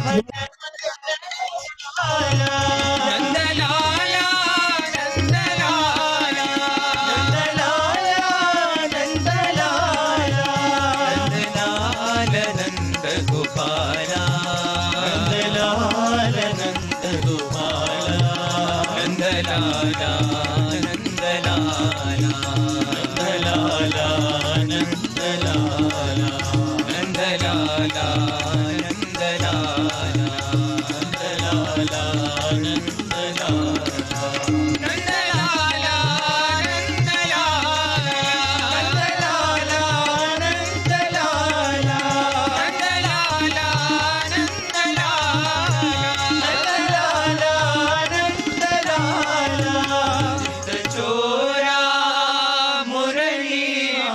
நந்தலாலா நந்தலாலா நந்தலால நந்த கோபாலா நந்தலாலா நந்தலாலா நந்தலாலா நந்தலாலா நந்தலாலா நந்தலாலா சோரா முரளி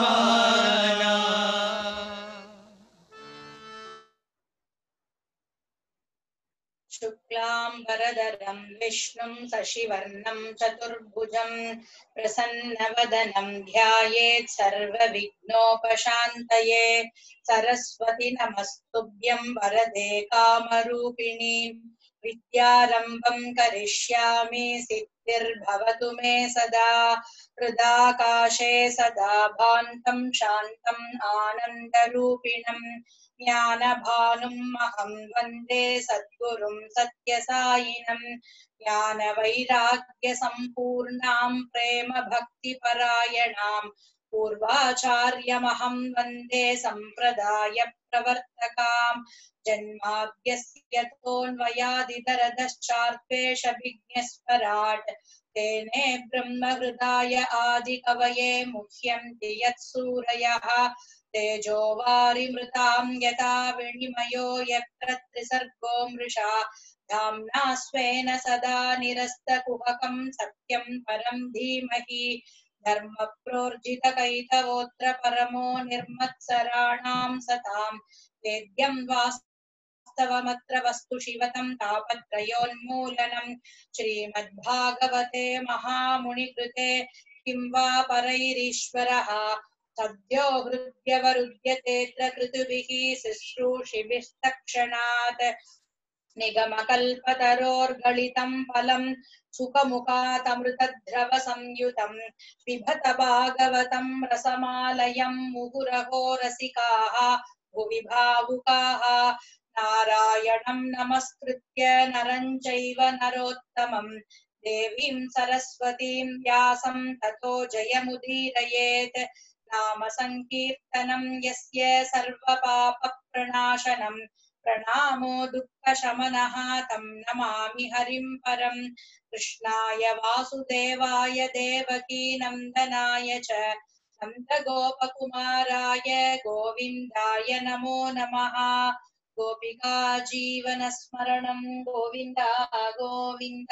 शुक्लाम्बरधरं विष्णुं शशिवर्णं चतुर्भुजं प्रसन्नवदनं ध्यायेत् सर्वविघ्नोपशान्तये सरस्वति नमस्तुभ्यं वरदे कामरूपिणी विद्यारम्भं करिष्यामि सिद्धिर्भवतु मे सदा हृदाकाशे सदा भान्तं शान्तम् आनन्दरूपिणम् ज्ञानभानुम् अहं वन्दे सद्गुरुं सत्यसायिनम् ज्ञानवैराग्यसम्पूर्णां प्रेमभक्तिपरायणाम् पूर्वाचार्यमहं वन्दे सम्प्रदायप्रवर्तकाम् जन्माद्यस्य तोऽन्वयादिदरदश्चार्पेशभिज्ञस्वराट् तेने ब्रह्महृदाय आदिकवये मुह्यन्ति यत्सूरयः तेजो वारिमृतां यथा विनिमयो यत्र त्रिसर्गो मृषा धाम्ना स्वेन सदा निरस्तकुहकं सत्यं परं धीमहि धर्मप्रोर्जितकैतवोऽत्र परमो निर्मत्सराणां सतां वेद्यं वास्तवमत्र वस्तु शिवतं तापत्रयोन्मूलनं श्रीमद्भागवते महामुनिकृते किं वा परैरीश्वरः सद्यो हृद्यवरुध्यतेऽत्र कृतुभिः शुश्रूषिभिस्तक्षणात् निगमकल्पतरोर्गलितं फलम् सुखमुखातमृतद्रवसंयुतम् पिबत भागवतं रसमालयं मुहुरहो रसिकाः भुवि भावुकाः नारायणं नमस्कृत्य नरं चैव नरोत्तमम् देवीं सरस्वतीं व्यासं ततो जयमुदीरयेत् नाम सङ्कीर्तनं यस्य सर्वपापप्रणाशनम् प्रणामो दुःखशमनः तं नमामि हरिं परम् कृष्णाय वासुदेवाय देवकी नन्दनाय च नन्दगोपकुमाराय गोविन्दाय नमो नमः गोपिका जीवनस्मरणं गोविन्द गोविन्द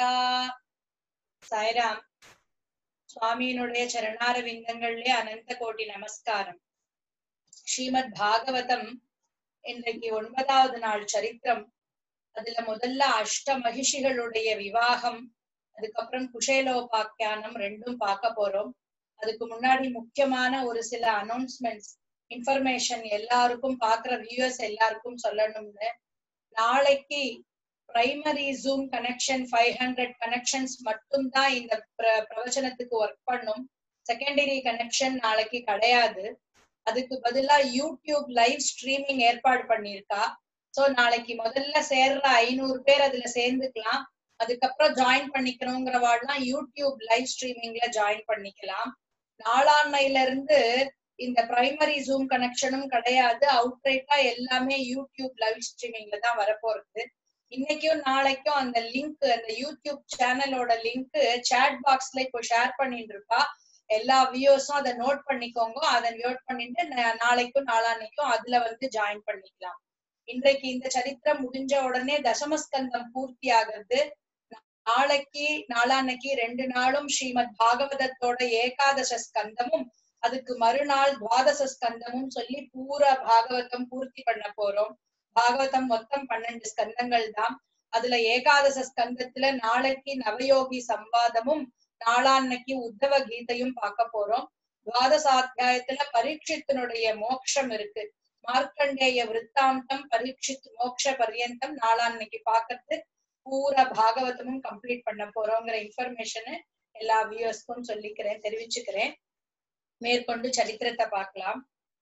சாய்ராம் சுவாமியினுடைய சரணார விந்தங்கள்லே அனந்த கோட்டி நமஸ்காரம் ஸ்ரீமத் பாகவதம் இன்றைக்கு ஒன்பதாவது நாள் சரித்திரம் அதுல முதல்ல அஷ்ட மகிஷிகளுடைய விவாகம் அதுக்கப்புறம் குஷேலோபாக்கியானம் ரெண்டும் பார்க்க போறோம் அதுக்கு முன்னாடி முக்கியமான ஒரு சில அனௌன்ஸ்மெண்ட்ஸ் இன்ஃபர்மேஷன் எல்லாருக்கும் பாக்குற வியூவர்ஸ் எல்லாருக்கும் சொல்லணும்னு நாளைக்கு primary zoom connection five hundred connections மட்டும் தான் இந்த பிர- பிரவச்சனத்துக்கு ஒர்க் பண்ணும் செகண்டரி கனெக்ஷன் நாளைக்கு கிடையாது அதுக்கு பதிலா யூடியூப் லைவ் ஸ்ட்ரீமிங் ஏற்பாடு பண்ணியிருக்கா சோ நாளைக்கு முதல்ல சேர்ற ஐநூறு பேர் அதுல சேர்ந்துக்கலாம் அதுக்கப்புறம் ஜாயின் பண்ணிக்கணுங்கிறவாள்லாம் யூடியூப் லைவ் ஸ்ட்ரீமிங்ல ஜாயின் பண்ணிக்கலாம் நாளாண்மையில இருந்து இந்த பிரைமரி ஜூம் கனெக்ஷனும் கிடையாது அவுட்ரைட்டா எல்லாமே யூடியூப் லைவ் ஸ்ட்ரீமிங்ல தான் வரப்போறது இன்னைக்கும் நாளைக்கும் அந்த லிங்க் அந்த யூடியூப் சேனலோட லிங்க் சாட் பாக்ஸ்ல இப்போ ஷேர் பண்ணிட்டு இருக்கா எல்லா வியூஸும் அதை நோட் பண்ணிக்கோங்க அதை நோட் பண்ணிட்டு நா- நாளைக்கும் நாளான்னைக்கும் அதுல வந்து ஜாயின் பண்ணிக்கலாம் இன்றைக்கு இந்த சரித்திரம் முடிஞ்ச உடனே தசமஸ்கந்தம் பூர்த்தி ஆகுறது நாளைக்கு நாளான்னைக்கு ரெண்டு நாளும் ஸ்ரீமத் பாகவதத்தோட ஏகாதச ஸ்கந்தமும் அதுக்கு மறுநாள் துவாதச ஸ்கந்தமும் சொல்லி பூர பாகவதம் பூர்த்தி பண்ண போறோம் பாகவதம் மொத்தம் பன்னெண்டு ஸ்கந்தங்கள் தான் அதுல ஏகாதச ஸ்கந்தத்துல நாளைக்கு நவயோகி சம்வாதமும் நாளான்னைக்கு உத்தவ கீதையும் பார்க்க போறோம் துவாதசாத்தியாயத்துல பரீட்சித்தினுடைய மோட்சம் இருக்கு மார்க்கண்டேய விருத்தாந்தம் பரீட்சித் மோக்ஷ பர்யந்தம் நாளான்னைக்கு பாக்குறது பூரா பாகவதமும் கம்ப்ளீட் பண்ண போறோங்கிற இன்ஃபர்மேஷனை எல்லா வியூவர்ஸ்க்கும் சொல்லிக்கிறேன் தெரிவிச்சுக்கிறேன் மேற்கொண்டு சரித்திரத்தை பார்க்கலாம்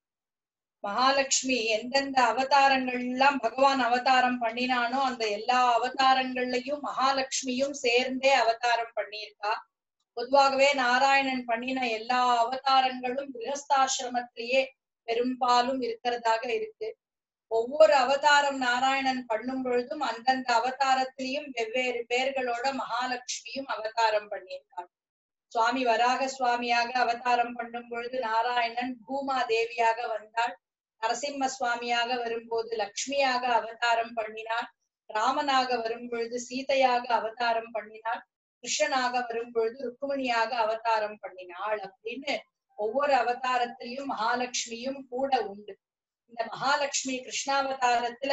மகாலட்சுமி எந்தெந்த அவதாரங்கள் எல்லாம் பகவான் அவதாரம் பண்ணினானோ அந்த எல்லா அவதாரங்கள்லயும் மகாலட்சுமியும் சேர்ந்தே அவதாரம் பண்ணியிருக்கா பொதுவாகவே நாராயணன் பண்ணின எல்லா அவதாரங்களும் கிரகஸ்தாசிரமத்திலேயே பெரும்பாலும் இருக்கிறதாக இருக்கு ஒவ்வொரு அவதாரம் நாராயணன் பண்ணும் பொழுதும் அந்தந்த அவதாரத்திலையும் வெவ்வேறு பேர்களோட மகாலட்சுமியும் அவதாரம் பண்ணியிருக்காள் சுவாமி வராக சுவாமியாக அவதாரம் பண்ணும் பொழுது நாராயணன் பூமா தேவியாக வந்தாள் நரசிம்ம சுவாமியாக வரும்போது லக்ஷ்மியாக அவதாரம் பண்ணினார் ராமனாக வரும் பொழுது சீதையாக அவதாரம் பண்ணினார் கிருஷ்ணனாக வரும் பொழுது ருக்குமணியாக அவதாரம் பண்ணினாள் அப்படின்னு ஒவ்வொரு அவதாரத்திலையும் மகாலட்சுமியும் கூட உண்டு இந்த மகாலட்சுமி கிருஷ்ணாவதாரத்துல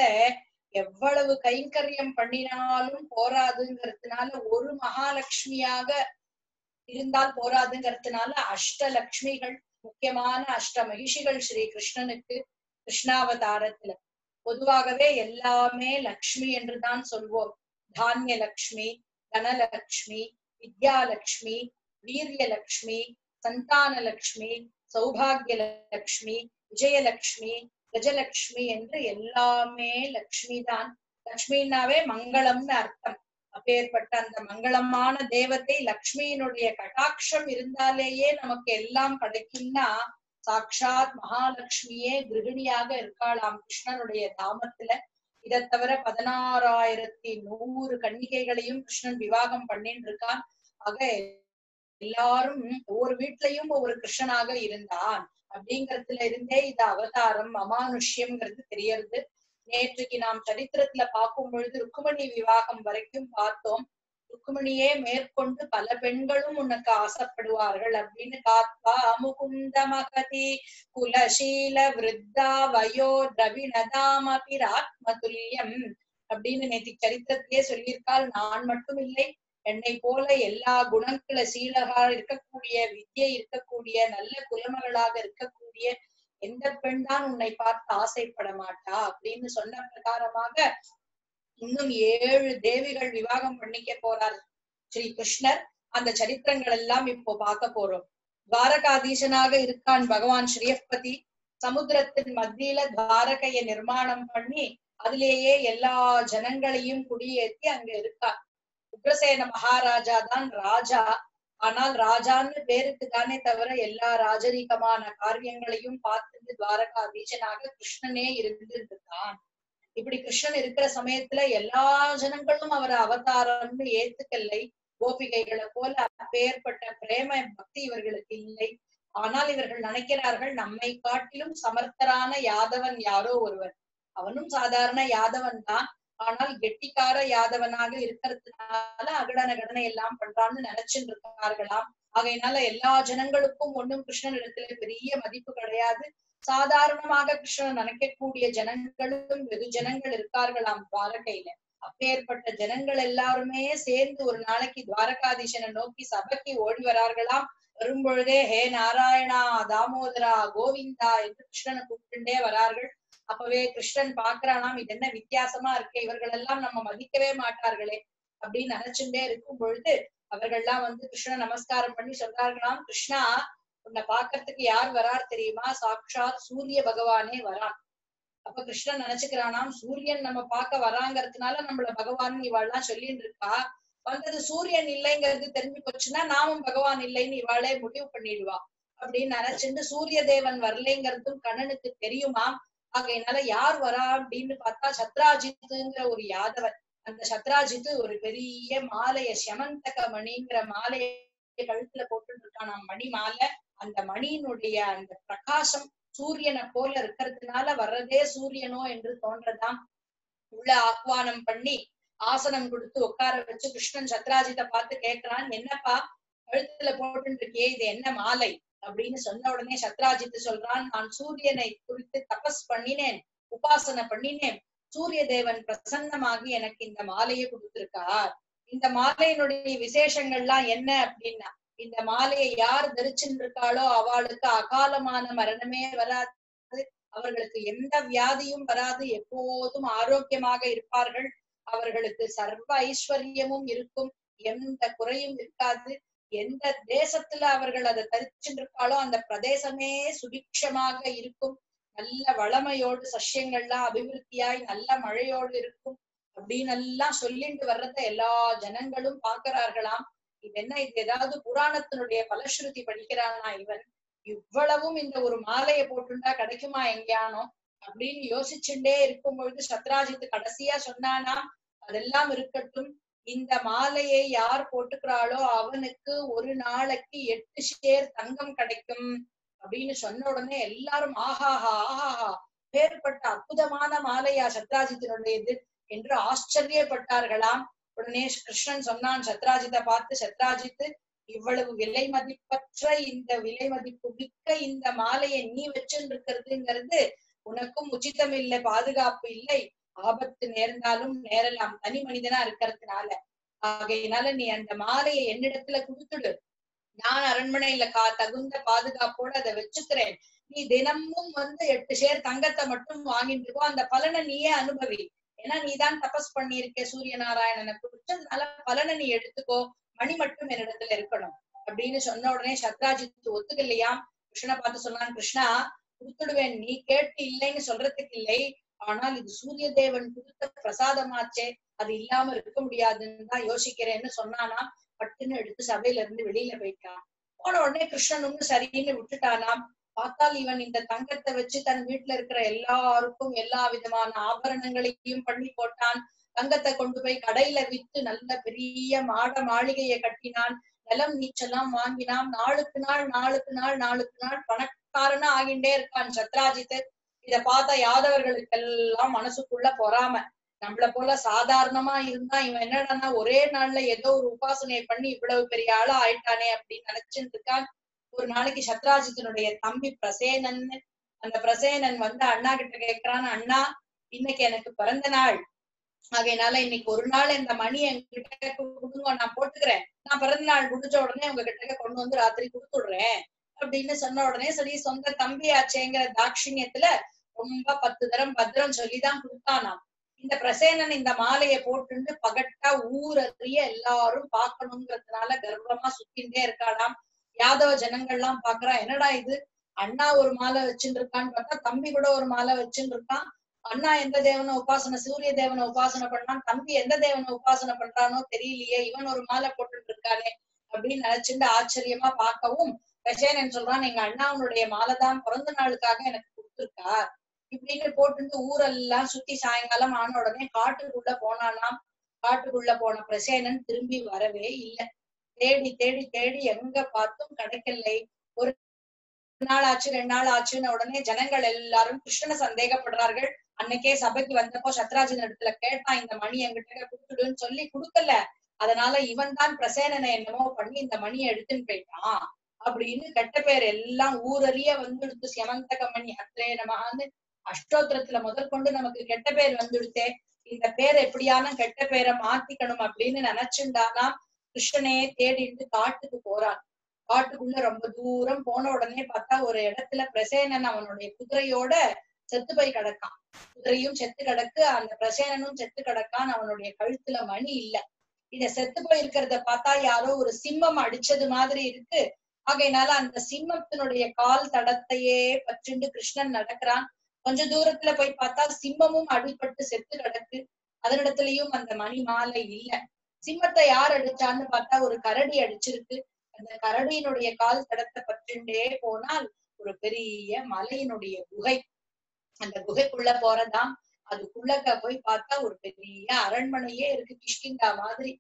எவ்வளவு கைங்கரியம் பண்ணினாலும் போராதுங்கிறதுனால ஒரு மகாலட்சுமியாக இருந்தால் போராதுங்கிறதுனால அஷ்டலக்ஷ்மிகள் முக்கியமான அஷ்ட மகிஷிகள் ஸ்ரீ கிருஷ்ணனுக்கு கிருஷ்ணாவதாரத்துல பொதுவாகவே எல்லாமே லக்ஷ்மி என்றுதான் சொல்வோம் தானிய லக்ஷ்மி தனலக்ஷ்மி வித்யாலக்ஷ்மி வீரியலக்ஷ்மி சந்தான லக்ஷ்மி சௌபாகிய லக்ஷ்மி விஜயலக்ஷ்மி கஜலக்ஷ்மி என்று எல்லாமே லக்ஷ்மி தான் லக்ஷ்மினாவே மங்களம்னு அர்த்தம் அப்பேற்பட்ட அந்த மங்களமான தேவத்தை லக்ஷ்மியினுடைய கடாட்சம் இருந்தாலேயே நமக்கு எல்லாம் கிடைக்கும்னா சாட்சாத் மகாலட்சுமியே கிருகிணியாக இருக்காளாம் கிருஷ்ணனுடைய தாமத்துல இதை தவிர பதினாறாயிரத்தி நூறு கன்னிகைகளையும் கிருஷ்ணன் விவாகம் பண்ணிட்டு இருக்கான் ஆக எல்லாரும் ஒவ்வொரு வீட்லயும் ஒவ்வொரு கிருஷ்ணனாக இருந்தான் அப்படிங்கறதுல இருந்தே இது அவதாரம் அமானுஷ்யம்ங்கிறது தெரியறது நேற்றுக்கு நாம் சரித்திரத்துல பார்க்கும் பொழுது ருக்குமணி விவாகம் வரைக்கும் பார்த்தோம் ருக்குமணியே மேற்கொண்டு பல பெண்களும் உனக்கு ஆசைப்படுவார்கள் அப்படின்னு காத்வா முகுந்த மகதி குலசீல விருத்தா வயோ திரவிணதாமபி ஆத்மதுல்யம் அப்படின்னு நேற்று சரித்திரத்திலே சொல்லியிருக்கால் நான் மட்டும் இல்லை என்னை போல எல்லா குணங்கள சீலகா இருக்கக்கூடிய வித்யை இருக்கக்கூடிய நல்ல குலமகளாக இருக்கக்கூடிய எந்த பெண் தான் உன்னை பார்த்து ஆசைப்பட மாட்டா அப்படின்னு சொன்ன பிரகாரமாக இன்னும் ஏழு தேவிகள் விவாகம் பண்ணிக்க போறார் ஸ்ரீ கிருஷ்ணர் அந்த சரித்திரங்கள் எல்லாம் இப்போ பார்க்க போறோம் துவாரகாதீசனாக இருக்கான் பகவான் ஸ்ரீயப்பதி சமுத்திரத்தின் மத்தியில துவாரகையை நிர்மாணம் பண்ணி அதிலேயே எல்லா ஜனங்களையும் குடியேற்றி அங்க இருக்கார் உக்ரசேன மகாராஜா தான் ராஜா ஆனால் ராஜான்னு பேருக்கு தானே தவிர எல்லா ராஜரீகமான காரியங்களையும் பார்த்துட்டு துவாரகாதீசனாக கிருஷ்ணனே இருந்திருந்தான் இப்படி கிருஷ்ணன் இருக்கிற சமயத்துல எல்லா ஜனங்களும் அவர் அவதாரம்னு ஏத்துக்கலை கோபிகைகளை போல அப்பேற்பட்ட பிரேம பக்தி இவர்களுக்கு இல்லை ஆனால் இவர்கள் நினைக்கிறார்கள் நம்மை காட்டிலும் சமர்த்தரான யாதவன் யாரோ ஒருவன் அவனும் சாதாரண யாதவன் தான் ஆனால் கெட்டிக்கார யாதவனாக இருக்கிறதுனால அகடன கடனை எல்லாம் பண்றான்னு நினைச்சுட்டு இருக்கார்களாம் ஆகையினால எல்லா ஜனங்களுக்கும் ஒண்ணும் கிருஷ்ணன் இடத்துல பெரிய மதிப்பு கிடையாது சாதாரணமாக கிருஷ்ணன் நினைக்கக்கூடிய ஜனங்களும் வெகு ஜனங்கள் இருக்கார்களாம் துவாரகையில அப்பேற்பட்ட ஜனங்கள் எல்லாருமே சேர்ந்து ஒரு நாளைக்கு துவாரகாதீசனை நோக்கி சபைக்கு ஓடி வரார்களாம் வரும்பொழுதே ஹே நாராயணா தாமோதரா கோவிந்தா என்று கிருஷ்ணனை கூப்பிட்டுட்டே வரார்கள் அப்பவே கிருஷ்ணன் பாக்குறானாம் இது என்ன வித்தியாசமா இருக்கு இவர்கள் எல்லாம் நம்ம மதிக்கவே மாட்டார்களே அப்படின்னு நினைச்சுட்டே இருக்கும் பொழுது அவர்கள்லாம் வந்து கிருஷ்ணன் நமஸ்காரம் பண்ணி சொல்றார்களாம் கிருஷ்ணா உன்னை பாக்குறதுக்கு யார் வரார் தெரியுமா சாட்சாத் சூரிய பகவானே வரான் அப்ப கிருஷ்ணன் நினைச்சுக்கிறானாம் சூரியன் நம்ம பார்க்க வராங்கிறதுனால நம்மள பகவான் இவாள்லாம் சொல்லிட்டு இருக்கா வந்தது சூரியன் இல்லைங்கிறது தெரிஞ்சு போச்சுன்னா நாமும் பகவான் இல்லைன்னு இவாளே முடிவு பண்ணிடுவா அப்படின்னு நினைச்சுட்டு சூரிய தேவன் வரலைங்கிறதும் கண்ணனுக்கு தெரியுமாம் ஆகையினால யார் வரா அப்படின்னு பார்த்தா சத்ராஜித்துங்கிற ஒரு யாதவன் அந்த சத்ராஜித்து ஒரு பெரிய மாலைய செமந்தக மணிங்கிற மாலைய கழுத்துல போட்டு இருக்கான் மணி மாலை அந்த மணியினுடைய அந்த பிரகாசம் சூரியனை போல இருக்கிறதுனால வர்றதே சூரியனோ என்று தோன்றதாம் உள்ள ஆஹ்வானம் பண்ணி ஆசனம் கொடுத்து உட்கார வச்சு கிருஷ்ணன் சத்ராஜித்தை பார்த்து கேட்கிறான் என்னப்பா கழுத்துல போட்டு இருக்கியே இது என்ன மாலை அப்படின்னு சொன்ன உடனே சத்ராஜித்து சொல்றான் நான் சூரியனை குறித்து தபஸ் பண்ணினேன் உபாசனை பண்ணினேன் சூரிய தேவன் பிரசன்னமாகி எனக்கு இந்த மாலையை கொடுத்திருக்கார் இந்த மாலையினுடைய விசேஷங்கள்லாம் என்ன அப்படின்னா இந்த மாலையை யார் தரிச்சுட்டு இருக்காளோ அவளுக்கு அகாலமான மரணமே வராது அவர்களுக்கு எந்த வியாதியும் வராது எப்போதும் ஆரோக்கியமாக இருப்பார்கள் அவர்களுக்கு சர்வ ஐஸ்வர்யமும் இருக்கும் எந்த குறையும் இருக்காது எந்த தேசத்துல அவர்கள் அதை தரிச்சுருக்காளோ அந்த பிரதேசமே சுபிக்ஷமாக இருக்கும் நல்ல வளமையோடு சஸ்யங்கள்லாம் அபிவிருத்தியாய் நல்ல மழையோடு இருக்கும் அப்படின்னு எல்லாம் சொல்லிட்டு வர்றத எல்லா ஜனங்களும் பாக்குறார்களாம் இது என்ன இது ஏதாவது புராணத்தினுடைய பலஸ்ருதி படிக்கிறானா இவன் இவ்வளவும் இந்த ஒரு மாலையை போட்டுண்டா கிடைக்குமா எங்கேயானோ அப்படின்னு யோசிச்சுட்டே இருக்கும் பொழுது சத்ராஜித்து கடைசியா சொன்னானா அதெல்லாம் இருக்கட்டும் இந்த மாலையை யார் போட்டுக்கிறாளோ அவனுக்கு ஒரு நாளைக்கு எட்டு ஷேர் தங்கம் கிடைக்கும் அப்படின்னு சொன்ன உடனே எல்லாரும் ஆஹாஹா ஆஹாஹா பேர்பட்ட அற்புதமான மாலையா சத்ராஜித்தினுடையது என்று ஆச்சரியப்பட்டார்களாம் உடனே கிருஷ்ணன் சொன்னான் சத்ராஜித்தை பார்த்து சத்ராஜித்து இவ்வளவு விலை மதிப்பற்ற இந்த விலை மதிப்பு மிக்க இந்த மாலையை நீ வச்சுருக்கிறதுங்கிறது உனக்கும் உச்சிதம் இல்லை பாதுகாப்பு இல்லை ஆபத்து நேர்ந்தாலும் நேரலாம் தனி மனிதனா இருக்கிறதுனால ஆகையினால நீ அந்த மாலையை என்னிடத்துல கொடுத்துடு நான் அரண்மனையில கா தகுந்த பாதுகாப்போட அதை வச்சுக்கிறேன் நீ தினமும் வந்து எட்டு ஷேர் தங்கத்தை மட்டும் வாங்கிட்டு இருக்கோ அந்த பலனை நீயே அனுபவி ஏன்னா நீதான் தபஸ் பண்ணியிருக்க சூரிய நாராயணனை குறிச்சு அதனால பலனை நீ எடுத்துக்கோ மணி மட்டும் என்னிடத்துல இருக்கணும் அப்படின்னு சொன்ன உடனே சத்ராஜித் ஒத்துக்கலையாம் கிருஷ்ணனை பார்த்து சொன்னான் கிருஷ்ணா கொடுத்துடுவேன் நீ கேட்டு இல்லைன்னு சொல்றதுக்கு இல்லை ஆனால் இது சூரிய தேவன் கொடுத்த பிரசாதமாச்சே அது இல்லாம இருக்க முடியாதுன்னு தான் யோசிக்கிறேன்னு சொன்னானா பட்டுன்னு எடுத்து சபையில இருந்து வெளியில போயிட்டான் போன உடனே கிருஷ்ணனும் சரின்னு விட்டுட்டானாம் பார்த்தால் இவன் இந்த தங்கத்தை வச்சு தன் வீட்டுல இருக்கிற எல்லாருக்கும் எல்லா விதமான ஆபரணங்களையும் பண்ணி போட்டான் தங்கத்தை கொண்டு போய் கடையில வித்து நல்ல பெரிய மாட மாளிகையை கட்டினான் நிலம் நீச்செல்லாம் வாங்கினான் நாளுக்கு நாள் நாளுக்கு நாள் நாளுக்கு நாள் பணக்காரனா ஆகிண்டே இருக்கான் சத்ராஜித்து இத பார்த்த யாதவர்களுக்கெல்லாம் மனசுக்குள்ள பொறாம நம்மள போல சாதாரணமா இருந்தா இவன் என்னடான்னா ஒரே நாள்ல ஏதோ ஒரு உபாசனையை பண்ணி இவ்வளவு பெரிய ஆளா ஆயிட்டானே அப்படின்னு நினைச்சுட்டு இருக்கான் ஒரு நாளைக்கு சத்ராஜித்தினுடைய தம்பி பிரசேனன் அந்த பிரசேனன் வந்து அண்ணா கிட்ட கேக்குறான் அண்ணா இன்னைக்கு எனக்கு பிறந்த நாள் ஆகையினால இன்னைக்கு ஒரு நாள் இந்த மணி என்கிட்ட கொடுங்க நான் போட்டுக்கிறேன் நான் பிறந்த நாள் முடிஞ்ச உடனே உங்க கிட்ட கொண்டு வந்து ராத்திரி கொடுத்துடுறேன் அப்படின்னு சொன்ன உடனே சரி சொந்த தம்பி ஆச்சேங்கிற தாட்சிணியத்துல ரொம்ப பத்து தரம் பத்திரம் சொல்லிதான் கொடுத்தானாம் இந்த பிரசேனன் இந்த மாலையை போட்டுண்டு பகட்டா ஊரறிய எல்லாரும் பார்க்கணுங்கிறதுனால கர்வமா சுத்தின்றே இருக்காளாம் யாதவ ஜனங்கள்லாம் பாக்குறா என்னடா இது அண்ணா ஒரு மாலை வச்சுட்டு இருக்கான்னு பார்த்தா தம்பி கூட ஒரு மாலை வச்சுட்டு இருக்கான் அண்ணா எந்த தேவனை உபாசனை சூரிய தேவனை உபாசனை பண்ணான் தம்பி எந்த தேவனை உபாசனை பண்றானோ தெரியலையே இவன் ஒரு மாலை போட்டுட்டு இருக்கானே அப்படின்னு நினைச்சுட்டு ஆச்சரியமா பார்க்கவும் பிரசேனன் சொல்றான் எங்க அண்ணாவுடைய மாலை தான் பிறந்த நாளுக்காக எனக்கு கொடுத்துருக்கா இப்படின்னு போட்டுட்டு ஊரெல்லாம் சுத்தி சாயங்காலம் ஆன உடனே காட்டுக்குள்ள போனானாம் காட்டுக்குள்ள போன பிரசேனன் திரும்பி வரவே இல்லை தேடி தேடி தேடி எங்க பார்த்தும் கிடைக்கலை ஒரு நாள் ஆச்சு ரெண்டு நாள் ஆச்சுன்னு உடனே ஜனங்கள் எல்லாரும் கிருஷ்ணனை சந்தேகப்படுறார்கள் அன்னைக்கே சபைக்கு வந்தப்போ சத்ராஜன் இடத்துல கேட்டான் இந்த மணி என்கிட்ட கொடுத்துடுன்னு சொல்லி கொடுக்கல அதனால இவன் தான் பிரசேனனை என்னமோ பண்ணி இந்த மணியை எடுத்துன்னு போயிட்டான் அப்படின்னு கெட்ட பேர் எல்லாம் ஊரறிய வந்துடுத்து சியமந்தக மணி அத்ரே நமகான்னு அஷ்டோத்திரத்துல முதல் கொண்டு நமக்கு கெட்ட பேர் வந்துடுத்தே இந்த பேர் எப்படியான கெட்ட பேரை மாத்திக்கணும் அப்படின்னு நினைச்சுண்டானா கிருஷ்ணனே தேடிட்டு காட்டுக்கு போறான் காட்டுக்குள்ள ரொம்ப தூரம் போன உடனே பார்த்தா ஒரு இடத்துல பிரசேனன் அவனுடைய குதிரையோட செத்து போய் கிடக்கான் குதிரையும் செத்து கிடக்கு அந்த பிரசேனனும் செத்து கிடக்கான் அவனுடைய கழுத்துல மணி இல்ல இத செத்து போயிருக்கிறத பார்த்தா யாரோ ஒரு சிம்மம் அடிச்சது மாதிரி இருக்கு ஆகையினால அந்த சிம்மத்தினுடைய கால் தடத்தையே பற்றிண்டு கிருஷ்ணன் நடக்கிறான் கொஞ்ச தூரத்துல போய் பார்த்தா சிம்மமும் அடிபட்டு செத்து கிடக்கு அதனிடத்துலயும் அந்த மணி மாலை இல்ல சிம்மத்தை யார் அடிச்சான்னு பார்த்தா ஒரு கரடி அடிச்சிருக்கு அந்த கரடியினுடைய கால் தடத்தை பற்றிண்டே போனால் ஒரு பெரிய மலையினுடைய குகை அந்த குகைக்குள்ள போறதாம் அதுக்குள்ளக்க போய் பார்த்தா ஒரு பெரிய அரண்மனையே இருக்கு கிஷ்கிந்தா மாதிரி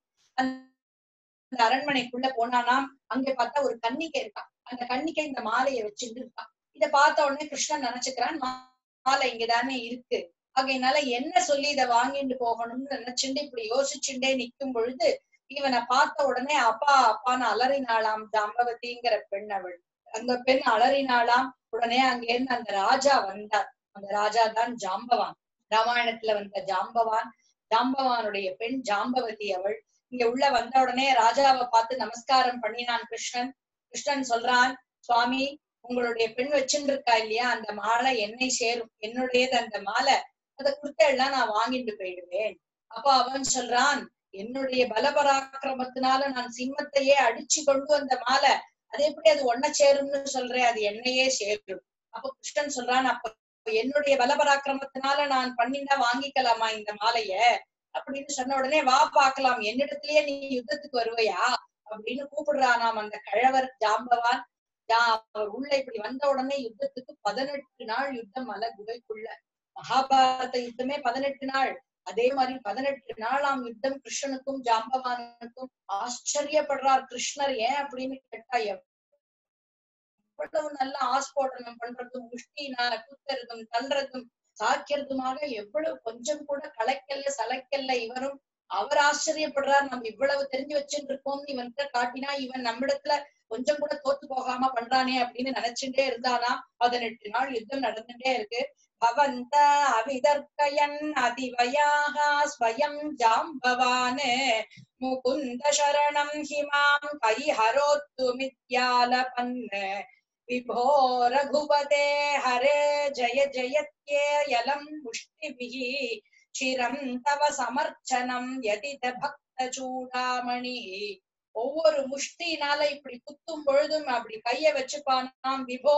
அந்த அரண்மனைக்குள்ள போனானாம் அங்க பார்த்தா ஒரு கன்னிகை இருக்கான் அந்த கன்னிகை இந்த மாலையை வச்சுட்டு இருக்கான் இத பார்த்த உடனே கிருஷ்ணன் நினைச்சுக்கிறான் மாலை இங்கதானே இருக்கு ஆகையினால என்ன சொல்லி இத வாங்கிட்டு போகணும்னு நினைச்சுட்டு இப்படி யோசிச்சுட்டே நிக்கும் பொழுது இவனை பார்த்த உடனே அப்பா அப்பான்னு அலறினாளாம் ஜாம்பவதிங்கிற பெண் அவள் அந்த பெண் அலறினாளாம் உடனே அங்கேருந்து அந்த ராஜா வந்தார் அந்த ராஜா தான் ஜாம்பவான் ராமாயணத்துல வந்த ஜாம்பவான் ஜாம்பவானுடைய பெண் ஜாம்பவதி அவள் இங்க உள்ள வந்த உடனே ராஜாவை பார்த்து நமஸ்காரம் பண்ணினான் கிருஷ்ணன் கிருஷ்ணன் சொல்றான் சுவாமி உங்களுடைய பெண் வச்சுட்டு இருக்கா இல்லையா அந்த மாலை என்னை சேரும் என்னுடையது அந்த மாலை அதை கொடுத்தெல்லாம் நான் வாங்கிட்டு போயிடுவேன் அப்ப அவன் சொல்றான் என்னுடைய பலபராக்கிரமத்தினால நான் சிம்மத்தையே அடிச்சு கொண்டு வந்த மாலை அது எப்படி அது ஒன்ன சேரும்னு சொல்றேன் அது என்னையே சேரும் அப்ப கிருஷ்ணன் சொல்றான் அப்ப என்னுடைய பலபராக்கிரமத்தினால நான் பண்ணிண்டா வாங்கிக்கலாமா இந்த மாலைய அப்படின்னு சொன்ன உடனே வா பார்க்கலாம் என்னிடத்திலேயே நீ யுத்தத்துக்கு வருவையா அப்படின்னு கூப்பிடுறானாம் அந்த கழவர் ஜாம்பவான் ஜா- அவர் உள்ள இப்படி வந்த உடனே யுத்தத்துக்கு பதினெட்டு நாள் யுத்தம் மலை குகைக்குள்ள மகாபாரத யுத்தமே பதினெட்டு நாள் அதே மாதிரி பதினெட்டு நாளாம் யுத்தம் கிருஷ்ணனுக்கும் ஜாம்பவானுக்கும் ஆச்சரியப்படுறார் கிருஷ்ணர் ஏன் அப்படின்னு கேட்டா எவ்வளவு நல்ல ஆஸ்போடனம் பண்றதும் முஷ்டினால குத்துறதும் தள்ளுறதும் சாக்கிறதுமாக எவ்வளவு கொஞ்சம் கூட கலைக்கல்ல சளைக்கல்ல இவரும் அவர் ஆச்சரியப்படுறார் நம்ம இவ்வளவு தெரிஞ்சு வச்சுட்டு இருக்கோம் இவன்கிட்ட காட்டினா இவன் நம்மிடத்துல கொஞ்சம் கூட தோத்து போகாம பண்றானே அப்படின்னு நினைச்சுட்டே இருந்தானா பதினெட்டு நாள் யுத்தம் நடந்துட்டே இருக்கு பவந்த அவிதர்க்கயன் அதிவயாக ஸ்வயம் ஜாம்பவான் முகுந்த சரணம் ஹிமாம் கைஹரோத்து மித்யாலபன் விபோ ரகுபதே ஹரே ஜய ஜயத்யேயலம் முஷ்டிபிஹி சிரம் தவ சமர்ச்சனம் யதித பக்த சூடாமணி ஒவ்வொரு முஷ்டினால இப்படி குத்தும் பொழுதும் அப்படி கைய வச்சுப்பானாம் விபோ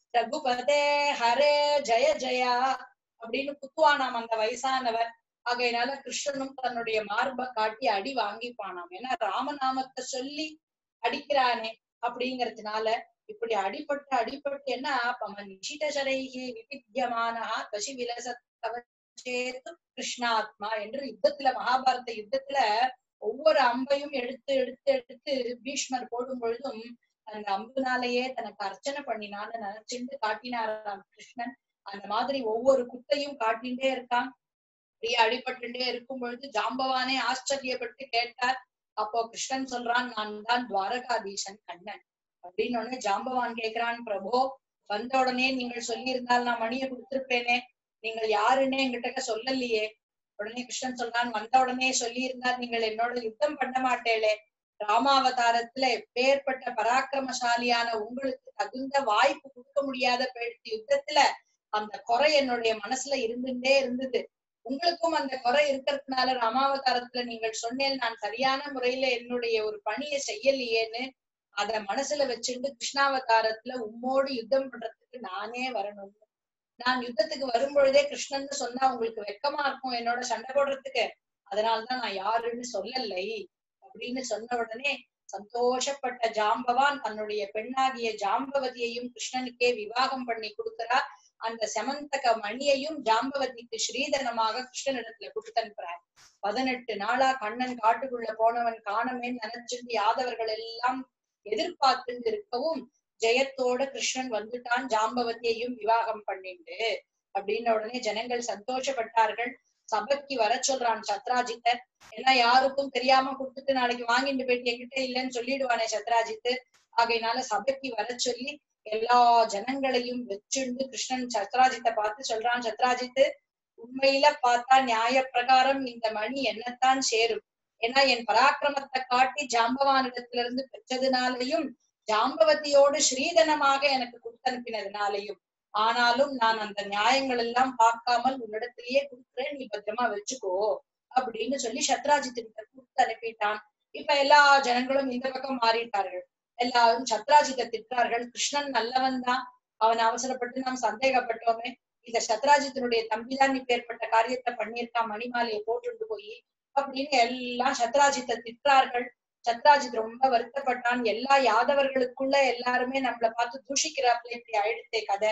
ரகுபதே ஹரே ஜய ஜயா அப்படின்னு குத்துவானாம் அந்த வயசானவர் ஆகையினால கிருஷ்ணனும் தன்னுடைய மார்பை காட்டி அடி வாங்கிப்பானாம் ஏன்னா ராமநாமத்தை சொல்லி அடிக்கிறானே அப்படிங்கறதுனால இப்படி அடிபட்டு அடிபட்டு என்ன பம நிஷிதசரைகி விபித்தியமானா பசி விலசத்தவச்சேத்து கிருஷ்ணாத்மா என்று யுத்தத்துல மகாபாரத யுத்தத்துல ஒவ்வொரு அம்பையும் எடுத்து எடுத்து எடுத்து பீஷ்மர் போடும் பொழுதும் அந்த அம்புனாலேயே தனக்கு அர்ச்சனை பண்ணினான்னு நினைச்சுட்டு காட்டினாராம் கிருஷ்ணன் அந்த மாதிரி ஒவ்வொரு குத்தையும் காட்டிண்டே இருக்கான் அப்படியே அடிபட்டுட்டே இருக்கும் பொழுது ஜாம்பவானே ஆச்சரியப்பட்டு கேட்டார் அப்போ கிருஷ்ணன் சொல்றான் நான் தான் துவாரகாதீசன் கண்ணன் அப்படின்னு உடனே ஜாம்பவான் கேக்குறான் பிரபோ வந்த உடனே நீங்கள் சொல்லியிருந்தால் நான் மணியை கொடுத்திருப்பேனே நீங்கள் யாருன்னே என்கிட்ட சொல்லலையே உடனே கிருஷ்ணன் சொல்றான் வந்த உடனே சொல்லி இருந்தால் நீங்கள் என்னோட யுத்தம் பண்ண மாட்டேளே ராமாவதாரத்துல எப்பேற்பட்ட பராக்கிரமசாலியான உங்களுக்கு தகுந்த வாய்ப்பு கொடுக்க முடியாத பேட்டு யுத்தத்துல அந்த குறை என்னுடைய மனசுல இருந்துட்டே இருந்தது உங்களுக்கும் அந்த குறை இருக்கிறதுனால ராமாவதாரத்துல நீங்கள் சொன்னேன் நான் சரியான முறையில என்னுடைய ஒரு பணியை செய்யலையேன்னு அத மனசுல வச்சுட்டு கிருஷ்ணாவதாரத்துல உம்மோடு யுத்தம் பண்றதுக்கு நானே வரணும் நான் யுத்தத்துக்கு வரும்பொழுதே கிருஷ்ணன்னு சொன்னா உங்களுக்கு வெக்கமா இருக்கும் என்னோட சண்டை போடுறதுக்கு அதனாலதான் நான் யாருன்னு சொல்லலை அப்படின்னு சொன்ன உடனே சந்தோஷப்பட்ட ஜாம்பவான் தன்னுடைய பெண்ணாகிய ஜாம்பவதியையும் கிருஷ்ணனுக்கே விவாகம் பண்ணி கொடுக்கிறார் அந்த செமந்தக மணியையும் ஜாம்பவதிக்கு ஸ்ரீதனமாக கிருஷ்ணனிடத்துல கொடுத்து அனுப்புறார் பதினெட்டு நாளா கண்ணன் காட்டுக்குள்ள போனவன் காணமே நினைச்சிருந்து யாதவர்கள் எல்லாம் எதிர்பார்த்துட்டு இருக்கவும் ஜெயத்தோட கிருஷ்ணன் வந்துட்டான் ஜாம்பவதியையும் விவாகம் பண்ணிண்டு அப்படின்ன உடனே ஜனங்கள் சந்தோஷப்பட்டார்கள் சபைக்கு வர சொல்றான் சத்ராஜித்தர் ஏன்னா யாருக்கும் தெரியாம கொடுத்துட்டு நாளைக்கு வாங்கிட்டு போயிட்டு என்கிட்ட இல்லைன்னு சொல்லிடுவானே சத்ராஜித்து ஆகையினால சபைக்கு வர சொல்லி எல்லா ஜனங்களையும் வச்சுண்டு கிருஷ்ணன் சத்ராஜித்தை பார்த்து சொல்றான் சத்ராஜித்து உண்மையில பார்த்தா நியாய பிரகாரம் இந்த மணி என்னத்தான் சேரும் ஏன்னா என் பராக்கிரமத்தை காட்டி ஜாம்பவானிடத்துல இருந்து பெற்றதுனாலையும் ஜாம்பவதியோடு ஸ்ரீதனமாக எனக்கு கொடுத்தனுப்பினதுனாலையும் ஆனாலும் நான் அந்த நியாயங்கள் எல்லாம் பார்க்காமல் உன்னிடத்திலேயே கொடுக்குறேன் நீ பத்திரமா வச்சுக்கோ அப்படின்னு சொல்லி சத்ராஜித்திட்ட கொடுத்து அனுப்பிட்டான் இப்ப எல்லா ஜனங்களும் இந்த பக்கம் மாறிட்டார்கள் எல்லாரும் சத்ராஜித்தை திட்டார்கள் கிருஷ்ணன் நல்லவன் தான் அவன் அவசரப்பட்டு நாம் சந்தேகப்பட்டோமே இந்த சத்ராஜித்தினுடைய தம்பிதான் இப்பேற்பட்ட காரியத்தை பண்ணியிருக்கான் மணிமாலையை போட்டுட்டு போய் அப்படின்னு எல்லாம் சத்ராஜித்தை திட்டார்கள் சத்ராஜித் ரொம்ப வருத்தப்பட்டான் எல்லா யாதவர்களுக்குள்ள எல்லாருமே நம்மள பார்த்து தூஷிக்கிறாப்ல இப்படி ஆயிடுத்தே கதை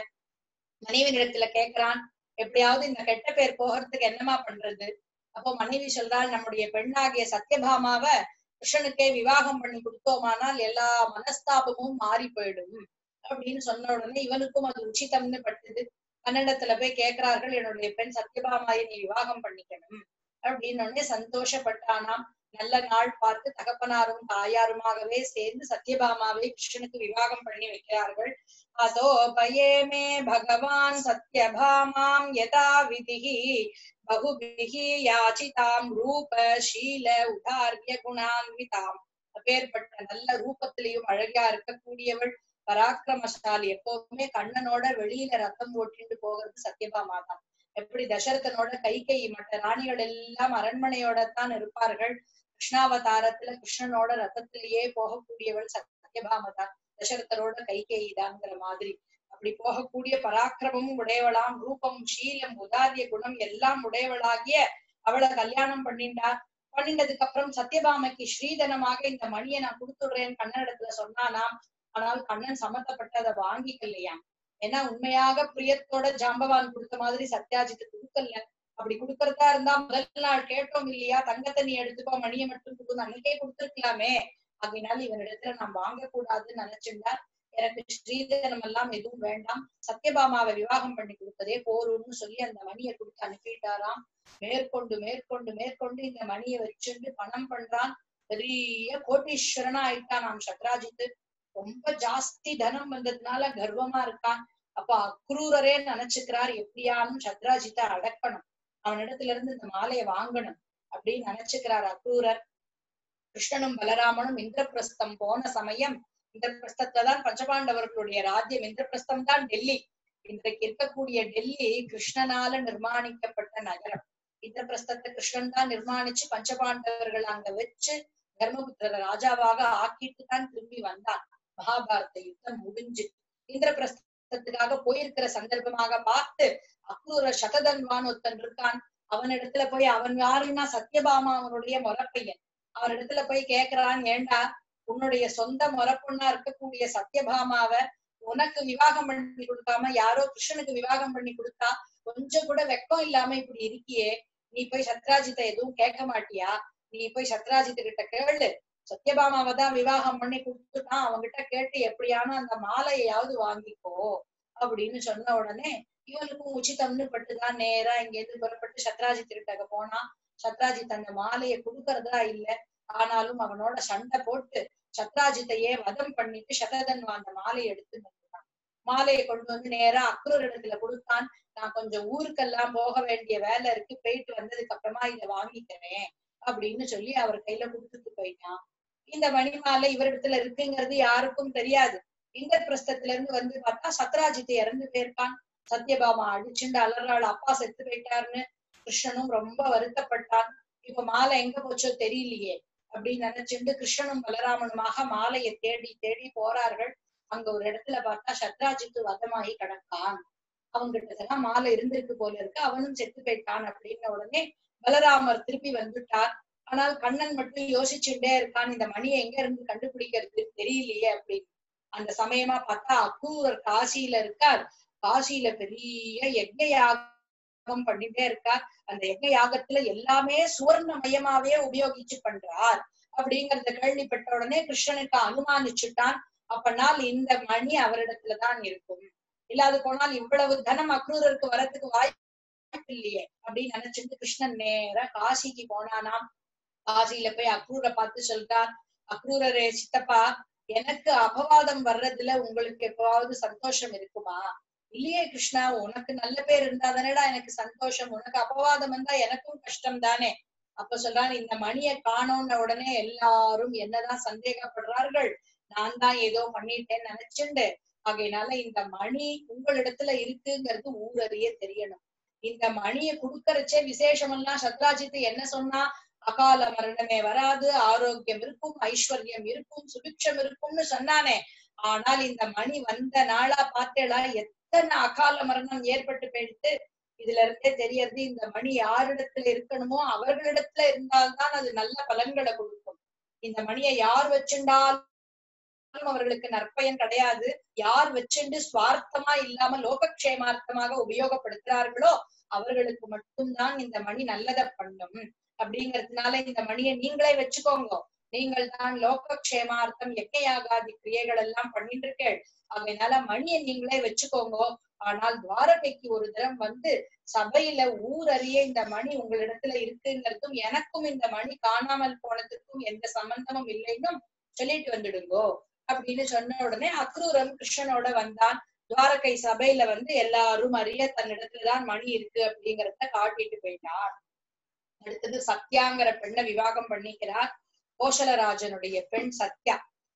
மனைவி இடத்துல கேக்குறான் எப்படியாவது இந்த கெட்ட பேர் போகிறதுக்கு என்னமா பண்றது அப்போ மனைவி சொல்றாள் நம்முடைய பெண்ணாகிய சத்யபாமாவ கிருஷ்ணனுக்கே விவாகம் பண்ணி கொடுத்தோமானால் எல்லா மனஸ்தாபமும் மாறி போயிடும் அப்படின்னு சொன்ன உடனே இவனுக்கும் அது உச்சிதம்னு பட்டுது கன்னடத்துல போய் கேக்குறார்கள் என்னுடைய பெண் சத்யபாமாயை நீ விவாகம் பண்ணிக்கணும் அப்படின்னு உடனே சந்தோஷப்பட்டானாம் நல்ல நாள் பார்த்து தகப்பனாரும் தாயாருமாகவே சேர்ந்து சத்யபாமாவை கிருஷ்ணனுக்கு விவாகம் பண்ணி வைக்கிறார்கள் அதோ பயேமே பகவான் சத்யபாமாம் யதா விதிஹி பகுபிஹி யாச்சிதாம் ரூப ஷீல உதாரிய குணான்விதாம் அப்பேற்பட்ட நல்ல ரூபத்திலையும் அழகா இருக்கக்கூடியவள் பராக்கிரமசாலி எப்பவுமே கண்ணனோட வெளியில ரத்தம் ஓட்டிட்டு போகிறது சத்யபாமா தான் எப்படி தசரதனோட கைகை மற்ற ராணிகள் எல்லாம் அரண்மனையோட தான் இருப்பார்கள் கிருஷ்ணாவதாரத்துல கிருஷ்ணனோட ரத்தத்திலேயே போகக்கூடியவள் சத்யபாமா தான் தசரதரோட கைகை தான்ங்கிற மாதிரி அப்படி போகக்கூடிய பராக்கிரமமும் உடையவளாம் ரூபம் சீலம் உதாரிய குணம் எல்லாம் உடையவளாகிய அவளை கல்யாணம் பண்ணிண்டா பண்ணினதுக்கு அப்புறம் சத்யபாமைக்கு ஸ்ரீதனமாக இந்த மணியை நான் கொடுத்துடுறேன் கண்ணனிடத்துல சொன்னானாம் ஆனால் கண்ணன் சம்மந்தப்பட்டு அதை வாங்கிக்கலையாம் ஏன்னா உண்மையாக பிரியத்தோட ஜாம்பவான் கொடுத்த மாதிரி சத்யாஜித்து கொடுக்கல அப்படி கொடுக்கறதா இருந்தா முதல் நாள் கேட்டோம் இல்லையா தங்கத்தை நீ எடுத்துக்கோ மணியை மட்டும் கொடுன்னு அன்னைக்கே கொடுத்துருக்கலாமே அதனால இவனிடத்துல நான் வாங்கக்கூடாதுன்னு நினைச்சிருந்தார் எனக்கு ஸ்ரீதனம் எல்லாம் எதுவும் வேண்டாம் சத்யபாமாவை விவாகம் பண்ணி கொடுப்பதே போரும்னு சொல்லி அந்த மணியை கொடுத்து அனுப்பிட்டாராம் மேற்கொண்டு மேற்கொண்டு மேற்கொண்டு இந்த மணியை வச்சுண்டு பணம் பண்றான் பெரிய கோட்டீஸ்வரனா ஆயிட்டான் நாம் சத்ராஜித்து ரொம்ப ஜாஸ்தி தனம் வந்ததுனால கர்வமா இருக்கான் அப்ப அக்ரூரரே நினைச்சுக்கிறார் எப்படியானும் சத்ராஜித்தை அடக்கணும் அவனிடத்துல இருந்து இந்த மாலையை வாங்கணும் அப்படின்னு நினைச்சுக்கிறார் அக்ரூரர் கிருஷ்ணனும் பலராமனும் இந்திரபிரஸ்தம் போன சமயம் இந்திரபிரஸ்தத்துல தான் பஞ்சபாண்டவர்களுடைய ராஜ்யம் இந்திரபிரஸ்தம் தான் டெல்லி இன்றைக்கு இருக்கக்கூடிய டெல்லி கிருஷ்ணனால நிர்மாணிக்கப்பட்ட நகரம் இந்திரபிரஸ்தத்தை கிருஷ்ணன் தான் நிர்மாணிச்சு பஞ்சபாண்டவர்கள் அங்க வச்சு தர்மபுத்திர ராஜாவாக ஆக்கிட்டு தான் திரும்பி வந்தான் மகாபாரத யுத்தம் முடிஞ்சு இந்திரபிரஸ்தத்துக்காக போயிருக்கிற சந்தர்ப்பமாக பார்த்து அக்ரூர சததன்வான் ஒருத்தன் இருக்கான் அவனிடத்துல போய் அவன் யாருன்னா சத்யபாமா அவனுடைய முறப்பையன் அவனிடத்துல போய் கேக்குறான் ஏண்டா உன்னுடைய சொந்த முறப்பொண்ணா இருக்கக்கூடிய சத்யபாமாவ உனக்கு விவாகம் பண்ணி கொடுக்காம யாரோ கிருஷ்ணனுக்கு விவாகம் பண்ணி கொடுத்தா கொஞ்சம் கூட வெக்கம் இல்லாம இப்படி இருக்கியே நீ போய் சத்ராஜித்தை எதுவும் கேட்க மாட்டியா நீ போய் சத்ராஜித்து கிட்ட கேளு சத்யபாமாவை தான் விவாகம் பண்ணி கொடுத்துட்டான் அவங்கிட்ட கேட்டு எப்படியான அந்த மாலையாவது வாங்கிக்கோ அப்படின்னு சொன்ன உடனே இவனுக்கும் உச்சிதம்னு பட்டுதான் நேரா இங்க இருந்து புறப்பட்டு சத்ராஜித் கிட்ட போனா சத்ராஜித் அந்த மாலையை கொடுக்கறதா இல்ல ஆனாலும் அவனோட சண்டை போட்டு சத்ராஜித்தையே வதம் பண்ணிட்டு சததன்வா அந்த மாலையை எடுத்து வந்துட்டான் மாலையை கொண்டு வந்து நேரா அக்ரூர் இடத்துல கொடுத்தான் நான் கொஞ்சம் ஊருக்கெல்லாம் போக வேண்டிய வேலை இருக்கு போயிட்டு வந்ததுக்கு அப்புறமா இதை வாங்கிக்கிறேன் அப்படின்னு சொல்லி அவர் கையில கொடுத்துட்டு போயிட்டான் இந்த மணிமாலை இவரிடத்துல இருக்குங்கிறது யாருக்கும் தெரியாது இந்திரபிரஸ்தத்துல இருந்து வந்து பார்த்தா சத்ராஜித்தை இறந்து போயிருக்கான் சத்யபாமா அடிச்சுண்டு அலறாள் அப்பா செத்து போயிட்டாருன்னு கிருஷ்ணனும் ரொம்ப வருத்தப்பட்டான் இப்ப மாலை எங்க போச்சோ தெரியலையே அப்படின்னு நினைச்சுண்டு கிருஷ்ணனும் பலராமனுமாக மாலையை தேடி தேடி போறார்கள் அங்க ஒரு இடத்துல பார்த்தா சத்ராஜித்து வதமாகி கிடக்கான் அவங்கிட்டதான் மாலை இருந்திருக்கு போல இருக்கு அவனும் செத்து போயிட்டான் அப்படின்ன உடனே பலராமர் திருப்பி வந்துட்டார் ஆனால் கண்ணன் மட்டும் யோசிச்சுட்டே இருக்கான் இந்த மணியை எங்க இருந்து கண்டுபிடிக்கிறது தெரியலையே அப்படின்னு அந்த சமயமா பார்த்தா அக்ரூரர் காசியில இருக்கார் காசியில பெரிய யஜ்ஞ யாகம் பண்ணிட்டே இருக்கார் அந்த யஜ்ஞ யாகத்துல எல்லாமே சுவர்ணமயமாவே உபயோகிச்சு பண்றார் அப்படிங்கறத கேள்விப்பட்ட உடனே கிருஷ்ணனுக்கு அனுமானிச்சுட்டான் அப்பனால் இந்த மணி அவரிடத்துலதான் இருக்கும் இல்லாது போனால் இவ்வளவு தனம் அக்ரூரருக்கு வரத்துக்கு வாய்ப்பு இல்லையே அப்படின்னு நினைச்சிட்டு கிருஷ்ணன் நேரா காசிக்கு போனானாம் காசியில போய் அக்ரூரை பார்த்து சொல்றார் அக்ரூரரே சித்தப்பா எனக்கு அபவாதம் வர்றதுல உங்களுக்கு எப்பவாவது சந்தோஷம் இருக்குமா இல்லையே கிருஷ்ணா உனக்கு நல்ல பேர் இருந்தா தானேடா எனக்கு சந்தோஷம் உனக்கு அபவாதம் வந்தா எனக்கும் கஷ்டம் தானே அப்ப சொல்றான் இந்த மணியை காணோன்ன உடனே எல்லாரும் என்னதான் சந்தேகப்படுறார்கள் நான் தான் ஏதோ பண்ணிட்டேன்னு நினைச்சுண்டு ஆகையினால இந்த மணி உங்களிடத்துல இருக்குங்கிறது ஊரறிய தெரியணும் இந்த மணியை குடுக்கறச்சே விசேஷம் எல்லாம் சத்ராஜித்து என்ன சொன்னா அகால மரணமே வராது ஆரோக்கியம் இருக்கும் ஐஸ்வர்யம் இருக்கும் சுபிக்ஷம் இருக்கும்னு சொன்னானே ஆனால் இந்த மணி வந்த நாளா பார்த்தேளா எத்தனை அகால மரணம் ஏற்பட்டு போயிடுத்து இதுல இருந்தே தெரியறது இந்த மணி யாரிடத்துல இருக்கணுமோ அவர்களிடத்துல இருந்தால்தான் அது நல்ல பலன்களை கொடுக்கும் இந்த மணியை யார் வச்சுண்டாலும் அவர்களுக்கு நற்பயன் கிடையாது யார் வச்சுண்டு சுவார்த்தமா இல்லாம லோகக்ஷேமார்த்தமாக உபயோகப்படுத்துறார்களோ அவர்களுக்கு மட்டும்தான் இந்த மணி நல்லதை பண்ணும் அப்படிங்கறதுனால இந்த மணியை நீங்களே வச்சுக்கோங்க நீங்கள் தான் லோகக்ஷேமார்த்தம் எக்கையாகாதி கிரியைகள் எல்லாம் பண்ணிட்டு இருக்கேள் அதனால மணியை நீங்களே வச்சுக்கோங்க ஆனால் துவாரகைக்கு ஒரு தரம் வந்து சபையில ஊரறிய இந்த மணி உங்களிடத்துல இருக்குங்கிறதும் எனக்கும் இந்த மணி காணாமல் போனதுக்கும் எந்த சம்பந்தமும் இல்லைன்னும் சொல்லிட்டு வந்துடுங்கோ அப்படின்னு சொன்ன உடனே அக்ரூரம் கிருஷ்ணனோட வந்தான் துவாரகை சபையில வந்து எல்லாரும் அறிய தன்னிடத்துலதான் மணி இருக்கு அப்படிங்கறத காட்டிட்டு போயிட்டான் அடுத்தது சத்யாங்கிற பெண்ணை விவாகம் பண்ணிக்கிறார் கோசலராஜனுடைய பெண் சத்யா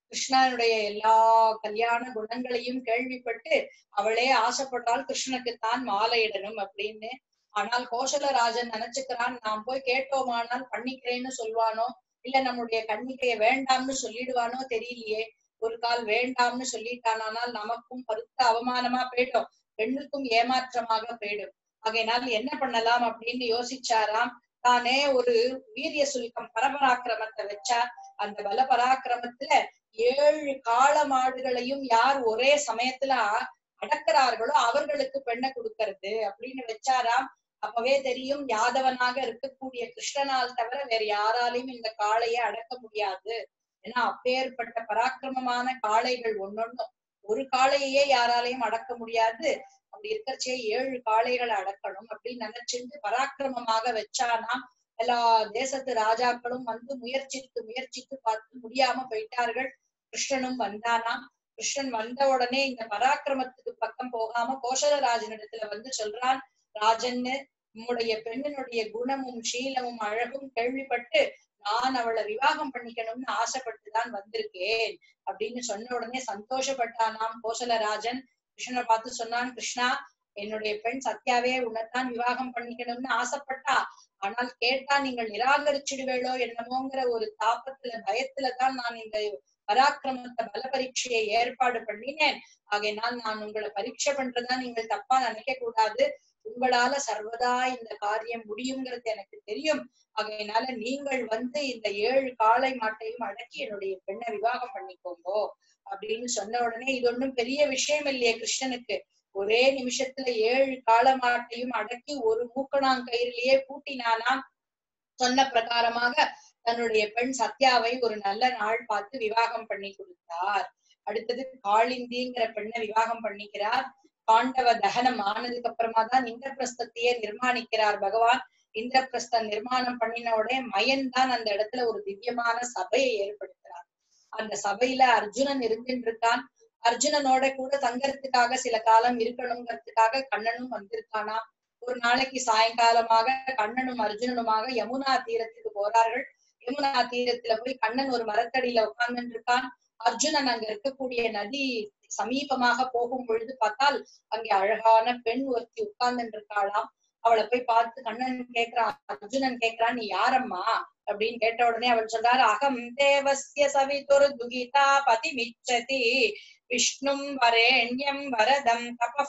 கிருஷ்ணனுடைய எல்லா கல்யாண குணங்களையும் கேள்விப்பட்டு அவளே ஆசைப்பட்டால் கிருஷ்ணனுக்கு தான் மாலையிடணும் அப்படின்னு ஆனால் கோசலராஜன் நினைச்சுக்கிறான் நாம் போய் கேட்டோமானால் பண்ணிக்கிறேன்னு சொல்வானோ இல்ல நம்முடைய கண்ணிக்கைய வேண்டாம்னு சொல்லிடுவானோ தெரியலையே ஒரு கால் வேண்டாம்னு சொல்லிட்டானால் நமக்கும் பருத்த அவமானமா போயிடும் பெண்ணுக்கும் ஏமாற்றமாக போயிடும் ஆகையினால் என்ன பண்ணலாம் அப்படின்னு யோசிச்சாராம் தானே ஒரு வீரிய சுல்கம் பரபராக்கிரமத்தை வச்சார் அந்த பல பராக்கிரமத்துல ஏழு காள மாடுகளையும் யார் ஒரே சமயத்துல அடக்குறார்களோ அவர்களுக்கு பெண்ணை கொடுக்கறது அப்படின்னு வச்சாராம் அப்பவே தெரியும் யாதவனாக இருக்கக்கூடிய கிருஷ்ணனால் தவிர வேற யாராலையும் இந்த காளையை அடக்க முடியாது ஏன்னா அப்பேற்பட்ட பராக்கிரமமான காளைகள் ஒன்னொன்னும் ஒரு காளையே யாராலையும் அடக்க முடியாது அப்படி இருக்கச்சே ஏழு காளைகளை அடக்கணும் அப்படின்னு நினைச்சிட்டு பராக்கிரமமாக வச்சானா எல்லா தேசத்து ராஜாக்களும் வந்து முயற்சித்து முயற்சித்து பார்த்து முடியாம போயிட்டார்கள் கிருஷ்ணனும் வந்தானா கிருஷ்ணன் வந்த உடனே இந்த பராக்கிரமத்துக்கு பக்கம் போகாம கோசலராஜனிடத்துல வந்து சொல்றான் ராஜன்னு உம்முடைய பெண்ணினுடைய குணமும் சீலமும் அழகும் கேள்விப்பட்டு நான் அவளை விவாகம் பண்ணிக்கணும்னு ஆசைப்பட்டுதான் வந்திருக்கேன் அப்படின்னு சொன்ன உடனே சந்தோஷப்பட்டானாம் கோசலராஜன் கிருஷ்ணனை பார்த்து சொன்னான் கிருஷ்ணா என்னுடைய பெண் சத்யாவே உன்னைத்தான் விவாகம் பண்ணிக்கணும்னு ஆசைப்பட்டா ஆனால் கேட்டா நீங்கள் நிராகரிச்சிடுவேளோ என்னமோங்கிற ஒரு தாப்பத்துல பயத்துல தான் நான் இந்த பராக்கிரமத்தை பல பரீட்சையை ஏற்பாடு பண்ணினேன் ஆகையினால் நான் உங்களை பரீட்சை பண்றதா நீங்கள் தப்பா நினைக்க கூடாது உங்களால சர்வதா இந்த காரியம் முடியுங்கிறது எனக்கு தெரியும் ஆகையினால நீங்கள் வந்து இந்த ஏழு காளை மாட்டையும் அடக்கி என்னுடைய பெண்ணை விவாகம் பண்ணிக்கோங்கோ அப்படின்னு சொன்ன உடனே இது ஒண்ணும் பெரிய விஷயம் இல்லையே கிருஷ்ணனுக்கு ஒரே நிமிஷத்துல ஏழு காளை மாட்டையும் அடக்கி ஒரு மூக்கணாங்கயிறிலேயே பூட்டினானாம் சொன்ன பிரகாரமாக தன்னுடைய பெண் சத்யாவை ஒரு நல்ல நாள் பார்த்து விவாகம் பண்ணி கொடுத்தார் அடுத்தது காளிந்திங்கிற பெண்ணை விவாகம் பண்ணிக்கிறார் பாண்டவ தகனம் ஆனதுக்கு அப்புறமா தான் இந்திரபிரஸ்தத்தையே நிர்மாணிக்கிறார் பகவான் இந்திரபிரஸ்தம் நிர்மாணம் பண்ணின உடனே மயன் தான் அந்த இடத்துல ஒரு திவ்யமான சபையை ஏற்படுத்துறார் அந்த சபையில அர்ஜுனன் இருந்துட்டு இருக்கான் அர்ஜுனனோட கூட தங்கறதுக்காக சில காலம் இருக்கணுங்கிறதுக்காக கண்ணனும் வந்திருக்கானா ஒரு நாளைக்கு சாயங்காலமாக கண்ணனும் அர்ஜுனனுமாக யமுனா தீரத்துக்கு போறார்கள் யமுனா தீரத்துல போய் கண்ணன் ஒரு மரத்தடியில உட்கார்ந்துட்டு இருக்கான் அர்ஜுனன் அங்க இருக்கக்கூடிய நதி சமீபமாக போகும் பொழுது பார்த்தால் அங்கே அழகான பெண் ஒருத்தி உட்கார்ந்துட்டு இருக்காளாம் அவளை போய் பார்த்து கண்ணன் கேக்குறான் அர்ஜுனன் கேக்குறான் நீ யாரம்மா அப்படின்னு கேட்ட உடனே அவள் சொல்றாரு அகம் தேவசிய சவிதுர் துகிதா பதிமிச்சதி விஷ்ணும் வரேண்யம் வரதம் தப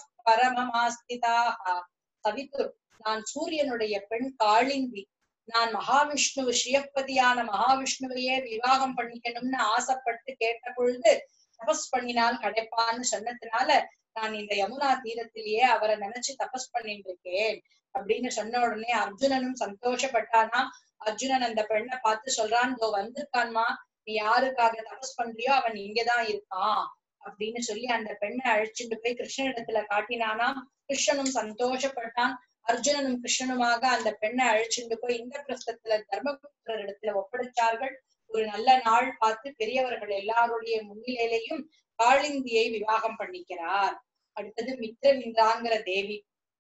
பரமமாஸ்திதாக சவிதுர் நான் சூரியனுடைய பெண் காளிந்தி நான் மகாவிஷ்ணு ஸ்ரீயப்பதியான மகாவிஷ்ணுவையே விவாகம் பண்ணிக்கணும்னு ஆசைப்பட்டு கேட்ட பொழுது தபஸ் பண்ணினால் கிடைப்பான்னு சொன்னதுனால நான் இந்த யமுனா தீரத்திலேயே அவரை நினைச்சு தபஸ் பண்ணிட்டு இருக்கேன் அப்படின்னு சொன்ன உடனே அர்ஜுனனும் சந்தோஷப்பட்டானா அர்ஜுனன் அந்த பெண்ணை பார்த்து சொல்றான் இதோ வந்திருக்கான்மா நீ யாருக்காக தபஸ் பண்றியோ அவன் இங்கதான் இருக்கான் அப்படின்னு சொல்லி அந்த பெண்ணை அழைச்சிட்டு போய் கிருஷ்ணனிடத்துல காட்டினானா கிருஷ்ணனும் சந்தோஷப்பட்டான் அர்ஜுனனும் கிருஷ்ணனுமாக அந்த பெண்ணை அழைச்சிட்டு போய் இந்த பிரஸ்தத்துல தர்மபுத்திரர் இடத்துல ஒப்படைச்சார்கள் ஒரு நல்ல நாள் பார்த்து பெரியவர்கள் எல்லாருடைய முன்னிலையிலையும் காளிந்தியை விவாகம் பண்ணிக்கிறார் அடுத்தது மித்ரவிந்தாங்கிற தேவி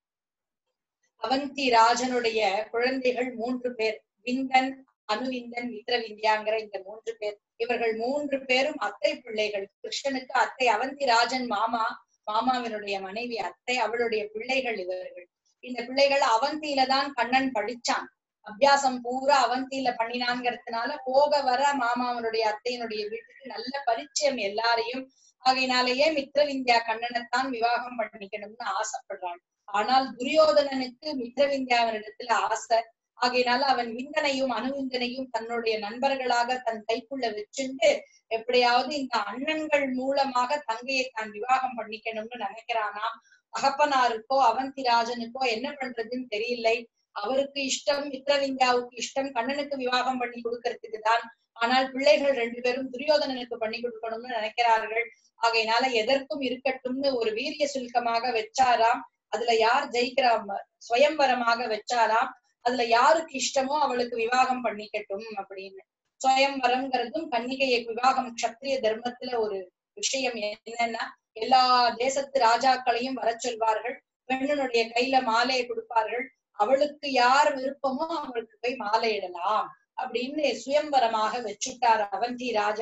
அவந்தி ராஜனுடைய குழந்தைகள் மூன்று பேர் விந்தன் அனுவிந்தன் மித்ரவிந்தியாங்கிற இந்த மூன்று பேர் இவர்கள் மூன்று பேரும் அத்தை பிள்ளைகள் கிருஷ்ணனுக்கு அத்தை அவந்தி ராஜன் மாமா மாமாவினுடைய மனைவி அத்தை அவளுடைய பிள்ளைகள் இவர்கள் இந்த பிள்ளைகள் அவந்தியில தான் கண்ணன் படிச்சான் அபியாசம் பூரா அவந்தியில பண்ணினாங்கிறதுனால போக வர மாமாவனுடைய அத்தையினுடைய வீட்டுக்கு நல்ல பரிச்சயம் எல்லாரையும் ஆகையினாலேயே மித்ரவிந்தியா கண்ணனைத்தான் விவாகம் பண்ணிக்கணும்னு ஆசைப்படுறான் ஆனால் துரியோதனனுக்கு மித்ரவிந்தியாவினிடத்துல ஆசை ஆகையினால அவன் விந்தனையும் அணுவிந்தனையும் தன்னுடைய நண்பர்களாக தன் கைக்குள்ள வச்சுண்டு எப்படியாவது இந்த அண்ணன்கள் மூலமாக தங்கையை தான் விவாகம் பண்ணிக்கணும்னு நினைக்கிறானாம் தகப்பனாருக்கோ அவந்திராஜனுக்கோ என்ன பண்றதுன்னு தெரியலை அவருக்கு இஷ்டம் மித்ரவிந்தியாவுக்கு இஷ்டம் கண்ணனுக்கு விவாகம் பண்ணி கொடுக்கறதுக்கு தான் ஆனால் பிள்ளைகள் ரெண்டு பேரும் துரியோதனனுக்கு பண்ணி கொடுக்கணும்னு நினைக்கிறார்கள் ஆகையினால எதற்கும் இருக்கட்டும்னு ஒரு வீரிய சுல்கமாக வச்சாராம் அதுல யார் ஜெயிக்கிறா சுயம்பரமாக வச்சாராம் அதுல யாருக்கு இஷ்டமோ அவளுக்கு விவாகம் பண்ணிக்கட்டும் அப்படின்னு சுயம்பரம்ங்கிறதும் கன்னிகையை விவாகம் கஷத்திரிய தர்மத்துல ஒரு விஷயம் என்னன்னா எல்லா தேசத்து ராஜாக்களையும் வர சொல்வார்கள் பெண்ணனுடைய கையில மாலையை கொடுப்பார்கள் அவளுக்கு யார் விருப்பமோ அவளுக்கு போய் மாலையிடலாம் அப்படின்னு சுயம்பரமாக வச்சுட்டார் அவந்தி ராஜன்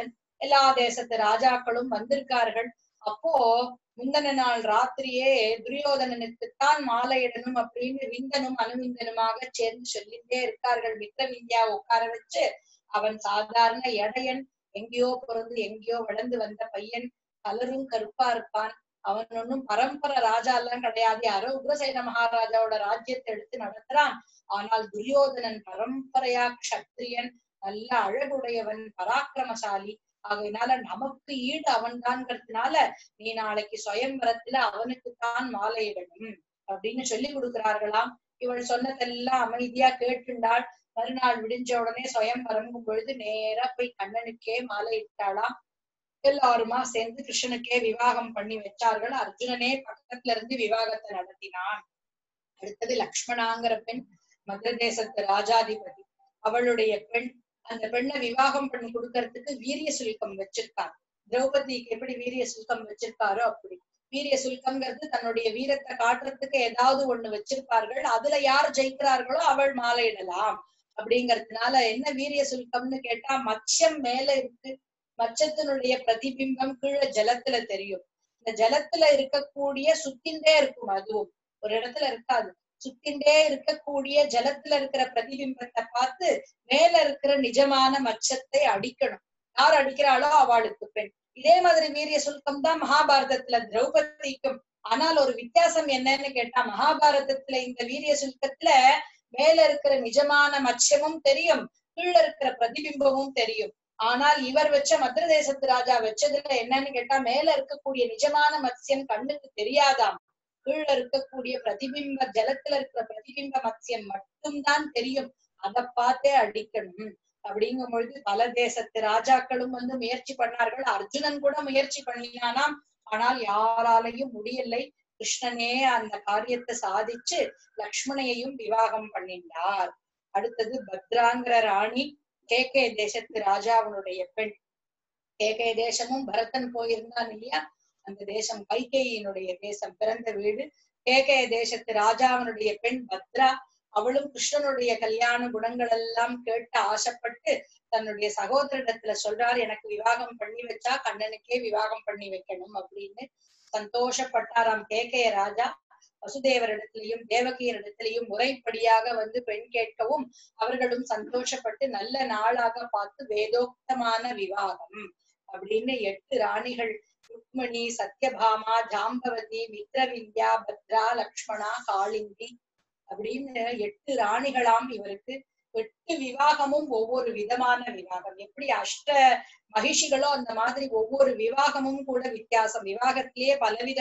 எல்லா தேசத்து ராஜாக்களும் வந்திருக்கார்கள் அப்போ முந்தின நாள் ராத்திரியே துரியோதனனுக்குத்தான் மாலையிடணும் அப்படின்னு விந்தனும் அனுவிந்தனுமாக சேர்ந்து சொல்லிட்டே இருக்கார்கள் மித்திரவிந்தியா உட்கார வச்சு அவன் சாதாரண எடையன் எங்கேயோ பிறந்து எங்கேயோ வளர்ந்து வந்த பையன் கலரும் கருப்பா இருப்பான் அவன் ஒன்னும் பரம்பரை ராஜா எல்லாம் கிடையாது யாரோ உக்ரசேன மகாராஜாவோட ராஜ்யத்தை எடுத்து நடத்துறான் ஆனால் துரியோதனன் பரம்பரையா க்ஷத்ரியன் நல்ல அழகுடையவன் பராக்கிரமசாலி ஆகையினால நமக்கு ஈடு அவன்தான்ங்கிறதுனால நீ நாளைக்கு சுயம்பரத்துல அவனுக்குத்தான் மாலையிடணும் அப்படின்னு சொல்லி கொடுக்கிறார்களாம் இவள் சொன்னதெல்லாம் அமைதியா கேட்டுண்டாள் மறுநாள் விடிஞ்ச உடனே சுயம்பரங்கும் பொழுது நேரா போய் கண்ணனுக்கே மாலையிட்டாளாம் எல்லாருமா சேர்ந்து கிருஷ்ணனுக்கே விவாகம் பண்ணி வச்சார்கள் அர்ஜுனனே பக்கத்துல இருந்து விவாகத்தை நடத்தினான் அடுத்தது லக்ஷ்மணாங்கிற பெண் மத்திய தேசத்து ராஜாதிபதி அவளுடைய பெண் அந்த பெண்ணை விவாகம் பண்ணி கொடுக்கறதுக்கு வீரிய சுல்கம் வச்சிருக்காங்க திரௌபதிக்கு எப்படி வீரிய சுல்கம் வச்சிருக்காரோ அப்படி வீரிய சுல்கம்ங்கிறது தன்னுடைய வீரத்தை காட்டுறதுக்கு ஏதாவது ஒண்ணு வச்சிருப்பார்கள் அதுல யார் ஜெயிக்கிறார்களோ அவள் மாலையிடலாம் அப்படிங்கறதுனால என்ன வீரிய சுல்கம்னு கேட்டா மச்சம் மேல இருக்கு மச்சத்தினுடைய பிரதிபிம்பம் கீழே ஜலத்துல தெரியும் இந்த ஜலத்துல இருக்கக்கூடிய சுத்தின்றே இருக்கும் அதுவும் ஒரு இடத்துல இருக்காது சுத்தின்றே இருக்கக்கூடிய ஜலத்துல இருக்கிற பிரதிபிம்பத்தை பார்த்து மேல இருக்கிற நிஜமான மச்சத்தை அடிக்கணும் யார் அடிக்கிறாளோ அவளுக்கு பெண் இதே மாதிரி வீரிய சுல்கம் தான் மகாபாரதத்துல திரௌபதிக்கும் ஆனால் ஒரு வித்தியாசம் என்னன்னு கேட்டா மகாபாரதத்துல இந்த வீரிய சுல்கத்துல மேல இருக்கிற நிஜமான மச்சமும் தெரியும் கீழ இருக்கிற பிரதிபிம்பமும் தெரியும் ஆனால் இவர் வச்ச மதுர தேசத்து ராஜா வச்சதுல என்னன்னு கேட்டா மேல இருக்கக்கூடிய நிஜமான மத்சியம் கண்ணுக்கு தெரியாதாம் கீழ இருக்கக்கூடிய பிரதிபிம்ப ஜலத்துல இருக்கிற பிரதிபிம்ப மத்சியம் மட்டும்தான் தெரியும் அதை பார்த்தே அடிக்கணும் அப்படிங்கும் பொழுது பல தேசத்து ராஜாக்களும் வந்து முயற்சி பண்ணார்கள் அர்ஜுனன் கூட முயற்சி பண்ணினானாம் ஆனால் யாராலையும் முடியலை கிருஷ்ணனே அந்த காரியத்தை சாதிச்சு லக்ஷ்மணையையும் விவாகம் பண்ணினார் அடுத்தது பத்ராங்கிற ராணி கேகே தேசத்து ராஜாவினுடைய பெண் கேகே தேசமும் பரதன் போயிருந்தான் இல்லையா அந்த தேசம் கைகேயினுடைய தேசம் பிறந்த வீடு கேகே தேசத்து ராஜாவினுடைய பெண் பத்ரா அவளும் கிருஷ்ணனுடைய கல்யாண குணங்கள் எல்லாம் கேட்டு ஆசைப்பட்டு தன்னுடைய சகோதரிடத்துல சொல்றாரு எனக்கு விவாகம் பண்ணி வச்சா கண்ணனுக்கே விவாகம் பண்ணி வைக்கணும் அப்படின்னு சந்தோஷப்பட்டாராம் கேகே ராஜா வசுதேவரிடத்திலையும் தேவகியரிடத்திலையும் முறைப்படியாக வந்து பெண் கேட்கவும் அவர்களும் சந்தோஷப்பட்டு நல்ல நாளாக பார்த்து வேதோக்தமான விவாகம் அப்படின்னு எட்டு ராணிகள் ருக்மணி சத்யபாமா ஜாம்பவதி மித்ரவித்யா பத்ரா லக்ஷ்மணா காளிந்தி அப்படின்னு எட்டு ராணிகளாம் இவருக்கு எட்டு விவாகமும் ஒவ்வொரு விதமான விவாகம் எப்படி அஷ்ட மகிஷிகளோ அந்த மாதிரி ஒவ்வொரு விவாகமும் கூட வித்தியாசம் விவாகத்திலேயே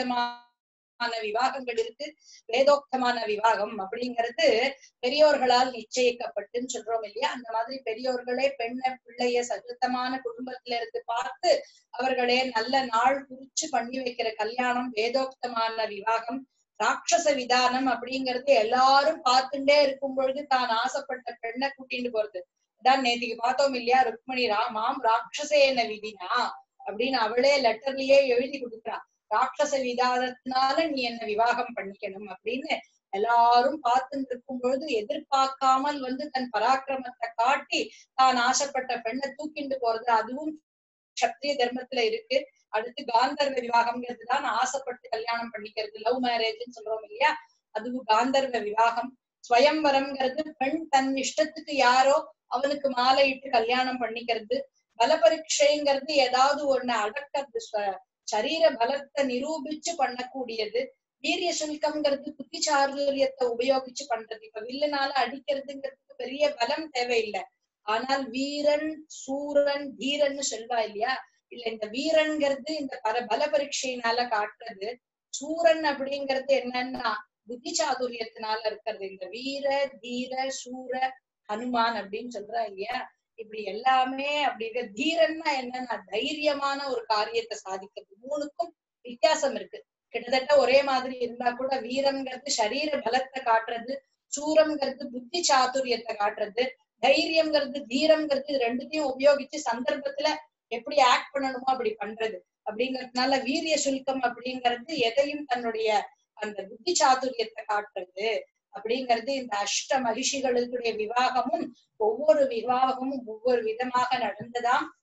பலவிதமான விவாகங்கள் இருக்கு வேதோக்தமான விவாகம் அப்படிங்கிறது பெரியோர்களால் நிச்சயிக்கப்பட்டுன்னு சொல்றோம் இல்லையா அந்த மாதிரி பெரியோர்களே பெண்ண பிள்ளைய சதுர்த்தமான குடும்பத்தில இருந்து பார்த்து அவர்களே நல்ல நாள் குறிச்சு பண்ணி வைக்கிற கல்யாணம் வேதோக்தமான விவாகம் ராட்சச விதானம் அப்படிங்கிறது எல்லாரும் பார்த்துட்டே இருக்கும் பொழுது தான் ஆசைப்பட்ட பெண்ணை கூட்டிட்டு போறது தான் நேத்திக்கு பார்த்தோம் இல்லையா ருக்மணி ராமாம் ராட்சசேன விதினா அப்படின்னு அவளே லெட்டர்லயே எழுதி கொடுக்குறா ராட்சச விதானத்தினால நீ என்ன விவாகம் பண்ணிக்கணும் அப்படின்னு எல்லாரும் பார்த்துட்டு இருக்கும் பொழுது எதிர்பார்க்காமல் வந்து தன் பராக்கிரமத்தை காட்டி தான் ஆசைப்பட்ட பெண்ணை தூக்கிண்டு போறது அதுவும் சத்திரிய தர்மத்துல இருக்கு அடுத்து காந்தர்வ விவாகம்ங்கிறது தான் ஆசைப்பட்டு கல்யாணம் பண்ணிக்கிறது லவ் மேரேஜ்னு சொல்றோம் இல்லையா அதுவும் காந்தர்வ விவாகம் ஸ்வயம்வரம்ங்கிறது பெண் தன் இஷ்டத்துக்கு யாரோ அவனுக்கு மாலையிட்டு கல்யாணம் பண்ணிக்கிறது பல பரீட்சைங்கிறது ஏதாவது ஒண்ணு அடக்கிறது ஸ்வ- சரீர பலத்தை நிரூபிச்சு பண்ணக்கூடியது வீரிய சுல்கம்ங்கிறது புத்திசாதுரியத்தை உபயோகிச்சு பண்றது இப்ப வில்லுனால அடிக்கிறதுங்கிறதுக்கு பெரிய பலம் தேவையில்லை ஆனால் வீரன் சூரன் தீரன்னு சொல்வா இல்லையா இல்ல இந்த வீரன்கிறது இந்த பர பல பரீட்சையினால காட்டுறது சூரன் அப்படிங்கிறது என்னன்னா புத்தி சாதுரியத்தினால இருக்கிறது இந்த வீர தீர சூர ஹனுமான் அப்படின்னு சொல்றா இல்லையா இப்படி எல்லாமே அப்படி இருக்க தீரன்னா என்னன்னா தைரியமான ஒரு காரியத்தை சாதிக்கிறது மூணுக்கும் வித்தியாசம் இருக்கு கிட்டத்தட்ட ஒரே மாதிரி இருந்தா கூட வீரம்ங்கிறது சரீர பலத்தை காட்டுறது சூரம்ங்கிறது புத்தி சாதுரியத்தை காட்டுறது தைரியம்ங்கிறது தீரம்ங்கிறது இது ரெண்டுத்தையும் உபயோகிச்சு சந்தர்ப்பத்துல எப்படி ஆக்ட் பண்ணணுமோ அப்படி பண்றது அப்படிங்கறதுனால வீரிய சுல்கம் அப்படிங்கிறது எதையும் தன்னுடைய அந்த புத்தி சாதுரியத்தை காட்டுறது அப்படிங்கிறது இந்த அஷ்ட மகிஷிகளுடைய விவாகமும் ஒவ்வொரு விவாகமும் ஒவ்வொரு விதமாக நடந்ததாம்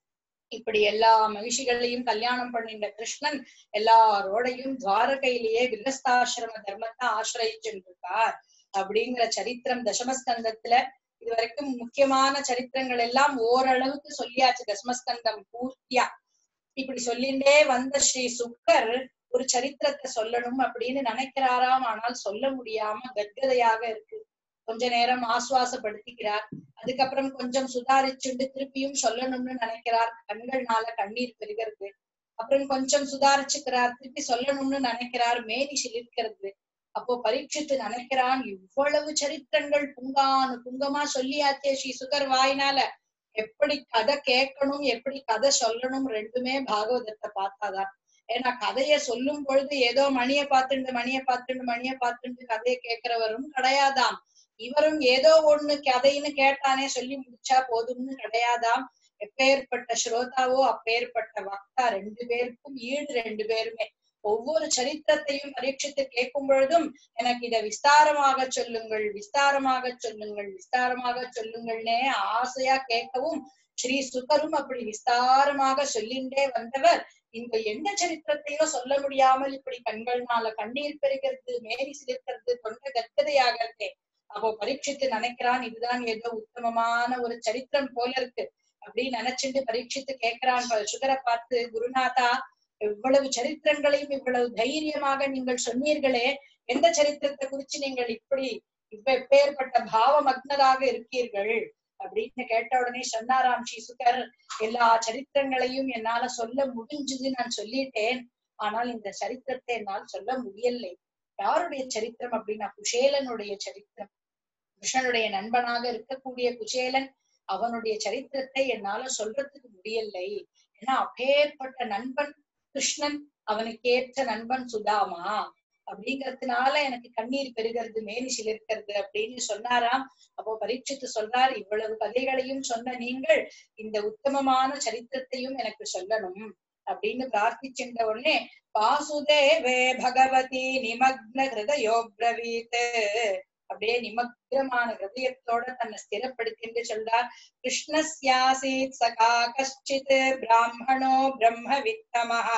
இப்படி எல்லா மகிழ்ச்சிகளையும் கல்யாணம் பண்ணின்ற கிருஷ்ணன் எல்லாரோடையும் துவாரகையிலேயே கிரகஸ்தாசிரம தர்மத்தை ஆசிரயிச்சுருக்கார் அப்படிங்கிற சரித்திரம் தசமஸ்கந்தத்துல இது வரைக்கும் முக்கியமான சரித்திரங்கள் எல்லாம் ஓரளவுக்கு சொல்லியாச்சு தசமஸ்கந்தம் பூர்த்தியா இப்படி சொல்லிண்டே வந்த ஸ்ரீ சுக்கர் ஒரு சரித்திரத்தை சொல்லணும் அப்படின்னு நினைக்கிறாராம் ஆனால் சொல்ல முடியாம கத்கதையாக இருக்கு கொஞ்ச நேரம் ஆசுவாசப்படுத்திக்கிறார் அதுக்கப்புறம் கொஞ்சம் சுதாரிச்சுண்டு திருப்பியும் சொல்லணும்னு நினைக்கிறார் கண்கள்னால கண்ணீர் பெருகிறது அப்புறம் கொஞ்சம் சுதாரிச்சுக்கிறார் திருப்பி சொல்லணும்னு நினைக்கிறார் மேனி சிலிர்க்கிறது அப்போ பரீட்சித்து நினைக்கிறான் இவ்வளவு சரித்திரங்கள் புங்கானு புங்கமா சொல்லியாச்சே ஸ்ரீ சுகர் வாயினால எப்படி கதை கேட்கணும் எப்படி கதை சொல்லணும் ரெண்டுமே பாகவதத்தை பார்த்தாதான் ஏன்னா கதைய சொல்லும் பொழுது ஏதோ மணிய பார்த்துண்டு மணிய பார்த்துண்டு மணிய பார்த்துண்டு கதையை கேட்கிறவரும் கிடையாதாம் இவரும் ஏதோ ஒண்ணு கதைன்னு கேட்டானே சொல்லி முடிச்சா போதும்னு கிடையாதாம் எப்பேற்பட்ட ஸ்ரோதாவோ அப்பேற்பட்ட வக்தா ரெண்டு பேருக்கும் ஈடு ரெண்டு பேருமே ஒவ்வொரு சரித்திரத்தையும் பரீட்சித்து கேட்கும் பொழுதும் எனக்கு இதை விஸ்தாரமாக சொல்லுங்கள் விஸ்தாரமாக சொல்லுங்கள் விஸ்தாரமாக சொல்லுங்கள்னே ஆசையா கேட்கவும் ஸ்ரீ சுகரும் அப்படி விஸ்தாரமாக சொல்லிண்டே வந்தவர் இந்த எந்த சரித்திரத்தையோ சொல்ல முடியாமல் இப்படி கண்கள்னால கண்ணீர் பெறுகிறது மேரி சிலிர்க்கிறது தொண்ட கற்கதையாகிறது அப்போ பரீட்சித்து நினைக்கிறான் இதுதான் ஏதோ உத்தமமான ஒரு சரித்திரம் போல இருக்கு அப்படின்னு நினைச்சுட்டு பரீட்சித்து கேட்கிறான் சுகரை பார்த்து குருநாதா எவ்வளவு சரித்திரங்களையும் இவ்வளவு தைரியமாக நீங்கள் சொன்னீர்களே எந்த சரித்திரத்தை குறிச்சு நீங்கள் இப்படி இப்ப எப்பேற்பட்ட பாவமக்னராக இருக்கீர்கள் அப்படின்னு கேட்ட உடனே சொன்னாராம் ஸ்ரீ சுகர் எல்லா சரித்திரங்களையும் என்னால சொல்ல முடிஞ்சது நான் சொல்லிட்டேன் ஆனால் இந்த சரித்திரத்தை என்னால் சொல்ல முடியலை யாருடைய சரித்திரம் அப்படின்னா குஷேலனுடைய சரித்திரம் கிருஷ்ணனுடைய நண்பனாக இருக்கக்கூடிய குசேலன் அவனுடைய சரித்திரத்தை என்னால சொல்றதுக்கு முடியலை ஏன்னா அப்பேற்பட்ட நண்பன் கிருஷ்ணன் அவனுக்கு ஏற்ற நண்பன் சுதாமா அப்படிங்கறதுனால எனக்கு கண்ணீர் பெருகிறது மேனி சிலிர்க்கிறது அப்படின்னு சொன்னாராம் அப்போ பரீட்சித்து சொல்றார் இவ்வளவு கதைகளையும் சொன்ன நீங்கள் இந்த உத்தமமான சரித்திரத்தையும் எனக்கு சொல்லணும் அப்படின்னு பிரார்த்திச்சென்ற உடனே வாசுதேவே பகவதி நிமக்ன ஹிருதயோ பிரவீத் அப்படியே நிமக்னமான ஹிருதயத்தோட தன்னை ஸ்திரப்படுத்திட்டு சொல்றார் கிருஷ்ணஸ்யாசீத் சகா கஷ்டித் பிராமணோ பிரம்ம வித்தமஹ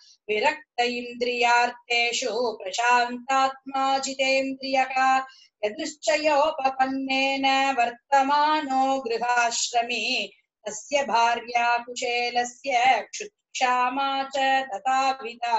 விரக்த இந்திரியார்த்தேஷு பிரசாந்தாத்மா ஜிதேந்திரியः यदृश्चयोपपन्नेन वर्तमानो गृहाश्रमी तस्य भार्या कुशेलस्य क्षुक्षामा च तथाविधा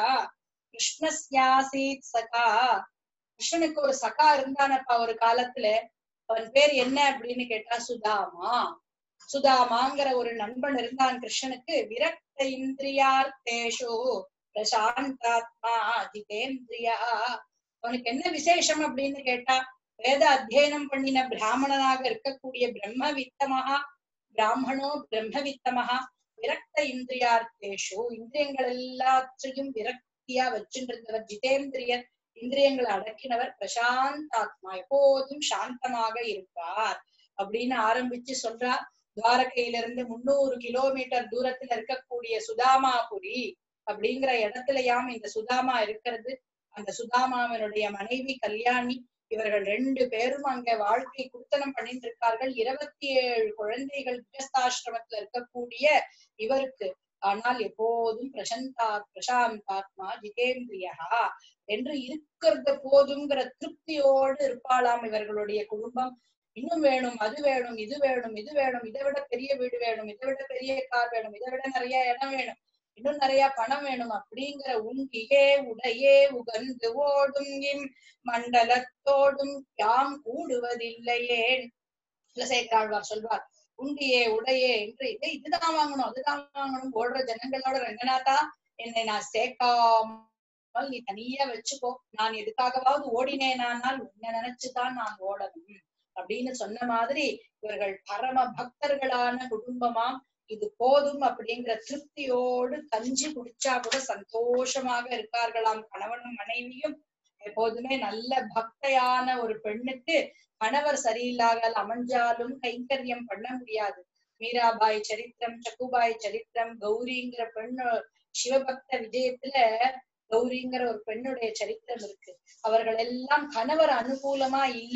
கிருஷ்ணஸ்யாசீத் சகா கிருஷ்ணனுக்கு ஒரு சகா இருந்தானப்பா ஒரு காலத்துல அவன் பேர் என்ன அப்படின்னு கேட்டா சுதாமா சுதாமாங்கிற ஒரு நண்பன் இருந்தான் கிருஷ்ணனுக்கு விரக்த இந்திரியார்த்தேஷு பிரசாந்தாத்மா ஜிதேந்திரியா அவனுக்கு என்ன விசேஷம் அப்படின்னு கேட்டா வேத அத்தியனம் பண்ணின பிராமணனாக இருக்கக்கூடிய பிரம்ம வித்தமகா பிராமணோ பிரம்ம வித்தமகா விரக்த இந்திரியார்த்தேஷு இந்திரியங்கள் எல்லாத்தையும் விரக்தியா வச்சுருந்தவர் ஜிதேந்திரியர் இந்திரியங்களை அடக்கினவர் பிரசாந்தாத்மா எப்போதும் சாந்தமாக இருப்பார் அப்படின்னு ஆரம்பிச்சு சொல்றார் துவாரகையிலிருந்து முன்னூறு கிலோமீட்டர் தூரத்துல இருக்கக்கூடிய சுதாமாபுரி அப்படிங்கிற இடத்துலயாம் இந்த சுதாமா இருக்கிறது அந்த சுதாமாவினுடைய மனைவி கல்யாணி இவர்கள் ரெண்டு பேரும் அங்க வாழ்க்கை குத்தனம் பண்ணிட்டு இருக்கார்கள் இருபத்தி ஏழு குழந்தைகள் கிரஸ்தாசிரமத்துல இருக்கக்கூடிய இவருக்கு ஆனால் எப்போதும் பிரசந்தா பிரசாந்தாத்மா ஜிதேந்திரியா என்று இருக்கிறது போதுங்கிற திருப்தியோடு இருப்பாளாம் இவர்களுடைய குடும்பம் இன்னும் வேணும் அது வேணும் இது வேணும் இது வேணும் இதை விட பெரிய வீடு வேணும் இதை விட பெரிய கார் வேணும் இதை விட நிறைய இடம் வேணும் இன்னும் நிறைய பணம் வேணும் அப்படிங்கிற உண்டியே உடையே உகந்து ஓடும் இம் மண்டலத்தோடும் யாம் கூடுவதில்லையே குலசேகராழ்வார் சொல்வார் உண்டியே உடையே என்று இதை இதுதான் வாங்கணும் அதுதான் வாங்கணும் ஓடுற ஜனங்களோட ரங்கநாதா என்னை நான் சேர்க்காமல் நீ தனியா வச்சுக்கோ நான் எதுக்காகவாவது ஓடினேனானால் உன்னை நினைச்சுதான் நான் ஓடணும் அப்படின்னு சொன்ன மாதிரி இவர்கள் பரம பக்தர்களான குடும்பமாம் இது போதும் அப்படிங்கிற திருப்தியோடு கஞ்சி குடிச்சா கூட சந்தோஷமாக இருக்கார்களாம் கணவனும் மனைவியும் எப்போதுமே நல்ல பக்தையான ஒரு பெண்ணுக்கு கணவர் சரியில்லாத அமைஞ்சாலும் கைங்கரியம் பண்ண முடியாது மீராபாய் சரித்திரம் சக்குபாய் சரித்திரம் கௌரிங்கிற பெண்ணு சிவபக்த விஜயத்துல கௌரிங்கிற ஒரு பெண்ணுடைய சரித்திரம் இருக்கு அவர்கள் எல்லாம் கணவர் அனுகூலமா இல்லை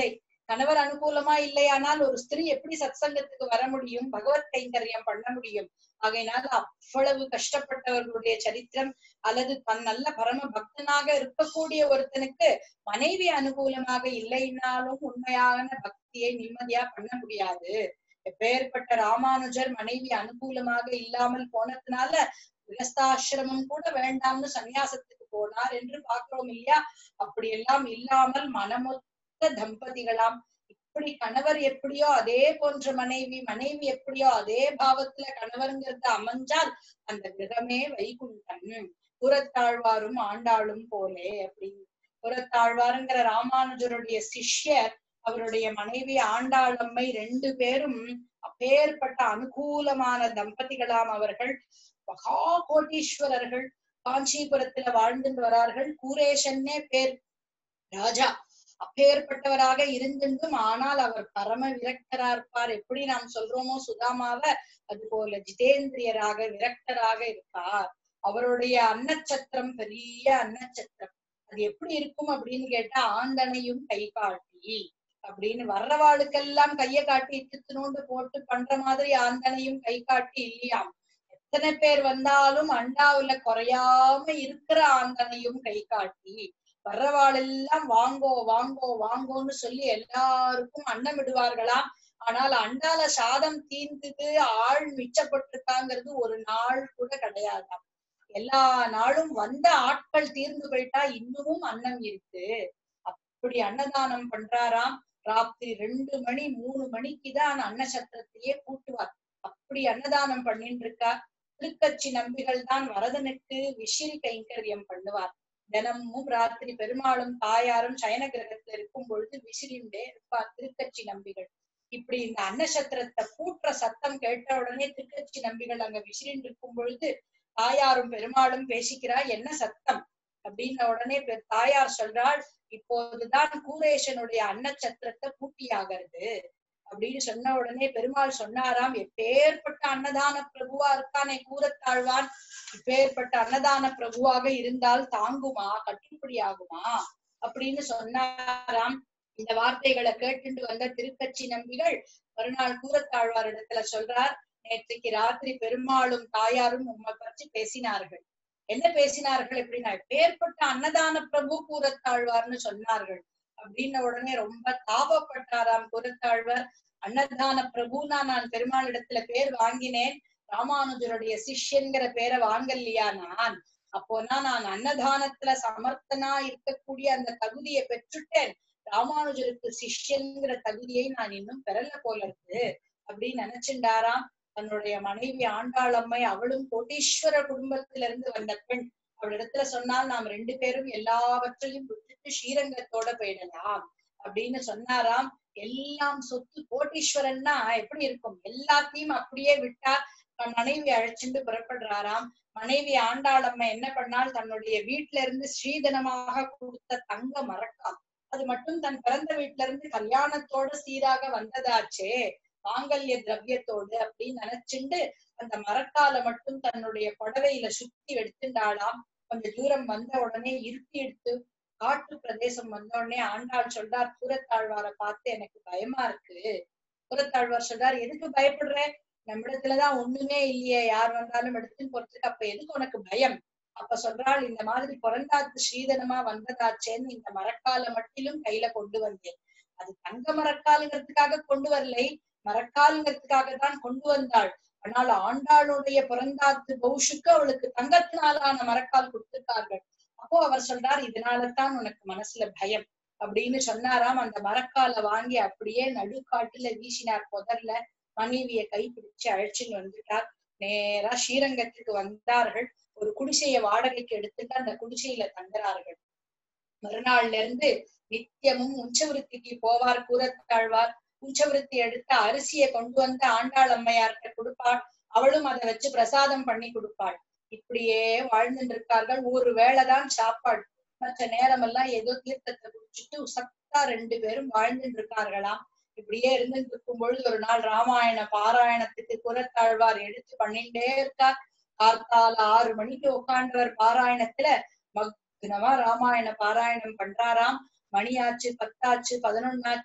கணவர் அனுகூலமா இல்லையானால் ஒரு ஸ்திரீ எப்படி சத்சங்கத்துக்கு வர முடியும் பகவத் கைங்கரியம் பண்ண முடியும் ஆகையினால அவ்வளவு கஷ்டப்பட்டவர்களுடைய சரித்திரம் அல்லது தன் நல்ல பரம பக்தனாக இருக்கக்கூடிய ஒருத்தனுக்கு மனைவி அனுகூலமாக இல்லைன்னாலும் உண்மையான பக்தியை நிம்மதியா பண்ண முடியாது எப்பேற்பட்ட ராமானுஜர் மனைவி அனுகூலமாக இல்லாமல் போனதுனால கிரஸ்தாசிரமம் கூட வேண்டாம்னு சந்நியாசத்துக்கு போனார் என்று பார்க்கிறோம் இல்லையா அப்படியெல்லாம் இல்லாமல் மனமொத்த தம்பதிகளாம் இப்படி கணவர் எப்படியோ அதே போன்ற மனைவி மனைவி எப்படியோ அதே பாவத்துல கணவருங்கிறது அமைஞ்சால் அந்த கிரகமே வைகுண்டன் புறத்தாழ்வாரும் ஆண்டாளும் போலே அப்படின்னு புறத்தாழ்வாருங்கிற ராமானுஜருடைய சிஷ்யர் அவருடைய மனைவி ஆண்டாளம்மை ரெண்டு பேரும் அப்பேற்பட்ட அனுகூலமான தம்பதிகளாம் அவர்கள் மகா கோட்டீஸ்வரர்கள் காஞ்சிபுரத்துல வாழ்ந்துட்டு வரார்கள் கூரேஷன்னே பேர் ராஜா அப்பேற்பட்டவராக இருந்தும் ஆனால் அவர் பரம விரக்தரா இருப்பார் எப்படி நாம் சொல்றோமோ சுதாமாவ அது போல ஜிதேந்திரியராக விரக்தராக இருப்பார் அவருடைய அன்னச்சத்திரம் பெரிய அன்னச்சத்திரம் அது எப்படி இருக்கும் அப்படின்னு கேட்டா ஆந்தனையும் கை காட்டி அப்படின்னு வர்றவாளுக்கெல்லாம் கைய காட்டி இத்துனோண்டு போட்டு பண்ற மாதிரி ஆந்தனையும் கை காட்டி இல்லையாம் எத்தனை பேர் வந்தாலும் அண்டாவுல குறையாம இருக்கிற ஆந்தனையும் கை காட்டி வர்றவாளெல்லாம் வாங்கோ வாங்கோ வாங்கோன்னு சொல்லி எல்லாருக்கும் அன்னம் விடுவார்களாம் ஆனால் அண்டால சாதம் தீர்ந்தது ஆள் மிச்சப்பட்டிருக்காங்கிறது ஒரு நாள் கூட கிடையாதாம் எல்லா நாளும் வந்த ஆட்கள் தீர்ந்து போயிட்டா இன்னமும் அன்னம் இருக்கு அப்படி அன்னதானம் பண்றாராம் ராத்திரி ரெண்டு மணி மூணு மணிக்கு தான் அன்னசத்திரத்தையே கூட்டுவார் அப்படி அன்னதானம் பண்ணிட்டு இருக்கார் திருக்கட்சி நம்பிகள் தான் வரதனுக்கு விசிறி கைங்கரியம் பண்ணுவார் தினமும் ராத்திரி பெருமாளும் தாயாரும் சயன கிரகத்துல இருக்கும் பொழுது விசிறிண்டே இருப்பார் திருக்கட்சி நம்பிகள் இப்படி இந்த அன்னசத்திரத்தை பூட்டுற சத்தம் கேட்ட உடனே திருக்கட்சி நம்பிகள் அங்க விசிறிண்டு இருக்கும் பொழுது தாயாரும் பெருமாளும் பேசிக்கிறா என்ன சத்தம் அப்படின்ன உடனே பெ- தாயார் சொல்றாள் இப்போதுதான் கூரேஷனுடைய அன்னச்சத்திரத்தை பூட்டியாகிறது அப்படின்னு சொன்ன உடனே பெருமாள் சொன்னாராம் எப்பேற்பட்ட அன்னதான பிரபுவா இருக்கானே கூறத்தாழ்வான் இப்பேற்பட்ட அன்னதான பிரபுவாக இருந்தால் தாங்குமா கட்டுப்படி ஆகுமா அப்படின்னு சொன்னாராம் இந்த வார்த்தைகளை கேட்டுட்டு வந்த திருக்கட்சி நம்பிகள் மறுநாள் கூறத்தாழ்வார் இடத்துல சொல்றார் நேற்றைக்கு ராத்திரி பெருமாளும் தாயாரும் உம்மை பற்றி பேசினார்கள் என்ன பேசினார்கள் எப்படின்னா பேர்பட்ட அன்னதான பிரபு கூறத்தாழ்வார்னு சொன்னார்கள் அப்படின்ன உடனே ரொம்ப தாபப்பட்டாராம் கூறத்தாழ்வார் அன்னதான பிரபுனா நான் பெருமாள் இடத்துல பேர் வாங்கினேன் ராமானுஜருடைய சிஷ்யன்கிற பேரை வாங்கலையா நான் அப்போனா நான் அன்னதானத்துல சமர்த்தனா இருக்கக்கூடிய அந்த தகுதியை பெற்றுட்டேன் ராமானுஜருக்கு சிஷ்யன்கிற தகுதியை நான் இன்னும் பெறல போல இருக்கு அப்படின்னு நினைச்சுண்டாராம் தன்னுடைய மனைவி ஆண்டாளம்மை அவளும் கோட்டீஸ்வர குடும்பத்திலிருந்து இருந்து வந்த பெண் அவளிடத்துல சொன்னால் நாம் ரெண்டு பேரும் எல்லாவற்றையும் விட்டுட்டு ஸ்ரீரங்கத்தோட போயிடலாம் அப்படின்னு சொன்னாராம் எல்லாம் சொத்து கோட்டீஸ்வரன்னா எப்படி இருக்கும் எல்லாத்தையும் அப்படியே விட்டா தன் மனைவி அழைச்சிட்டு புறப்படுறாராம் மனைவி ஆண்டாளம்மை என்ன பண்ணால் தன்னுடைய வீட்டுல இருந்து ஸ்ரீதனமாக கொடுத்த தங்க மறக்காம் அது மட்டும் தன் பிறந்த வீட்டுல இருந்து கல்யாணத்தோட சீராக வந்ததாச்சே மாங்கல்ய திரவியத்தோடு அப்படின்னு நினைச்சுண்டு அந்த மரக்கால மட்டும் தன்னுடைய புடவையில சுத்தி எடுத்துட்டாளாம் கொஞ்ச தூரம் வந்த உடனே இருட்டி எடுத்து காட்டு பிரதேசம் வந்த உடனே ஆண்டாள் சொல்றார் புறத்தாழ்வாரை பார்த்து எனக்கு பயமா இருக்கு புறத்தாழ்வார் சொல்றார் எதுக்கு பயப்படுற நம்மிடத்துலதான் ஒண்ணுமே இல்லையே யார் வந்தாலும் எடுத்துன்னு போறதுக்கு அப்ப எதுக்கு உனக்கு பயம் அப்ப சொல்றாள் இந்த மாதிரி பிறந்தாத்து ஸ்ரீதனமா வந்ததாச்சேன்னு இந்த மரக்கால மட்டிலும் கையில கொண்டு வந்தேன் அது தங்க மரக்காலுங்கிறதுக்காக கொண்டு வரலை மரக்காலுங்கிறதுக்காக தான் கொண்டு வந்தாள் ஆனால் ஆண்டாளுடைய பிறந்தாத்து பௌஷுக்கு அவளுக்கு தங்கத்தினாலான மரக்கால் கொடுத்திருக்கார்கள் அப்போ அவர் சொல்றார் இதனாலதான் உனக்கு மனசுல பயம் அப்படின்னு சொன்னாராம் அந்த மரக்கால வாங்கி அப்படியே நடுக்காட்டுல வீசினார் புதர்ல மனைவிய கைப்பிடிச்சு அழைச்சின்னு வந்துட்டார் நேரா ஸ்ரீரங்கத்துக்கு வந்தார்கள் ஒரு குடிசைய வாடகைக்கு எடுத்துட்டு அந்த குடிசையில தங்குறார்கள் மறுநாள்ல இருந்து நித்தியமும் உச்சவிருத்திக்கு போவார் கூறத்தாழ்வார் உச்சவிருத்தி எடுத்த அரிசியை கொண்டு வந்து ஆண்டாள் அம்மையார்கிட்ட கொடுப்பாள் அவளும் அதை வச்சு பிரசாதம் பண்ணி கொடுப்பாள் இப்படியே வாழ்ந்துட்டு இருக்கார்கள் ஒரு வேளைதான் சாப்பாடு மற்ற நேரம் எல்லாம் ஏதோ தீர்த்தத்தை குடிச்சிட்டு சத்தா ரெண்டு பேரும் வாழ்ந்துட்டு இருக்கார்களாம் இப்படியே இருந்துட்டு இருக்கும் பொழுது ஒரு நாள் ராமாயண பாராயணத்துக்கு குரத்தாழ்வார் எடுத்து பண்ணிட்டே இருக்கார் கார்த்தால ஆறு மணிக்கு உட்காண்டவர் பாராயணத்துல மக்னமா ராமாயண பாராயணம் பண்றாராம் மணியாச்சு பத்தாச்சு பதினொன்னாச்சு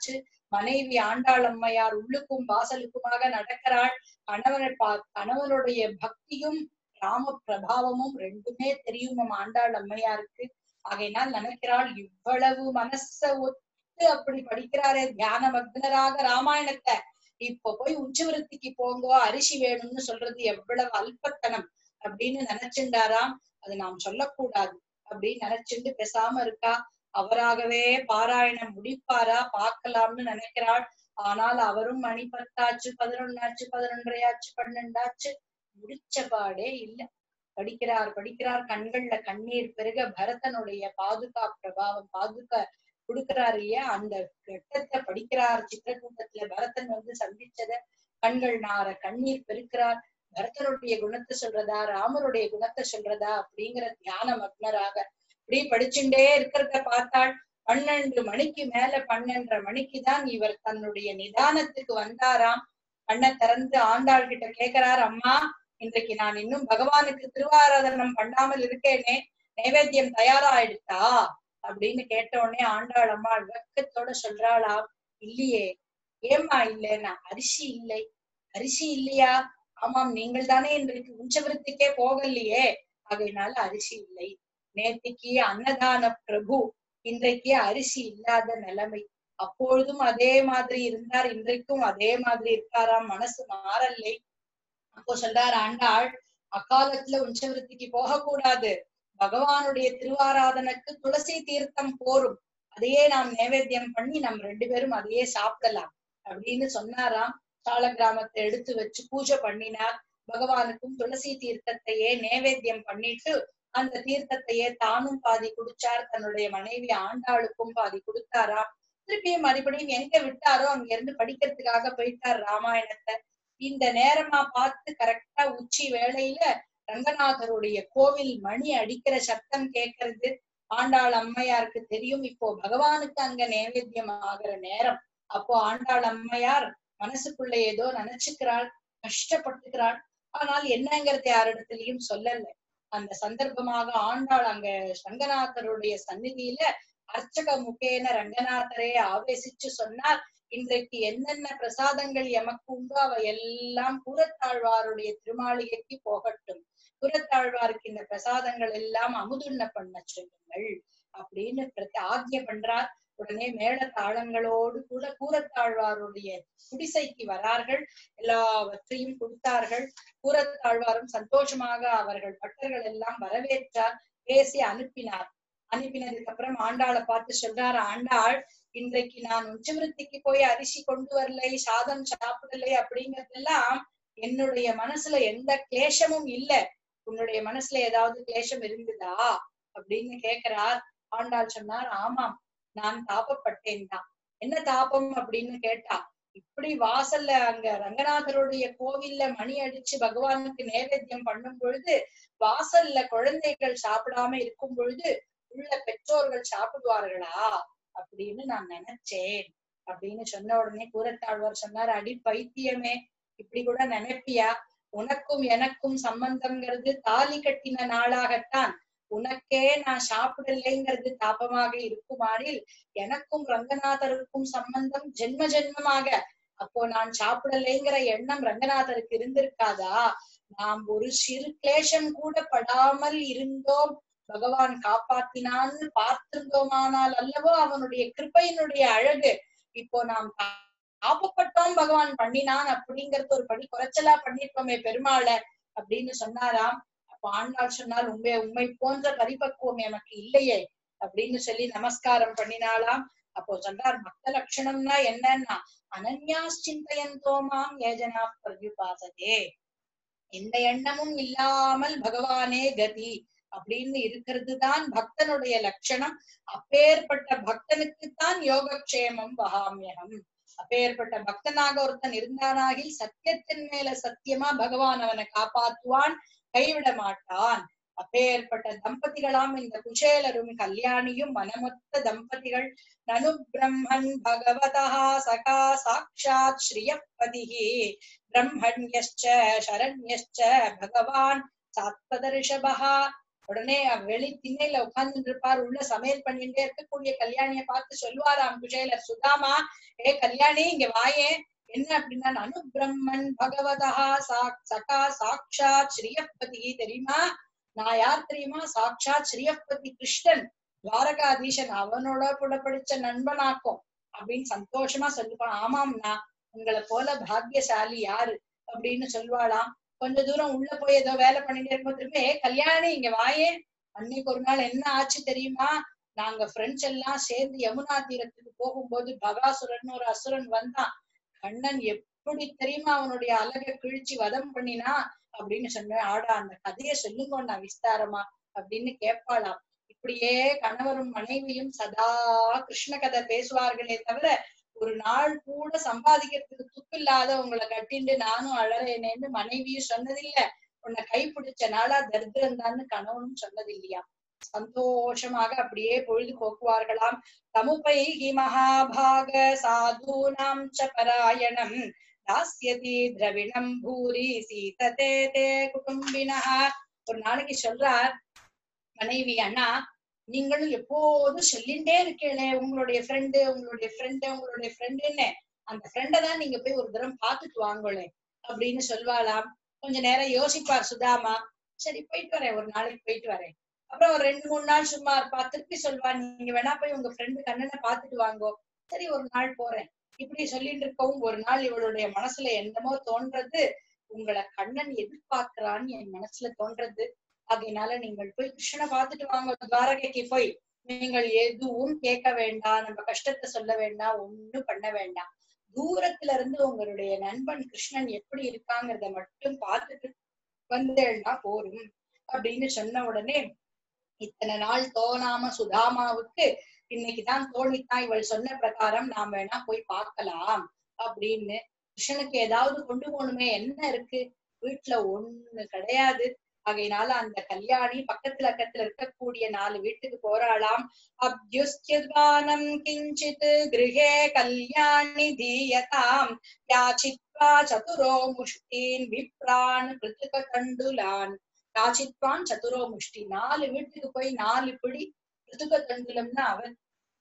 மனைவி ஆண்டாள் அம்மையார் உள்ளுக்கும் வாசலுக்குமாக நடக்கிறாள் கணவனை பா கணவனுடைய பக்தியும் ராம பிரபாவமும் ரெண்டுமே தெரியும் நம்ம ஆண்டாள் அம்மையாருக்கு ஆகையினால் நினைக்கிறாள் இவ்வளவு மனச ஒத்து அப்படி படிக்கிறாரே தியான மக்னராக ராமாயணத்தை இப்ப போய் உச்சவிருத்திக்கு போங்கோ அரிசி வேணும்னு சொல்றது எவ்வளவு அல்பத்தனம் அப்படின்னு நினைச்சுண்டாராம் அது நாம் சொல்லக்கூடாது அப்படின்னு நினைச்சுண்டு பேசாம இருக்கா அவராகவே பாராயணம் முடிப்பாரா பார்க்கலாம்னு நினைக்கிறாள் ஆனால் அவரும் மணி பத்தாச்சு பதினொன்னாச்சு பதினொன்றையாச்சு பன்னெண்டாச்சு முடிச்ச பாடே இல்ல படிக்கிறார் படிக்கிறார் கண்கள்ல கண்ணீர் பெருக பரதனுடைய பாதுகா பிரபாவம் பாதுகா கொடுக்கிறார் இல்லையா அந்த கட்டத்தை படிக்கிறார் சித்திரக்கூட்டத்துல பரதன் வந்து சந்திச்சத கண்கள் நார கண்ணீர் பெருக்கிறார் பரதனுடைய குணத்தை சொல்றதா ராமருடைய குணத்தை சொல்றதா அப்படிங்கிற தியான மக்னராக இப்படி படிச்சுட்டே இருக்கிறத பார்த்தாள் பன்னெண்டு மணிக்கு மேல பன்னெண்டரை மணிக்கு தான் இவர் தன்னுடைய நிதானத்துக்கு வந்தாராம் கண்ணை திறந்து ஆண்டாள் கிட்ட கேக்குறார் அம்மா இன்றைக்கு நான் இன்னும் பகவானுக்கு திருவாராதனம் பண்ணாமல் இருக்கேனே நைவேத்தியம் தயாராயிடுதா அப்படின்னு கேட்ட உடனே ஆண்டாள் அம்மாள் வெக்கத்தோட சொல்றாளாம் இல்லையே ஏம்மா இல்லைன்னா அரிசி இல்லை அரிசி இல்லையா ஆமாம் நீங்கள் தானே இன்றைக்கு உஞ்சவிருத்திக்கே போகலையே அதனால அரிசி இல்லை நேத்திக்கு அன்னதான பிரபு இன்றைக்கு அரிசி இல்லாத நிலைமை அப்பொழுதும் அதே மாதிரி இருந்தார் இன்றைக்கும் அதே மாதிரி இருக்காராம் மனசு மாறலை அப்போ சொல்றார் ஆண்டாள் அக்காலத்துல உஞ்சவிருத்திக்கு போகக்கூடாது பகவானுடைய திருவாராதனுக்கு துளசி தீர்த்தம் போரும் அதையே நாம் நைவேத்தியம் பண்ணி நம்ம ரெண்டு பேரும் அதையே சாப்பிடலாம் அப்படின்னு சொன்னாராம் சால கிராமத்தை எடுத்து வச்சு பூஜை பண்ணினார் பகவானுக்கும் துளசி தீர்த்தத்தையே நைவேத்தியம் பண்ணிட்டு அந்த தீர்த்தத்தையே தானும் பாதி குடிச்சார் தன்னுடைய மனைவி ஆண்டாளுக்கும் பாதி கொடுத்தாராம் திருப்பியும் மறுபடியும் எங்க விட்டாரோ அங்க இருந்து படிக்கிறதுக்காக போயிட்டார் ராமாயணத்தை இந்த நேரமா பார்த்து கரெக்டா உச்சி வேளையில ரங்கநாதருடைய கோவில் மணி அடிக்கிற சத்தம் கேட்கறது ஆண்டாள் அம்மையாருக்கு தெரியும் இப்போ பகவானுக்கு அங்க நைவேத்தியம் ஆகிற நேரம் அப்போ ஆண்டாள் அம்மையார் மனசுக்குள்ள ஏதோ நினைச்சுக்கிறாள் கஷ்டப்பட்டுக்கிறாள் ஆனால் என்னங்கிறது யாரிடத்திலையும் சொல்லல அந்த சந்தர்ப்பமாக ஆண்டாள் அங்க ரங்கநாதருடைய சந்நிதியில அர்ச்சக முகேன ரங்கநாதரே ஆவேசிச்சு சொன்னார் இன்றைக்கு என்னென்ன பிரசாதங்கள் எமக்கு உண்டோ அவை எல்லாம் கூரத்தாழ்வாருடைய திருமாளிகைக்கு போகட்டும் கூரத்தாழ்வாருக்கு இந்த பிரசாதங்கள் எல்லாம் அமுதுண்ண பண்ண சொல்லுங்கள் அப்படின்னு பிரதி ஆக்ஞை பண்றார் உடனே மேள தாளங்களோடு கூட கூரத்தாழ்வாருடைய குடிசைக்கு வரார்கள் எல்லாவற்றையும் கொடுத்தார்கள் கூரத்தாழ்வாரும் சந்தோஷமாக அவர்கள் பட்டர்கள் எல்லாம் வரவேற்றார் பேசி அனுப்பினார் அனுப்பினதுக்கு அப்புறம் ஆண்டாளை பார்த்து சொல்றார் ஆண்டாள் இன்றைக்கு நான் உச்சவிருத்திக்கு போய் அரிசி கொண்டு வரலை சாதம் சாப்பிடலை அப்படிங்கறதெல்லாம் என்னுடைய மனசுல எந்த கிளேசமும் இல்ல உன்னுடைய மனசுல ஏதாவது கிளேசம் இருந்ததா அப்படின்னு கேக்குறார் ஆண்டாள் சொன்னார் ஆமாம் நான் தாபப்பட்டேன் தான் என்ன தாபம் அப்படின்னு கேட்டா இப்படி வாசல்ல அங்க ரங்கநாதருடைய கோவில்ல மணி அடிச்சு பகவானுக்கு நைவேத்தியம் பண்ணும் பொழுது வாசல்ல குழந்தைகள் சாப்பிடாம இருக்கும் பொழுது உள்ள பெற்றோர்கள் சாப்பிடுவார்களா அப்படின்னு நான் நினைச்சேன் அப்படின்னு சொன்ன உடனே கூரத்தாழ்வார் சொன்னார் அடி பைத்தியமே இப்படி கூட நினைப்பியா உனக்கும் எனக்கும் சம்பந்தம்ங்கிறது தாலி கட்டின நாளாகத்தான் உனக்கே நான் சாப்பிடலைங்கிறது தாபமாக இருக்குமானில் எனக்கும் ரங்கநாதருக்கும் சம்பந்தம் ஜென்ம ஜென்மமாக அப்போ நான் சாப்பிடலைங்கிற எண்ணம் ரங்கநாதருக்கு இருந்திருக்காதா நாம் ஒரு சிறு கிளேஷம் கூட படாமல் இருந்தோம் பகவான் காப்பாத்தினான்னு பார்த்திருந்தோமானால் அல்லவோ அவனுடைய கிருப்பையினுடைய அழகு இப்போ நாம் காப்பப்பட்டோம் பகவான் பண்ணினான் அப்படிங்கறது ஒரு படி குறைச்சலா பண்ணிருக்கோமே பெருமாளை அப்படின்னு சொன்னாராம் அப்ப ஆண்டாள் சொன்னால் உண்மை உண்மை போன்ற பரிபக்குவம் எனக்கு இல்லையே அப்படின்னு சொல்லி நமஸ்காரம் பண்ணினாலாம் அப்போ சொல்றார் பக்த லட்சணம்னா என்னன்னா அனன்யாஸ் சிந்தையந்தோமாம் ஏஜனா பிரதிபாசதே எந்த எண்ணமும் இல்லாமல் பகவானே கதி அப்படின்னு இருக்கிறது தான் பக்தனுடைய லட்சணம் அப்பேற்பட்ட பக்தனுக்குத்தான் யோகக்ஷேமம் வகாமியகம் அப்பேற்பட்ட பக்தனாக ஒருத்தன் இருந்தானாகி சத்தியத்தின் மேல சத்தியமா பகவான் அவனை காப்பாத்துவான் கைவிட மாட்டான் அப்பேற்பட்ட தம்பதிகளாம் இந்த குசேலரும் கல்யாணியும் மனமொத்த தம்பதிகள் நனு பிரம்மன் பகவதா சகா சாட்சாத் ஸ்ரீயப்பதிகி பிரம்மண்யஸ்ச சரண்யஸ்ச பகவான் சாத்வதர்ஷபா உடனே வெளி திண்ணையில உட்கார்ந்துட்டு இருப்பார் உள்ள சமையல் பண்ணிட்டே இருக்கக்கூடிய கல்யாணிய பார்த்து சொல்லுவாராம் குஜேலர் சுதாமா ஏ கல்யாணி இங்க வாயே என்ன அப்படின்னா அனுபிரம்மன் பகவதா சாக் சகா சாக்ஷாத் ஸ்ரீயப்பதி தெரியுமா நான் யார் தெரியுமா சாக்ஷாத் ஸ்ரீயப்பதி கிருஷ்ணன் துவாரகாதீசன் அவனோட கூட படிச்ச நண்பனாக்கும் அப்படின்னு சந்தோஷமா சொல்லுவான் ஆமாம்னா உங்களை போல பாக்கியசாலி யாரு அப்படின்னு சொல்லுவாளாம் கொஞ்ச தூரம் உள்ள போய் ஏதோ வேலை பண்ணிட்டே இருக்கும்போது திரும்ப "ஏய், கல்யாணி இங்க வாயே அன்னைக்கு ஒரு நாள் என்ன ஆச்சு தெரியுமா நாங்க ஃப்ரெண்ட்ஸ் எல்லாம் சேர்ந்து யமுனா தீரத்துக்கு போகும்போது பகாசுரன் ஒரு அசுரன் வந்தான் கண்ணன் எப்படி தெரியுமா அவனுடைய அழகை கிழிச்சு வதம் பண்ணினா அப்படின்னு சொன்னேன் ஆடா அந்த கதையை சொல்லுங்க நான் விஸ்தாரமா அப்படின்னு கேட்பாளாம் இப்படியே கணவரும் மனைவியும் சதா கிருஷ்ண கதை பேசுவார்களே தவிர ஒரு நாள் கூட சம்பாதிக்கிறதுக்கு துப்பு இல்லாத உங்களை கட்டிண்டு நானும் அழறேனேன்னு மனைவியும் சொன்னதில்ல உன்னை கைப்பிடிச்ச நாளா தரித்திரம் தான்னு கணவனும் சொன்னதில்லையா சந்தோஷமாக அப்படியே பொழுது போக்குவார்களாம் தமுபைகி மகாபாக சாதூனாம் ச பராயணம் தாஸ்யதி திரவிணம் பூரி சீததே தே குடும்பினா ஒரு நாளைக்கு சொல்றார் மனைவி அண்ணா நீங்களும் எப்போதும் சொல்லிண்டே இருக்கீங்களே உங்களுடைய ஃப்ரெண்டு உங்களுடைய ஃப்ரெண்டு உங்களுடைய ஃப்ரெண்டுன்னு அந்த ஃப்ரெண்டை தான் நீங்க போய் ஒரு தரம் பார்த்துட்டு வாங்களே அப்படின்னு சொல்வாளாம் கொஞ்ச நேரம் யோசிப்பார் சுதாமா சரி போயிட்டு வரேன் ஒரு நாளைக்கு போயிட்டு வரேன் அப்புறம் ஒரு ரெண்டு மூணு நாள் சும்மா இருப்பா திருப்பி சொல்வா நீங்க வேணா போய் உங்க ஃப்ரெண்டு கண்ணனை பார்த்துட்டு வாங்கோ சரி ஒரு நாள் போறேன் இப்படி சொல்லிட்டு இருக்கவும் ஒரு நாள் இவளுடைய மனசுல என்னமோ தோன்றது உங்களை கண்ணன் எதிர்பார்க்கிறான்னு என் மனசுல தோன்றது அதனால நீங்கள் போய் கிருஷ்ணனை பார்த்துட்டு வாங்க துவாரகைக்கு போய் நீங்கள் எதுவும் கேட்க வேண்டாம் நம்ம கஷ்டத்தை சொல்ல வேண்டாம் ஒண்ணும் பண்ண வேண்டாம் தூரத்துல இருந்து உங்களுடைய நண்பன் கிருஷ்ணன் எப்படி இருக்காங்கிறத மட்டும் பார்த்துட்டு வந்தேன்னா போரும் அப்படின்னு சொன்ன உடனே இத்தனை நாள் தோணாம சுதாமாவுக்கு இன்னைக்குதான் தோணித்தான் இவள் சொன்ன பிரகாரம் நாம் வேணா போய் பார்க்கலாம் அப்படின்னு கிருஷ்ணனுக்கு ஏதாவது கொண்டு போகணுமே என்ன இருக்கு வீட்டுல ஒண்ணு கிடையாது ஆகையினால அந்த கல்யாணி பக்கத்துல பக்கத்துல இருக்கக்கூடிய நாலு வீட்டுக்கு போறாளாம் அபியுஸ்தியத்வானம் கிஞ்சித் கிருஹே கல்யாணி தீயதாம் யாச்சித்வா சதுரோ முஷ்டீன் விப்ரான் கிருத்துக தண்டுலான் யாச்சித்வான் சதுரோ முஷ்டி நாலு வீட்டுக்கு போய் நாலு பிடி கிருத்துக தண்டுலம்னா அவன்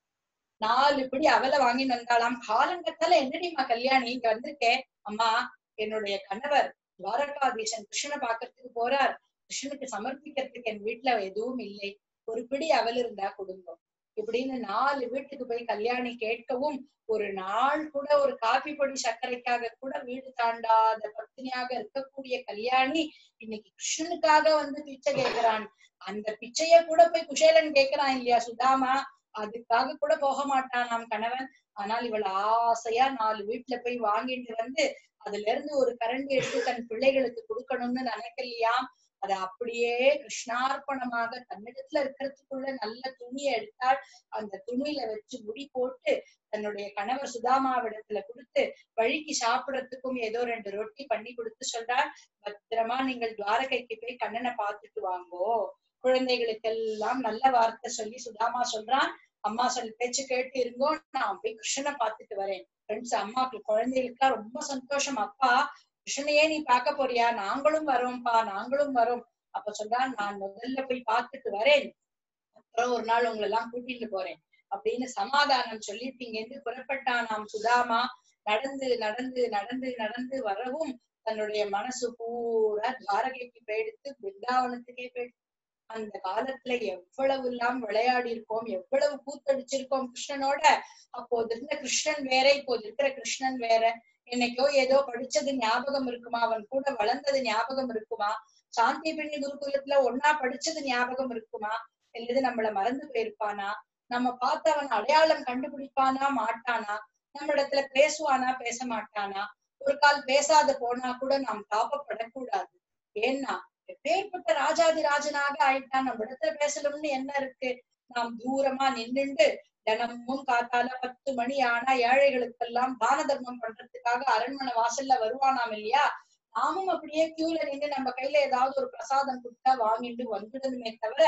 நாலு பிடி அவலை வாங்கி வந்தாளாம் காலங்கத்தால என்னடிமா கல்யாணி இங்க வந்திருக்கேன் அம்மா என்னுடைய கணவர் துவாரகாதீசன் கிருஷ்ணனை பாக்குறதுக்கு போறார் கிருஷ்ணனுக்கு சமர்ப்பிக்கிறதுக்கு என் வீட்டுல எதுவும் இல்லை ஒரு பிடி அவல் இருந்தா கொடுங்க இப்படின்னு நாலு வீட்டுக்கு போய் கல்யாணி கேட்கவும் ஒரு நாள் கூட ஒரு காபி பொடி சர்க்கரைக்காக கூட வீடு தாண்டாத பத்தினியாக இருக்கக்கூடிய கல்யாணி இன்னைக்கு கிருஷ்ணனுக்காக வந்து பிச்சை கேட்கிறான் அந்த பிச்சைய கூட போய் குஷேலன் கேட்கிறான் இல்லையா சுதாமா அதுக்காக கூட போக மாட்டான் நம் கணவன் ஆனால் இவள் ஆசையா நாலு வீட்டுல போய் வாங்கிட்டு வந்து அதுல இருந்து ஒரு கரண்டி எடுத்து தன் பிள்ளைகளுக்கு கொடுக்கணும்னு நினைக்கலையாம் அதை அப்படியே கிருஷ்ணார்ப்பணமாக தன்னிடத்துல இருக்கிறதுக்குள்ள நல்ல துணியை எடுத்தாள் அந்த துணியில வச்சு முடி போட்டு தன்னுடைய கணவர் சுதாமாவிடத்துல கொடுத்து வழிக்கு சாப்பிடறதுக்கும் ஏதோ ரெண்டு ரொட்டி பண்ணி கொடுத்து சொல்றாள் பத்திரமா நீங்கள் துவாரகைக்கு போய் கண்ணனை பார்த்துட்டு வாங்கோ குழந்தைகளுக்கெல்லாம் நல்ல வார்த்தை சொல்லி சுதாமா சொல்றான் அம்மா சொல்லி பேச்சு கேட்டு இருங்கோ நான் போய் கிருஷ்ணனை பார்த்துட்டு வரேன் ஃப்ரெண்ட்ஸ் அம்மாக்கு குழந்தைகளுக்குலாம் ரொம்ப சந்தோஷம் அப்பா கிருஷ்ணனையே நீ பார்க்க போறியா நாங்களும் வரோம்ப்பா நாங்களும் வரோம் அப்ப சொல்றா நான் முதல்ல போய் பார்த்துட்டு வரேன் அப்புறம் ஒரு நாள் உங்களை எல்லாம் கூட்டிட்டு போறேன் அப்படின்னு சமாதானம் சொல்லிட்டு இங்க இருந்து புறப்பட்டான் நாம் சுதாமா நடந்து நடந்து நடந்து நடந்து வரவும் தன்னுடைய மனசு பூரா துவாரகைக்கு போயிடுத்து பிருந்தாவனத்துக்கே போயிடுத்து அந்த காலத்துல எவ்வளவு எல்லாம் விளையாடி இருக்கோம் எவ்வளவு கூத்தடிச்சிருக்கோம் கிருஷ்ணனோட அப்போது இருந்த கிருஷ்ணன் வேற இப்போது இருக்கிற கிருஷ்ணன் வேற என்னைக்கோ ஏதோ படிச்சது ஞாபகம் இருக்குமா அவன் கூட வளர்ந்தது ஞாபகம் இருக்குமா சாந்தி பெண்ணி குருகுலத்துல ஒன்னா படிச்சது ஞாபகம் இருக்குமா இல்லது நம்மள மறந்து போயிருப்பானா நம்ம பார்த்து அவன் அடையாளம் கண்டுபிடிப்பானா மாட்டானா நம்ம இடத்துல பேசுவானா பேச மாட்டானா ஒரு கால் பேசாத போனா கூட நாம் தாபப்படக்கூடாது ஏன்னா எப்பேற்பட்ட ராஜாதி ராஜனாக ஆயிட்டான் நம்ம இடத்துல பேசணும்னு என்ன இருக்கு நாம் தூரமா நின்னுண்டு தினமும் காத்தால பத்து மணி ஆனா ஏழைகளுக்கெல்லாம் தான தர்மம் பண்றதுக்காக அரண்மனை வாசல்ல வருவானாம் இல்லையா நாமும் அப்படியே கியூல நின்று நம்ம கையில ஏதாவது ஒரு பிரசாதம் கொடுத்தா வாங்கிட்டு வந்துடணுமே தவிர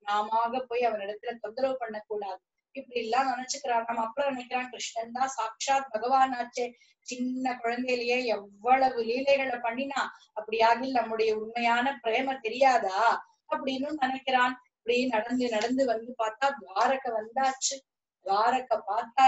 நாம போய் அவனிடத்துல தொந்தரவு பண்ணக்கூடாது இப்படி எல்லாம் நினைச்சுக்கிறான் நம்ம அப்புறம் நினைக்கிறான் கிருஷ்ணன் தான் சாட்சாத் பகவான் ஆச்சே சின்ன குழந்தையிலேயே எவ்வளவு லீலைகளை பண்ணினா அப்படியாகில் நம்முடைய உண்மையான பிரேம தெரியாதா அப்படின்னு நினைக்கிறான் இப்படி நடந்து நடந்து வந்து பார்த்தா துவாரக வந்தாச்சு துவாரக பார்த்தா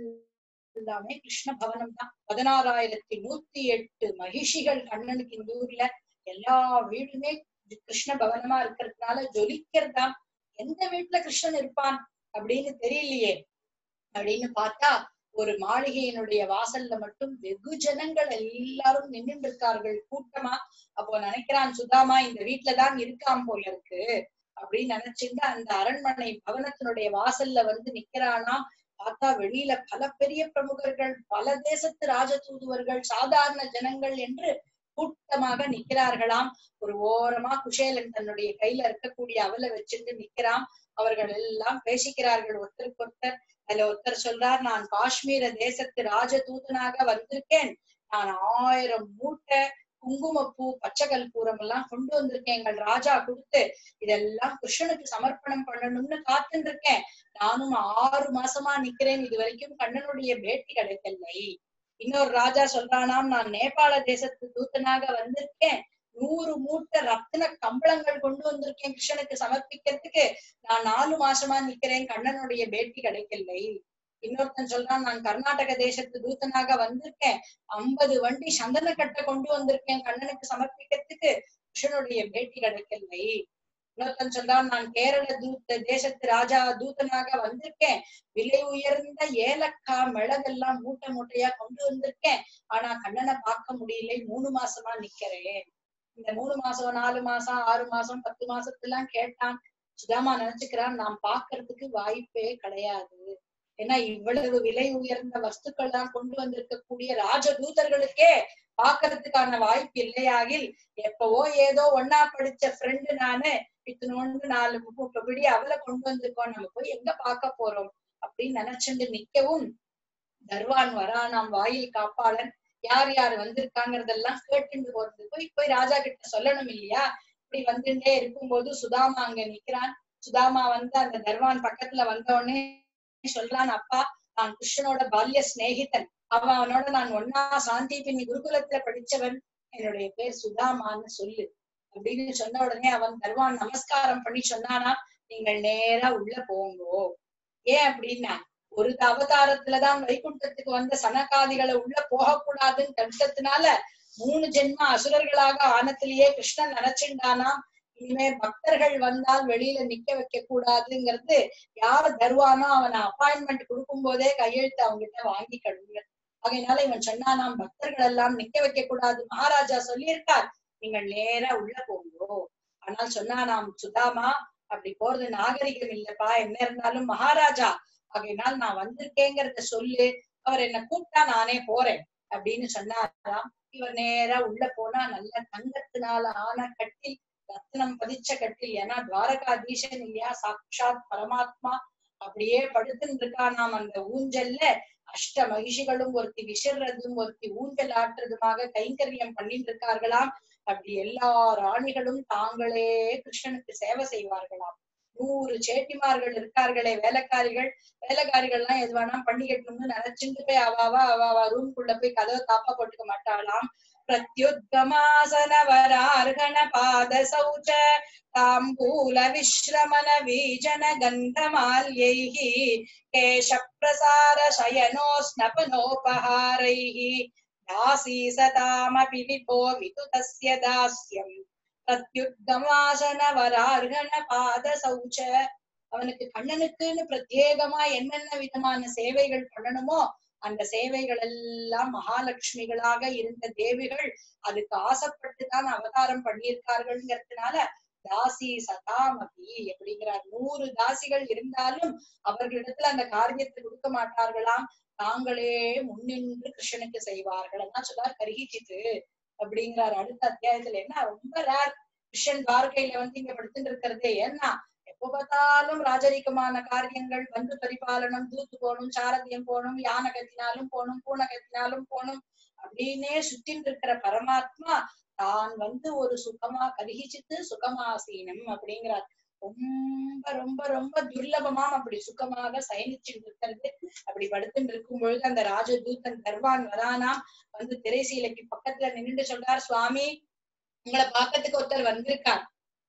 எல்லாமே கிருஷ்ண பவனம் தான் பதினாறாயிரத்தி நூத்தி எட்டு மகிஷிகள் கண்ணனுக்கு இந்த ஊர்ல எல்லா வீடுமே கிருஷ்ண பவனமா இருக்கிறதுனால ஜொலிக்கிறதாம் எந்த வீட்டுல கிருஷ்ணன் இருப்பான் அப்படின்னு தெரியலையே அப்படின்னு பார்த்தா ஒரு மாளிகையினுடைய வாசல்ல மட்டும் வெகு ஜனங்கள் எல்லாரும் நின்னுட்டு இருக்கார்கள் கூட்டமா அப்போ நினைக்கிறான் சுதாமா இந்த வீட்டுலதான் இருக்கான் போல இருக்கு அப்படின்னு நினைச்சுட்டு அந்த அரண்மனை பவனத்தினுடைய வாசல்ல வந்து நிக்கிறானாம் பார்த்தா வெளியில பல பெரிய பிரமுகர்கள் பல தேசத்து ராஜதூதுவர்கள் சாதாரண ஜனங்கள் என்று கூட்டமாக நிக்கிறார்களாம் ஒரு ஓரமா குஷேலன் தன்னுடைய கையில இருக்கக்கூடிய அவலை வச்சுட்டு நிக்கிறான் அவர்கள் எல்லாம் பேசிக்கிறார்கள் ஒருத்தருக்கு ஒருத்தர் அதுல ஒருத்தர் சொல்றார் நான் காஷ்மீர தேசத்து ராஜதூதனாக வந்திருக்கேன் நான் ஆயிரம் மூட்டை குங்குமப்பூ பச்சை கற்பூரம் எல்லாம் கொண்டு வந்திருக்கேன் எங்கள் ராஜா கொடுத்து இதெல்லாம் கிருஷ்ணனுக்கு சமர்ப்பணம் பண்ணணும்னு காத்துட்டு இருக்கேன் நானும் ஆறு மாசமா நிக்கிறேன் இது வரைக்கும் கண்ணனுடைய பேட்டி கிடைக்கலை இன்னொரு ராஜா சொல்றானாம் நான் நேபாள தேசத்து தூத்தனாக வந்திருக்கேன் நூறு மூட்டை ரத்தின கம்பளங்கள் கொண்டு வந்திருக்கேன் கிருஷ்ணனுக்கு சமர்ப்பிக்கிறதுக்கு நான் நாலு மாசமா நிக்கிறேன் கண்ணனுடைய பேட்டி கிடைக்கலை இன்னொருத்தன் சொல்றான் நான் கர்நாடக தேசத்து தூத்தனாக வந்திருக்கேன் ஐம்பது வண்டி சந்தன கட்டை கொண்டு வந்திருக்கேன் கண்ணனுக்கு சமர்ப்பிக்கிறதுக்கு கிருஷ்ணனுடைய பேட்டி கிடைக்கலை இன்னொருத்தன் சொல்றான் நான் கேரள தூத்த தேசத்து ராஜா தூதனாக வந்திருக்கேன் விலை உயர்ந்த ஏலக்காய் மிளகெல்லாம் மூட்டை மூட்டையா கொண்டு வந்திருக்கேன் ஆனா கண்ணனை பார்க்க முடியல மூணு மாசமா நிக்கிறேன் இந்த மூணு மாசம் நாலு மாசம் ஆறு மாசம் பத்து மாசத்துலாம் கேட்டான் சுதாமா நினைச்சுக்கிறான் நாம் பாக்குறதுக்கு வாய்ப்பே கிடையாது ஏன்னா இவ்வளவு விலை உயர்ந்த வஸ்துக்கள் தான் கொண்டு வந்திருக்கக்கூடிய ராஜதூதர்களுக்கே பாக்குறதுக்கான வாய்ப்பு இல்லையாகில் எப்பவோ ஏதோ ஒன்னா படிச்ச ஃப்ரெண்டு நானு இத்தனோண்டு நாலு மூட்டை பிடி அவளை கொண்டு வந்திருக்கோம் நம்ம போய் எங்க பார்க்க போறோம் அப்படின்னு நினைச்சுட்டு நிக்கவும் தர்வான் வரானாம் வாயில் காப்பாளன் யார் யார் வந்திருக்காங்கிறதெல்லாம் கேட்டுண்டு போறது போய் போய் ராஜா கிட்ட சொல்லணும் இல்லையா இப்படி வந்துட்டே இருக்கும்போது சுதாமா அங்க நிக்கிறான் சுதாமா வந்து அந்த தர்வான் பக்கத்துல வந்த உடனே சொல்றான் அப்பா நான் கிருஷ்ணனோட பால்ய சிநேகிதன் அவன் அவனோட நான் ஒன்னா சாந்தி பின்னி குருகுலத்துல படிச்சவன் என்னுடைய பேர் சுதாமான்னு சொல்லு அப்படின்னு சொன்ன உடனே அவன் தர்வான் நமஸ்காரம் பண்ணி சொன்னானா நீங்கள் நேரா உள்ள போங்கோ ஏன் அப்படின்னா ஒரு அவதாரத்துலதான் வைகுண்டத்துக்கு வந்த சனகாதிகளை உள்ள போகக்கூடாதுன்னு கண்டத்தினால மூணு ஜென்ம அசுரர்களாக ஆனத்திலேயே கிருஷ்ணன் நினைச்சுண்டானாம் இனிமே பக்தர்கள் வந்தால் வெளியில நிக்க வைக்க கூடாதுங்கிறது யார் தருவானோ அவனை அப்பாயின்மெண்ட் கொடுக்கும் போதே கையெழுத்து அவங்கிட்ட வாங்கிக்கணுங்க அதனால இவன் சொன்னானாம் பக்தர்கள் எல்லாம் நிக்க வைக்க கூடாது மகாராஜா சொல்லியிருக்கார் நீங்கள் நேரா உள்ள போங்கோ ஆனால் சொன்னானாம் சுதாமா அப்படி போறது நாகரிகம் இல்லப்பா என்ன இருந்தாலும் மகாராஜா ஆகையினால் நான் வந்திருக்கேங்கிறத சொல்லு அவர் என்ன கூப்பிட்டா நானே போறேன் அப்படின்னு சொன்னாராம் இவர் நேரா உள்ள போனா நல்ல தங்கத்தினால ஆன கட்டில் ரத்னம் பதிச்ச கட்டில் ஏன்னா துவாரகாதீசன் இல்லையா சாட்சாத் பரமாத்மா அப்படியே படுத்துன்னு இருக்கானாம் அந்த ஊஞ்சல்ல அஷ்ட மகிஷிகளும் ஒருத்தி விசிறதும் ஒருத்தி ஊஞ்சல் ஆட்டுறதுமாக கைங்கரியம் பண்ணிட்டு இருக்கார்களாம் அப்படி எல்லா ராணிகளும் தாங்களே கிருஷ்ணனுக்கு சேவை செய்வார்களாம் நூறு சேட்டிமார்கள் இருக்கார்களே வேலைக்காரிகள் வேலைக்காரிகள் எல்லாம் எது வேணா பண்ணிக்கட்டும்னு நினைச்சுட்டு போய் அவாவா அவாவா ரூம்குள்ள போய் கதவை காப்பா போட்டுக்க மாட்டாளாம் பிரத்யுத்கமாசன வரார்கண பாத சௌச்ச தாம்பூல விஸ்ரமண வீஜன கந்தமால்யைः கேஷ பிரசார சயனோஸ்னபனோபஹாரைः दासी सतामपि विपोमितु तस्य दास्यम् பிரத்யுத்கமாசன வரார்கண பாத சௌச்ச அவனுக்கு கண்ணனுக்குன்னு பிரத்யேகமா என்னென்ன விதமான சேவைகள் பண்ணணுமோ அந்த சேவைகள் எல்லாம் மகாலட்சுமிகளாக இருந்த தேவிகள் அதுக்கு ஆசைப்பட்டுதான் அவதாரம் பண்ணியிருக்கார்கள்ங்கிறதுனால தாசி சதாமபி அப்படிங்கிறார் நூறு தாசிகள் இருந்தாலும் அவர்களிடத்துல அந்த காரியத்தை கொடுக்க மாட்டார்களாம் தாங்களே முன்னின்று கிருஷ்ணனுக்கு செய்வார்கள் அதான் சொல்லார் கருகிச்சிட்டு அப்படிங்கிறார் அடுத்த அத்தியாயத்துல என்ன ரொம்ப ரேர் கிருஷ்ணன் துவாரகையில வந்து இங்க படுத்துட்டு இருக்கிறதே ஏன்னா எப்ப பார்த்தாலும் ராஜரிகமான காரியங்கள் பந்து பரிபாலனம் தூத்து போகணும் சாரதியம் போகணும் யானை கத்தினாலும் போகணும் பூனை கத்தினாலும் போகணும் அப்படின்னே சுத்தின்னு இருக்கிற பரமாத்மா தான் வந்து ஒரு சுகமா கருகிச்சித்து சுகமாசீனம் அப்படிங்கிறார் ரொம்ப ரொம்ப ரொம்ப துர்லபமாம் அப்படி சுகமாக சயனிச்சுட்டு இருக்கிறது அப்படி படுத்துட்டு இருக்கும் பொழுது அந்த ராஜதூதன் தர்வான் வரானாம் வந்து திரைசீலைக்கு பக்கத்துல நின்னுட்டு சொல்றார் சுவாமி உங்களை பார்க்கறதுக்கு ஒருத்தர் வந்திருக்கார்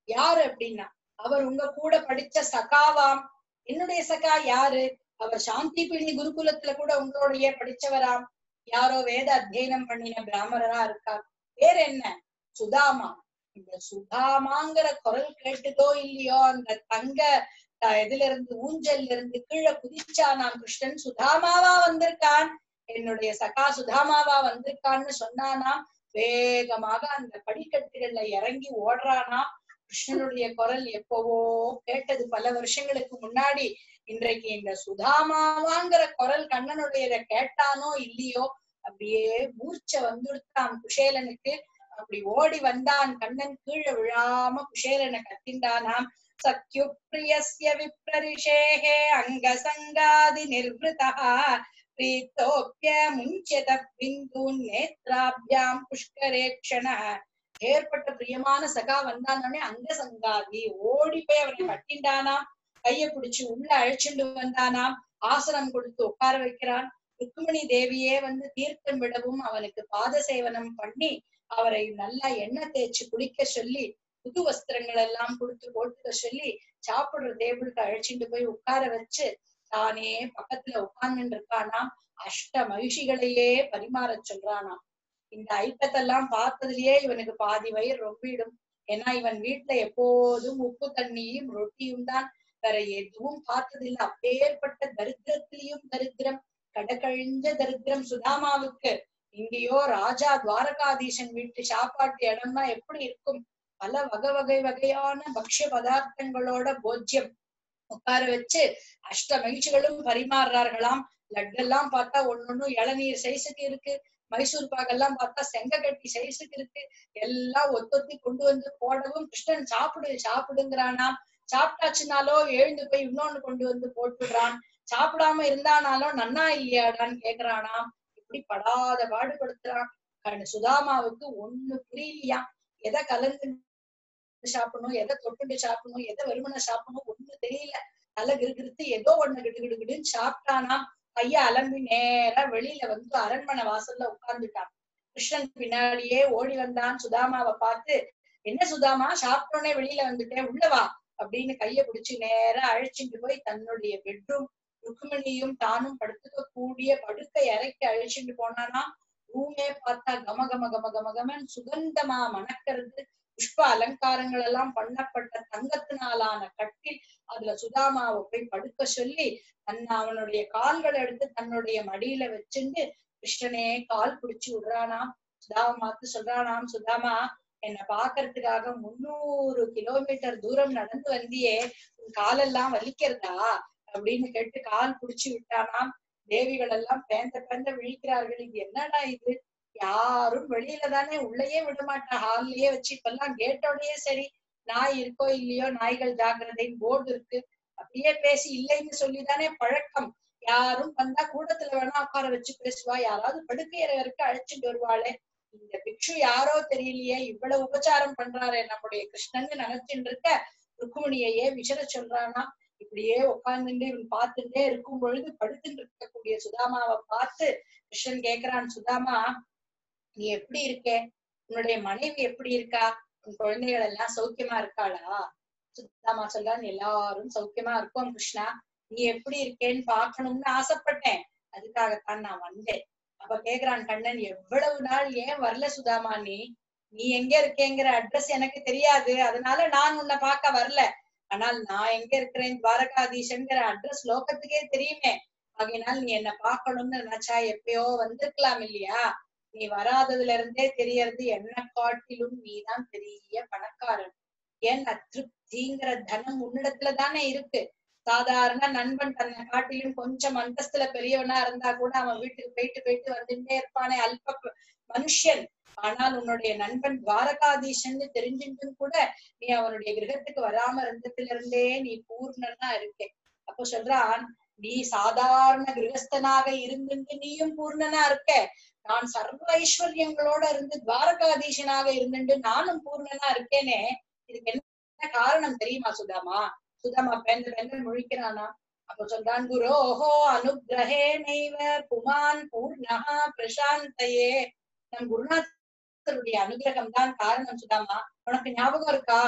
யாரு அப்படின்னா அவர் உங்க கூட படிச்ச சகாவாம் என்னுடைய சகா யாரு அவர் சாந்தி பிள்ளி குருகுலத்துல கூட உங்களுடைய படிச்சவராம் யாரோ வேத அத்தியனம் பண்ணின பிராமணரா இருக்கார் பேர் என்ன சுதாமா இந்த சுதாமாங்கிற குரல் கேட்டுதோ இல்லையோ அந்த தங்க அஹ், இதுல இருந்து ஊஞ்சல்ல இருந்து கீழே குதிச்சானாம் கிருஷ்ணன் சுதாமாவா வந்திருக்கான் என்னுடைய சகா சுதாமாவா வந்திருக்கான்னு சொன்னானாம் வேகமாக அந்த படிக்கட்டுகள்ல இறங்கி ஓடுறானாம் கிருஷ்ணனுடைய குரல் எப்பவோ கேட்டது பல வருஷங்களுக்கு முன்னாடி இன்றைக்கு இந்த சுதாமாவாங்கிற குரல் கண்ணனுடையத கேட்டானோ இல்லையோ அப்படியே மூர்ச்சை வந்துடுத்தான் குஷேலனுக்கு அப்படி ஓடி வந்தான் கண்ணன் கீழே விழாம குஷேலனை கத்திண்டானாம் சத்யுப்ரியஸ்ய விப்ரரிஷேகே அங்க சங்காதி நிர்வதா பிரீத்தோப்பிய முஞ்சியத பிந்தூன் நேத்ராபியாம் புஷ்கரேக்ஷண ஏற்பட்ட பிரியமான சகா வந்தானே அங்க சங்காதி ஓடி போய் அவனை கட்டிண்டானாம் கைய பிடிச்சு உள்ள அழைச்சிட்டு வந்தானாம் ஆசனம் கொடுத்து உட்கார வைக்கிறான் ருக்மிணி தேவியே வந்து தீர்த்தம் விடவும் அவனுக்கு பாத சேவனம் பண்ணி அவரை நல்லா எண்ணெய் தேய்ச்சு குளிக்க சொல்லி புது வஸ்திரங்கள் எல்லாம் கொடுத்து போட்டுக்க சொல்லி சாப்பிடுற டேபிளுக்கு அழைச்சிட்டு போய் உட்கார வச்சு தானே பக்கத்துல உட்கார்ந்துட்டு இருக்கானாம் அஷ்ட மகிழ்ச்சிகளையே பரிமாற சொல்றானாம் இந்த ஐட்டத்தெல்லாம் பார்த்ததுலயே இவனுக்கு பாதி வயிறு ரொம்பிடும் ஏன்னா இவன் வீட்டுல எப்போதும் உப்பு தண்ணியும் ரொட்டியும் தான் வேற எதுவும் பார்த்ததில்லை அப்பேற்பட்ட தரித்திரத்திலையும் தரித்திரம் கடக்கழிஞ்ச தரித்திரம் சுதாமாவுக்கு இங்கேயோ ராஜா துவாரகாதீசன் வீட்டு சாப்பாட்டு இடம்னா எப்படி இருக்கும் பல வகை வகை வகையான பக்ஷ்ய பதார்த்தங்களோட போஜ்யம் உட்கார வச்சு அஷ்ட மகிழ்ச்சிகளும் பரிமாறுறார்களாம் லட்டெல்லாம் பார்த்தா ஒன்னொன்னு இளநீர் சைஸுக்கு இருக்கு மைசூர் பாக்கெல்லாம் பார்த்தா செங்கக்கட்டி சைஸுக்கு இருக்கு எல்லாம் ஒத்தொத்தி கொண்டு வந்து போடவும் கிருஷ்ணன் சாப்பிடு சாப்பிடுங்கிறானாம் சாப்பிட்டாச்சுனாலோ எழுந்து போய் இன்னொன்னு கொண்டு வந்து போட்டுடுறான் சாப்பிடாம இருந்தானாலும் நன்னா இல்லையாடான்னு கேக்குறானாம் இப்படி படாத பாடுபடுத்துறான் கண்ணு சுதாமாவுக்கு ஒண்ணு புரியலையா எதை கலந்து சாப்பிடணும் எதை தொட்டுண்டு சாப்பிடணும் எதை வெறுமனை சாப்பிடணும் ஒண்ணு தெரியல தலை கிருகிருத்து ஏதோ ஒண்ணு கிடு கிடு கிடுன்னு சாப்பிட்டானாம் கைய அலம்பி நேரா வெளியில வந்து அரண்மனை வாசல்ல உட்கார்ந்துட்டான் கிருஷ்ணன் பின்னாடியே ஓடி வந்தான் சுதாமாவை பார்த்து என்ன சுதாமா சாப்பிட்டோன்னே வெளியில வந்துட்டேன் உள்ளவா அப்படின்னு கைய பிடிச்சு நேரா அழைச்சிட்டு போய் தன்னுடைய பெட்ரூம் ருக்மிணியும் தானும் படுத்துக்க கூடிய படுக்கை அறைக்கு அழைச்சிட்டு போனானா ரூமே பார்த்தா கம கம கம கம கமன் சுகந்தமா மணக்கிறது புஷ்ப அலங்காரங்கள் எல்லாம் பண்ணப்பட்ட தங்கத்தினாலான கட்டில் அதுல சுதாமாவை போய் படுக்க சொல்லி தன் அவனுடைய கால்களை எடுத்து தன்னுடைய மடியில வச்சுண்டு கிருஷ்ணனே கால் பிடிச்சு விடுறானாம் சுதாமா பார்த்து சொல்றானாம் சுதாமா என்னை பாக்குறதுக்காக முன்னூறு கிலோமீட்டர் தூரம் நடந்து வந்தியே உன் காலெல்லாம் வலிக்கிறதா அப்படின்னு கேட்டு கால் புடிச்சு விட்டானாம் தேவிகள் எல்லாம் பேந்த பேந்த விழிக்கிறார்கள் இது என்னடா இது யாரும் வெளியில தானே உள்ளேயே விட மாட்டா ஹால்லயே வச்சு இப்பெல்லாம் கேட்டோடயே சரி நாய் இருக்கோ இல்லையோ நாய்கள் ஜாக்கிரதைன்னு போர்டு இருக்கு அப்படியே பேசி இல்லைன்னு சொல்லிதானே பழக்கம் யாரும் வந்தா கூடத்துல வேணா உட்கார வச்சு பேசுவா யாராவது படுக்கையறவருக்கு அழைச்சிட்டு வருவாளே இந்த பிக்ஷு யாரோ தெரியலையே இவ்வளவு உபச்சாரம் பண்றாரே நம்முடைய கிருஷ்ணன்னு நினைச்சுட்டு இருக்க ருக்குமணியையே விசர சொல்றானா இப்படியே உட்கார்ந்துட்டு இவன் பார்த்துட்டே இருக்கும் பொழுது படுத்துட்டு இருக்கக்கூடிய சுதாமாவை பார்த்து கிருஷ்ணன் கேக்குறான் சுதாமா நீ எப்படி இருக்கே உன்னுடைய மனைவி எப்படி இருக்கா உன் குழந்தைகள் எல்லாம் சௌக்கியமா இருக்காளா சுத்தாமா சொல்றான் எல்லாரும் சௌக்கியமா இருக்கோம் கிருஷ்ணா நீ எப்படி இருக்கேன்னு பார்க்கணும்னு ஆசைப்பட்டேன் அதுக்காகத்தான் நான் வந்தேன் அப்ப கேக்குறான் கண்ணன் எவ்வளவு நாள் ஏன் வரல சுதாமா நீ நீ எங்க இருக்கேங்கிற அட்ரஸ் எனக்கு தெரியாது அதனால நான் உன்னை பார்க்க வரல ஆனால் நான் எங்க இருக்கிறேன் துவாரகாதீசன்கிற அட்ரஸ் லோகத்துக்கே தெரியுமே ஆகையினால் நீ என்ன பார்க்கணும்னு நினைச்சா எப்பயோ வந்திருக்கலாம் இல்லையா நீ வராததுல இருந்தே தெரியறது என்ன காட்டிலும் நீதான் பெரிய பணக்காரன் ஏன் அதிருப்திங்கிற தனம் உன்னிடத்துல தானே இருக்கு சாதாரண நண்பன் தன்னை காட்டிலும் கொஞ்சம் அந்தஸ்துல பெரியவனா இருந்தா கூட அவன் வீட்டுக்கு போயிட்டு போயிட்டு வந்துட்டே இருப்பானே அல்ப ப- மனுஷன் ஆனால் உன்னுடைய நண்பன் துவாரகாதீசன்னு தெரிஞ்சிட்டும் கூட நீ அவனுடைய கிரகத்துக்கு வராம இருந்ததுல இருந்தே நீ பூர்ணனா இருக்கே அப்போ சொல்றான் நீ சாதாரண கிரகஸ்தனாக இருந்துட்டு நீயும் பூர்ணனா இருக்க நான் சர்வ ஐஸ்வர்யங்களோட இருந்து துவாரகாதீசனாக இருந்துட்டு நானும் பூர்ணனா இருக்கேனே இதுக்கு என்ன காரணம் தெரியுமா சுதாமா சுதாமா பேந்த பேந்த முழிக்கிறானா அப்ப சொல்றான் குரோஹோ அனுகிரகே நைவ புமான் பூர்ணஹா பிரசாந்தயே நம் குருநாதருடைய அனுகிரகம் தான் காரணம் சுதாமா உனக்கு ஞாபகம் இருக்கா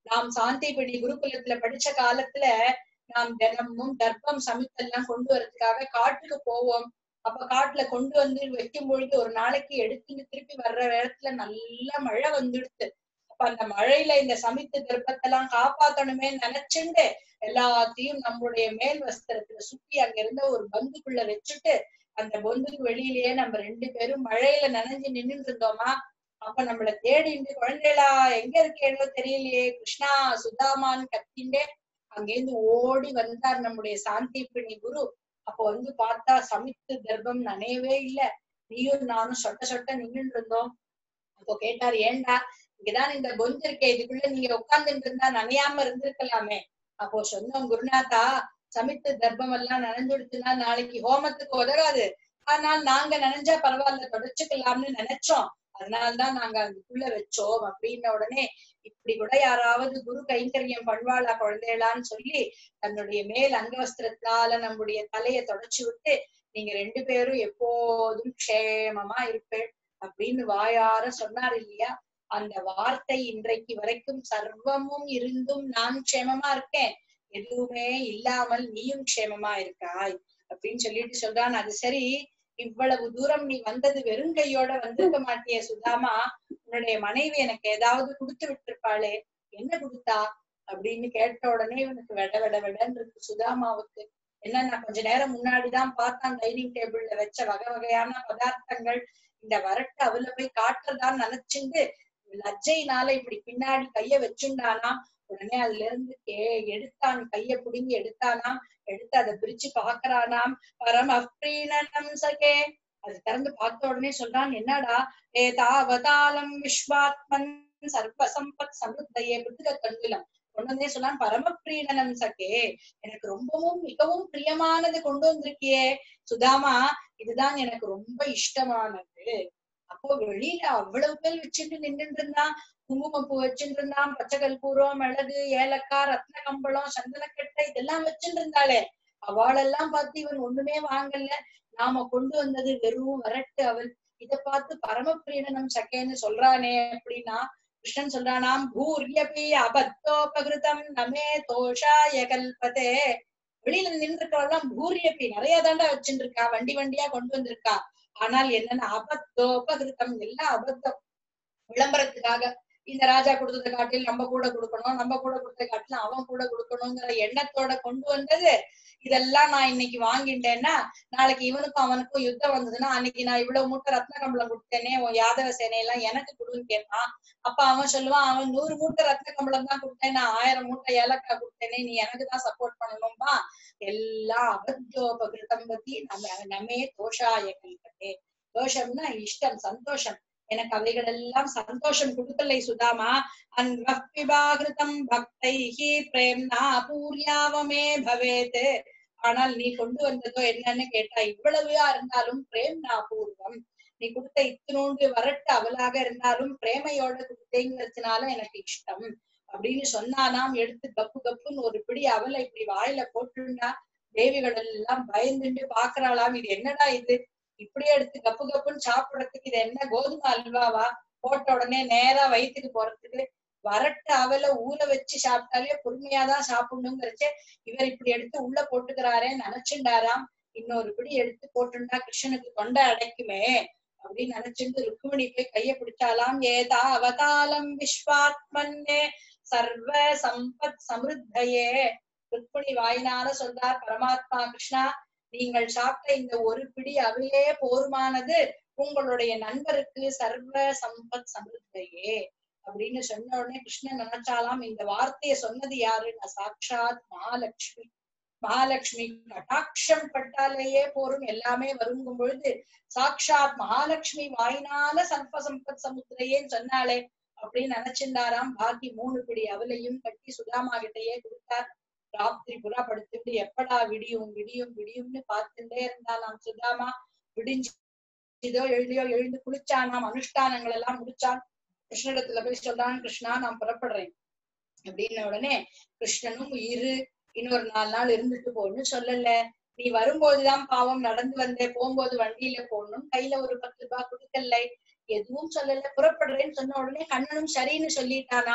நாம் சாந்திபடி குருகுலத்துல படிச்ச காலத்துல நாம் தினமும் தர்ப்பம் சமித்தெல்லாம் கொண்டு வரதுக்காக காட்டுக்கு போவோம் அப்ப காட்டுல கொண்டு வந்து வைக்கும் பொழுது ஒரு நாளைக்கு எடுத்துட்டு திருப்பி வர்ற இடத்துல நல்ல மழை வந்துடுது அப்ப அந்த மழையில இந்த சமித்து கர்ப்பத்தெல்லாம் காப்பாத்தணுமே நினைச்சுண்டு எல்லாத்தையும் நம்முடைய மேல் வஸ்திரத்துல சுத்தி அங்க இருந்த ஒரு பந்துக்குள்ள வச்சுட்டு அந்த பொந்துக்கு வெளியிலேயே நம்ம ரெண்டு பேரும் மழையில நனைஞ்சு நின்னுட்டு இருந்தோமா அப்ப நம்மள தேடிண்டு குழந்தைகளா எங்க இருக்கேனோ தெரியலையே கிருஷ்ணா சுதாமான்னு கத்திண்டே அங்கேருந்து ஓடி வந்தார் நம்முடைய சாந்தி பிணி குரு அப்போ வந்து பார்த்தா சமித்து கர்ப்பம் நனையவே இல்ல நீயும் நானும் சொட்ட சொட்ட நின்னுட்டு இருந்தோம் அப்போ கேட்டார் ஏண்டா இங்கதான் இந்த பொந்து இருக்கே இதுக்குள்ள நீங்க உட்கார்ந்துட்டு இருந்தா நனையாம இருந்திருக்கலாமே அப்போ சொன்னோம் குருநாதா சமித்து கர்ப்பம் எல்லாம் நனைஞ்சுடுச்சுன்னா நாளைக்கு ஹோமத்துக்கு உதவாது ஆனால் நாங்க நனைஞ்சா பரவாயில்ல தொடச்சுக்கலாம்னு நினைச்சோம் அதனாலதான் நாங்க அதுக்குள்ள வச்சோம் அப்படின்ன உடனே இப்படி கூட யாராவது குரு கைங்கரியம் பண்ணுவாளா குழந்தைகளான்னு சொல்லி தன்னுடைய மேல் அங்கவஸ்திரத்தால நம்முடைய தலையை தொடச்சு விட்டு நீங்க ரெண்டு பேரும் எப்போதும் க்ஷேமமா இருப்பேன் அப்படின்னு வாயார சொன்னார் இல்லையா அந்த வார்த்தை இன்றைக்கு வரைக்கும் சர்வமும் இருந்தும் நான் க்ஷேமமா இருக்கேன் எதுவுமே இல்லாமல் நீயும் க்ஷேமமா இருக்காய் அப்படின்னு சொல்லிட்டு சொல்றான் அது சரி இவ்வளவு தூரம் நீ வந்தது வெறும் கையோட வந்திருக்க மாட்டிய சுதாமா உன்னுடைய மனைவி எனக்கு ஏதாவது கொடுத்து விட்டிருப்பாளே என்ன கொடுத்தா அப்படின்னு கேட்ட உடனே இவனுக்கு வெட வெட வெடன்னு இருக்கு சுதாமாவுக்கு என்ன நான் கொஞ்ச நேரம் முன்னாடிதான் பார்த்தான் டைனிங் டேபிள்ல வச்ச வகை வகையான பதார்த்தங்கள் இந்த வரட்டு அவளை போய் காட்டுறதான்னு நினைச்சுண்டு லஜ்ஜையினால இப்படி பின்னாடி கைய வச்சுண்டானாம் உடனே அதுல இருந்து கே எடுத்தான் கைய புடுங்கி எடுத்தானாம் எடுத்து அதை பிரிச்சு பாக்குறானாம் பரம பிரீணனம் சகே அது திறந்து பார்த்த உடனே சொல்றான் என்னடா ஏதாவதாலம் விஸ்வாத்மன் சர்வ சம்பத் சமுத்தையே புத்தக கண்டுலம் கொண்டு வந்தே சொன்னான் பரம பிரீணனம் சகே எனக்கு ரொம்பவும் மிகவும் பிரியமானது கொண்டு வந்திருக்கியே சுதாமா இதுதான் எனக்கு ரொம்ப இஷ்டமானது அப்போ வெளியில அவ்வளவு பேர் வச்சுட்டு நின்றுட்டு இருந்தான் குங்குமப்பூ வச்சுட்டு இருந்தான் பச்சை கற்பூரம் மிளகு ஏலக்காய் ரத்ன கம்பளம் சந்தனக்கட்டை இதெல்லாம் வச்சுட்டு இருந்தாளே அவளெல்லாம் பார்த்து இவன் ஒண்ணுமே வாங்கல நாம கொண்டு வந்தது வெறும் வரட்டு அவள் இத பார்த்து பரமபிரீடனம் சக்கேன்னு சொல்றானே அப்படின்னா கிருஷ்ணன் சொல்றானாம் பூர்யபி அபத்தோபகிருதம் நமே தோஷாய கல்பதே வெளியில நின்றுக்கிறவெல்லாம் பூரியப்பி நிறைய தாண்டா வச்சுட்டு இருக்கா வண்டி வண்டியா கொண்டு வந்திருக்கா ஆனால் என்னன்னா அபத்தோபகிருதம் எல்லாம் அபத்தம் விளம்பரத்துக்காக இந்த ராஜா கொடுத்ததை காட்டில் நம்ம கூட கொடுக்கணும் நம்ம கூட கொடுத்ததை காட்டிலும் அவன் கூட கொடுக்கணுங்கிற எண்ணத்தோட கொண்டு வந்தது இதெல்லாம் நான் இன்னைக்கு வாங்கிட்டேன்னா நாளைக்கு இவனுக்கும் அவனுக்கும் யுத்தம் வந்ததுன்னா அன்னைக்கு நான் இவ்வளவு மூட்டை ரத்ன கம்பளம் கொடுத்தேனே உன் யாதவ சேனையெல்லாம் எனக்கு கொடுன்னு கேட்பான் அப்ப அவன் சொல்லுவான் அவன் நூறு மூட்டை ரத்ன கம்பளம் தான் கொடுத்தேன் நான் ஆயிரம் மூட்டை ஏலக்காய் கொடுத்தேனே நீ எனக்கு தான் சப்போர்ட் பண்ணணும்பா எல்லாம் அபத்தோபகிருதம் பத்தி நம்ம நம்மே தோஷாய கல்பத்தே தோஷம்னா இஷ்டம் சந்தோஷம் எனக்கு அவைகள் எல்லாம் சந்தோஷம் கொடுக்கலை சுதாமா அன்பிபாகிருதம் பக்தைஹி பிரேம்னா பூர்யாவமே பவேத் ஆனால் நீ கொண்டு வந்ததோ என்னன்னு கேட்டா இவ்வளவுயா இருந்தாலும் பிரேம்னா பூர்வம் நீ கொடுத்த இத்தினோண்டு வரட்டு அவளாக இருந்தாலும் பிரேமையோட கொடுத்தேங்கிறதுனால எனக்கு இஷ்டம் அப்படின்னு சொன்னானாம் எடுத்து கப்பு கப்புன்னு ஒரு பிடி அவளை இப்படி வாயில போட்டுண்டா தேவிகள் எல்லாம் பயந்துட்டு பாக்குறாளாம் இது என்னடா இது இப்படியே எடுத்து கப்பு கப்புன்னு சாப்பிடறதுக்கு இது என்ன கோதுமை அல்வாவா போட்ட உடனே நேரா வயிற்றுக்கு போறதுக்கு வரட்டு அவல ஊற வச்சு சாப்பிட்டாலே பொறுமையாதான் சாப்பிடணுங்கிறச்சே இவர் இப்படி எடுத்து உள்ள போட்டுக்கிறாரே நினைச்சுண்டாராம் இன்னொரு பிடி எடுத்து போட்டுண்டா கிருஷ்ணனுக்கு தொண்டை அடைக்குமே அப்படின்னு நினைச்சுட்டு ருக்குமணி போய் கைய பிடிச்சாலாம் ஏதா அவதாலம் விஸ்வாத்மன்னே சர்வ சம்பத் சமிருத்தையே ருக்மிணி வாயினால சொல்றார் பரமாத்மா கிருஷ்ணா நீங்கள் சாப்பிட்ட இந்த ஒரு பிடி அவையே போருமானது உங்களுடைய நண்பருக்கு சர்வ சம்பத் சமிருத்தையே அப்படின்னு சொன்ன உடனே கிருஷ்ணன் நினைச்சாலாம் இந்த வார்த்தையை சொன்னது யாருன்னா சாட்சாத் மகாலட்சுமி மகாலட்சுமி கட்டாட்சம் பட்டாலேயே போரும் எல்லாமே வருங்கும் பொழுது சாட்சாத் மகாலட்சுமி வாயினால சர்வ சம்பத் சமுத்திரையேன்னு சொன்னாலே அப்படின்னு நினைச்சிருந்தாராம் பாக்கி மூணு பிடி அவளையும் கட்டி சுதாமா கிட்டயே கொடுத்தார் ராத்திரி புறா படுத்துட்டு எப்படா விடியும் விடியும் விடியும்னு பார்த்துட்டே இருந்தாலாம் சுதாமா விடிஞ்சு இதோ எழுதியோ எழுந்து குளிச்சானாம் அனுஷ்டானங்கள் எல்லாம் முடிச்சான் கிருஷ்ணனிடத்துல போய் சொல்றான் கிருஷ்ணா நான் புறப்படுறேன் அப்படின்ன உடனே கிருஷ்ணனும் இரு இன்னொரு நாலு நாள் இருந்துட்டு போன்னு சொல்லல நீ வரும்போதுதான் பாவம் நடந்து வந்தே போகும்போது வண்டியில போகணும் கையில ஒரு பத்து ரூபாய் கொடுக்கல எதுவும் சொல்லல புறப்படுறேன்னு சொன்ன உடனே கண்ணனும் சரின்னு சொல்லிட்டானாம்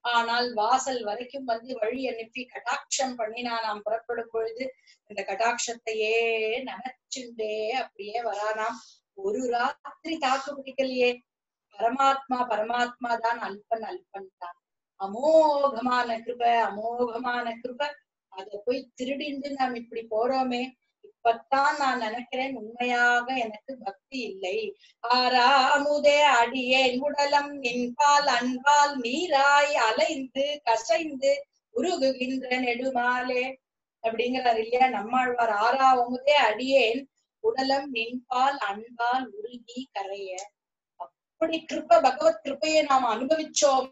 ஆனால் வாசல் வரைக்கும் வந்து வழி அனுப்பி கடாட்சம் பண்ணினா நாம் புறப்படும் பொழுது இந்த கடாட்சத்தையே நினைச்சுண்டே அப்படியே வரானாம் ஒரு ராத்திரி தாக்கு பிடிக்கலையே பரமாத்மா பரமாத்மா தான் அல்பன் அல்பன் தான் அமோகமான கிருப அமோகமான கிருப அத போய் திருடிண்டு நாம் இப்படி போறோமே இப்பத்தான் நான் நினைக்கிறேன் உண்மையாக எனக்கு பக்தி இல்லை ஆறாமுதே அடியேன் உடலம் நின்பால் அன்பால் நீராய் அலைந்து கசைந்து உருகுகின்ற நெடுமாலே அப்படிங்கிறார் இல்லையா நம்மாழ்வார் ஆறாவமுதே அடியேன் உடலம் நின்பால் அன்பால் உருகி கரைய அப்படி கிருப்ப பகவத் கிருப்பையை நாம் அனுபவிச்சோம்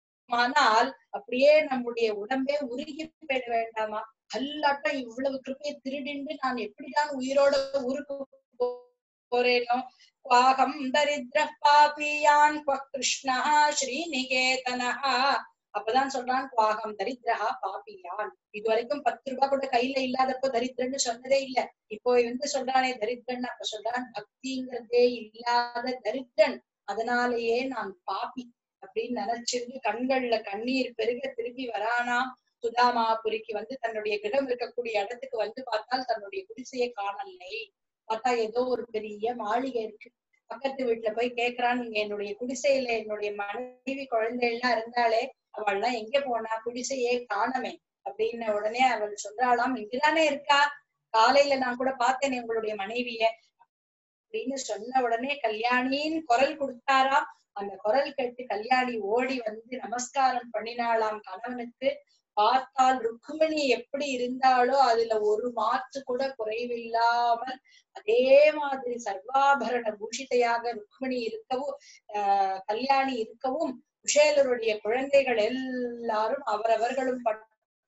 ஆனால் அப்படியே நம்முடைய உடம்பே உருகி போயிட வேண்டாமா கல்லாட்டம் இவ்வளவு கிருப்பையை திருடிண்டு நான் எப்படிதான் உயிரோட ஊருக்கு போ- போறேனோ குவாகம் தரித்திர பாபியான் குவ கிருஷ்ணா ஸ்ரீநிகேதனஹா அப்பதான் சொல்றான் குவாகம் தரித்திரஹா பாபியான் இது வரைக்கும் பத்து ரூபாய் கூட கையில இல்லாதப்போ தரித்திரன்னு சொன்னதே இல்ல இப்போ வந்து சொல்றானே தரித்திரன் அப்ப சொல்றான் பக்திங்கிறதே இல்லாத தரித்திரன் அதனாலேயே நான் பாப்பி அப்படின்னு நினைச்சிருந்து கண்கள்ல கண்ணீர் பெருக திரும்பி வரானாம் சுதாமாபுரிக்கு வந்து தன்னுடைய கிடம் இருக்கக்கூடிய இடத்துக்கு வந்து பார்த்தால் தன்னுடைய குடிசையை காணலை பார்த்தா ஏதோ ஒரு பெரிய மாளிகை இருக்கு பக்கத்து வீட்டுல போய் கேக்குறான் நீங்க என்னுடைய குடிசையில என்னுடைய மனைவி குழந்தை எல்லாம் இருந்தாலே அவள்லாம் எங்க போனா குடிசையே காணமே அப்படின்ன உடனே அவள் சொல்றாளாம் இங்கதானே இருக்கா காலையில நான் கூட பார்த்தேனே உங்களுடைய மனைவிய அப்படின்னு சொன்ன உடனே கல்யாணின்னு குரல் கொடுத்தாராம் அந்த குரல் கேட்டு கல்யாணி ஓடி வந்து நமஸ்காரம் பண்ணினாளாம் கணவனுக்கு பார்த்தால் ருக்குமணி எப்படி இருந்தாலோ அதுல ஒரு மாற்று கூட குறைவில்லாமல் அதே மாதிரி சர்வாபரண பூஷிதையாக ருக்மிணி இருக்கவும் ஆஹ் கல்யாணி இருக்கவும் குஷேலருடைய குழந்தைகள் எல்லாரும் அவரவர்களும் பட்டு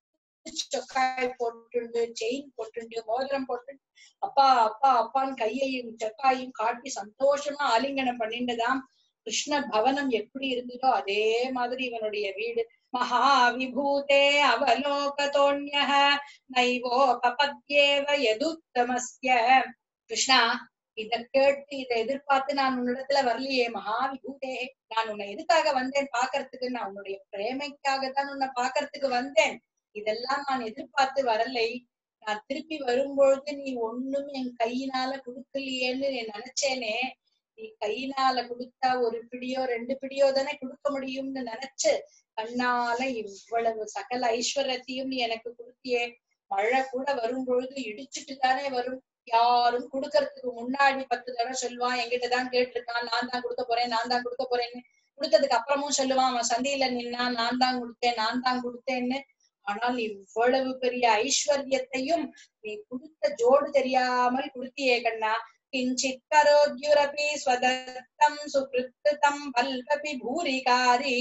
சொக்காய் போட்டுண்டு செயின் போட்டுண்டு மோதிரம் போட்டு அப்பா அப்பா அப்பான்னு கையையும் சொக்காயும் காட்டி சந்தோஷமா ஆலிங்கனம் பண்ணிண்டுதாம் கிருஷ்ண பவனம் எப்படி இருந்ததோ அதே மாதிரி இவனுடைய வீடு மகாவிபூதே அவலோகதோன்ய நைவோபத்யேவ எதுத்தமஸ்ய கிருஷ்ணா இத கேட்டு இதை எதிர்பார்த்து நான் உன்னிடத்துல வரலையே மகாவிபூதே நான் உன்னை எதுக்காக வந்தேன் பாக்குறதுக்கு நான் உன்னுடைய பிரேமைக்காகத்தான் உன்னை பாக்குறதுக்கு வந்தேன் இதெல்லாம் நான் எதிர்பார்த்து வரலை நான் திருப்பி வரும்பொழுது நீ ஒண்ணும் என் கையினால கொடுக்கலையேன்னு நினைச்சேனே நீ கையினால கொடுத்தா ஒரு பிடியோ ரெண்டு பிடியோ தானே கொடுக்க முடியும்னு நினைச்சு கண்ணால இவ்வளவு சகல ஐஸ்வர்யத்தையும் நீ எனக்கு கொடுத்தியே மழை கூட வரும்பொழுது இடிச்சிட்டு தானே வரும் யாரும் கொடுக்கறதுக்கு முன்னாடி பத்து தடவை சொல்லுவான் என்கிட்ட தான் கேட்டிருக்கான் நான் தான் கொடுக்க போறேன் நான் தான் கொடுக்க போறேன்னு கொடுத்ததுக்கு அப்புறமும் சொல்லுவான் அவன் சந்தையில நின்னா நான் தான் கொடுத்தேன் நான் தான் கொடுத்தேன்னு ஆனால் இவ்வளவு பெரிய ஐஸ்வர்யத்தையும் நீ கொடுத்த ஜோடு தெரியாமல் கொடுத்தியே கண்ணா கிஞ்சித் கரோத்யுரபி ஸ்வதத்தம் சுகிருத்தம் வல்பபி பூரிகாரி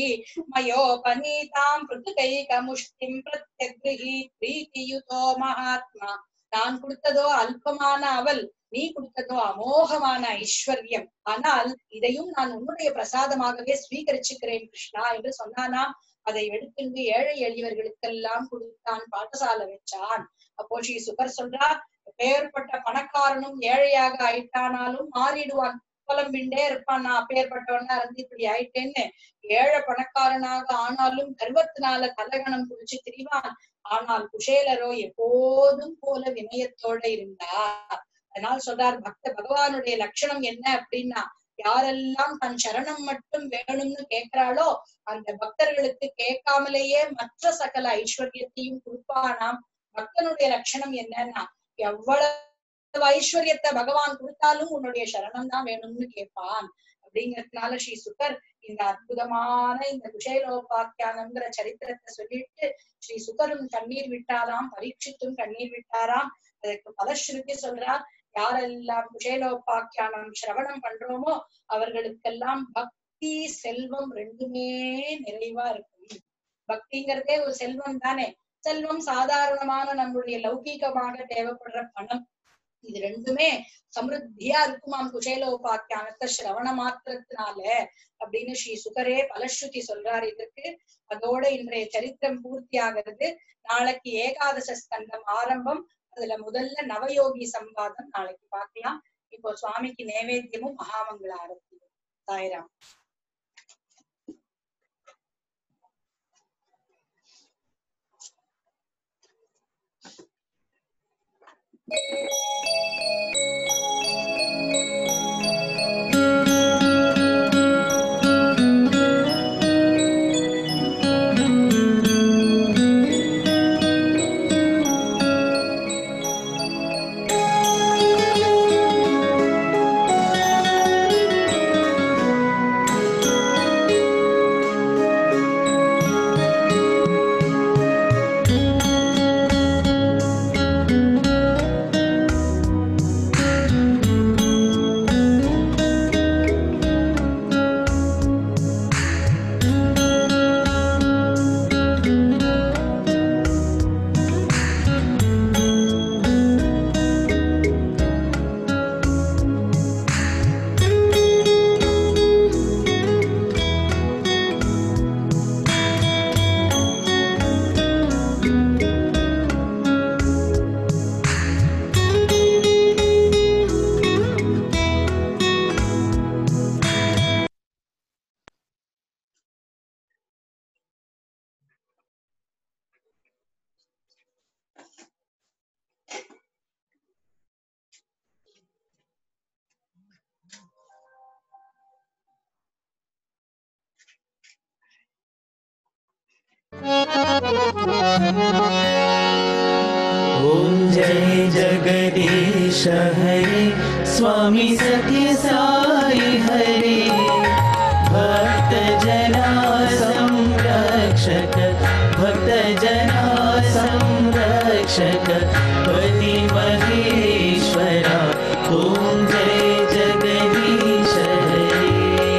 மயோபனீதாம் பிருத்துகைகமுஷ்டிம் பிரத்யக்ரிஹி பிரீத்தியுதோ மகாத்மா நான் கொடுத்ததோ அல்பமான அவள் நீ கொடுத்ததோ அமோகமான ஐஸ்வர்யம் ஆனால் இதையும் நான் உன்னுடைய பிரசாதமாகவே ஸ்வீகரிச்சுக்கிறேன் கிருஷ்ணா என்று சொன்னானா அதை எடுத்துண்டு ஏழை எளியவர்களுக்கெல்லாம் கொடுத்தான் பாடசாலை வச்சான் அப்போ ஸ்ரீ சுகர் சொல்றா பெயர்பட்ட பணக்காரனும் ஏழையாக ஆயிட்டானாலும் மாறிடுவான் புலம்பிண்டே இருப்பான் நான் அப்பேற்பட்டவனா இருந்து இப்படி ஆயிட்டேன்னு ஏழை பணக்காரனாக ஆனாலும் கர்வத்தினால தலகணம் குடிச்சு திரிவான் ஆனால் குஷேலரோ எப்போதும் போல வினயத்தோட இருந்தார் அதனால் சொல்றார் பக்த பகவானுடைய லட்சணம் என்ன அப்படின்னா யாரெல்லாம் தன் சரணம் மட்டும் வேணும்னு கேட்கிறாளோ அந்த பக்தர்களுக்கு கேட்காமலேயே மற்ற சகல ஐஸ்வர்யத்தையும் கொடுப்பானாம் பக்தனுடைய லட்சணம் என்னன்னா எவ்வளவு ஐஸ்வர்யத்தை பகவான் கொடுத்தாலும் உன்னுடைய சரணம் தான் வேணும்னு கேட்பான் அப்படிங்கறதுனால ஸ்ரீ சுகர் இந்த அற்புதமான இந்த குஷேலோபாக்கியானங்கிற சரித்திரத்தை சொல்லிட்டு ஸ்ரீ சுகரும் கண்ணீர் விட்டாராம் பரீட்சித்தும் கண்ணீர் விட்டாராம் அதற்கு பலஸ்ருதி சொல்றார் யாரெல்லாம் குஷேலோபாக்கியானம் சிரவணம் பண்றோமோ அவர்களுக்கெல்லாம் பக்தி செல்வம் ரெண்டுமே நிறைவா இருக்கும் பக்திங்கிறதே ஒரு செல்வம் தானே செல்வம் சாதாரணமான நம்மளுடைய லௌகீகமாக தேவைப்படுற பணம் இது ரெண்டுமே சமிருத்தியா இருக்குமாம் குஷேலோபாக்கியானத்தை சிரவண மாத்திரத்தினால அப்படின்னு ஸ்ரீ சுகரே பலஸ்ருதி சொல்றாரு இதற்கு அதோட இன்றைய சரித்திரம் பூர்த்தி ஆகிறது நாளைக்கு ஏகாதச ஸ்கந்தம் ஆரம்பம் அதுல முதல்ல நவயோகி சம்பாதம் நாளைக்கு பார்க்கலாம் இப்போ சுவாமிக்கு நைவேத்தியமும் மகாமங்கள ஆரத்தியும் சாய்ராம் जगदीश हरे स्वामी सत्य साई हरे भक्त जना संरक्षक भक्त जना संरक्षक पति महेश्वरा ॐ जय जगदीश हरे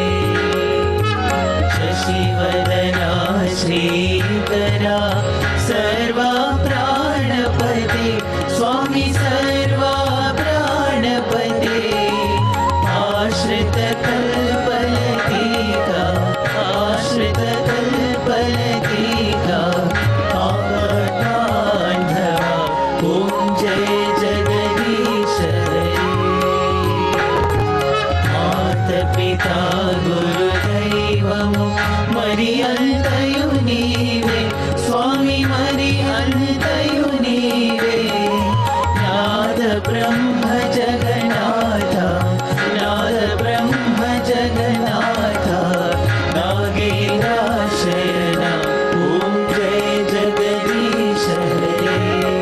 शशिवदना श्रीकरा सर्वा प्राणपते स्वामी सर्वा प्राणपते आश्रित कल्पलतिका आश्रित कल्पलतिका आपदान्धवा ॐ जय जगदीश हरे మాతపితా గురుదైవము మరి అంతయు నీవే స్వామి మరి అంతయు నీవే నాద బ్రహ్మ జగన్నాథ నాద బ్రహ్మ జగన్నాథ నాగేంద్రాశయన ఓం జయ జగదీశ హరే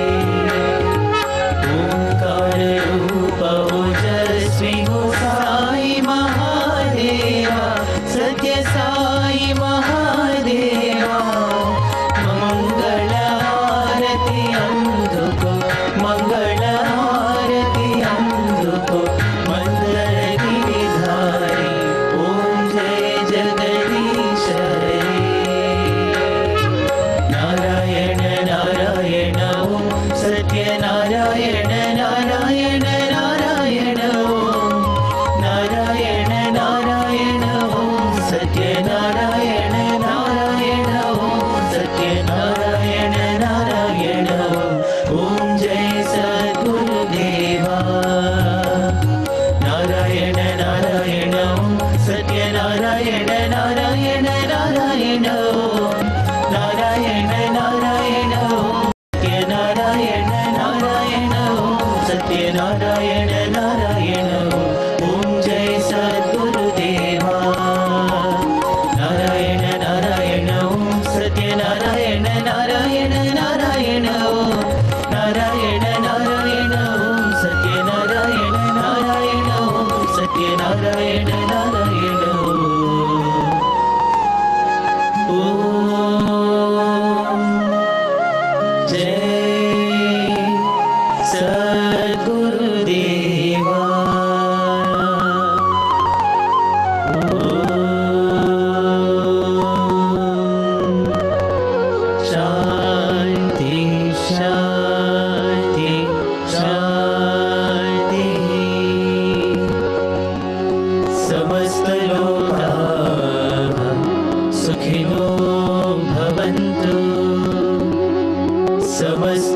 ओंकार रूप ओजस्वी हो साई महादेवा सत्य साई महादेवा मंगल आरती अंधुको मंगल आरती अंधुको मंगल गिरिधारी ओम जय जगदीश हरे नारायण नारायण ॐ सत्यनारायण नारायण नारायण ॐ नारायण नारायण ॐ सत्यनारायण नारायण ॐ सत्यनारायण नारायण ॐ जय सद्गुरुदेवा नारायण नारायण ॐ सत्यनारायण नारायण नारायण ॐ नारायण नारायण ॐ सत्यनारायण नारायण ॐ सत्यनारायण नारायण ॐ जय सद्गुरुदेवा नारायण नारायण ॐ सत्यनारायण नारायण नारायण ॐ नारायण नारायण ॐ सत्यनारायण नारायण ॐ सत्यनारायण नारायण ॐ जय सद्गुरुदेवा ॐ शान्ति शान्ति शान्ति समस्तलोकाः सुखिनो भवन्तु समस्त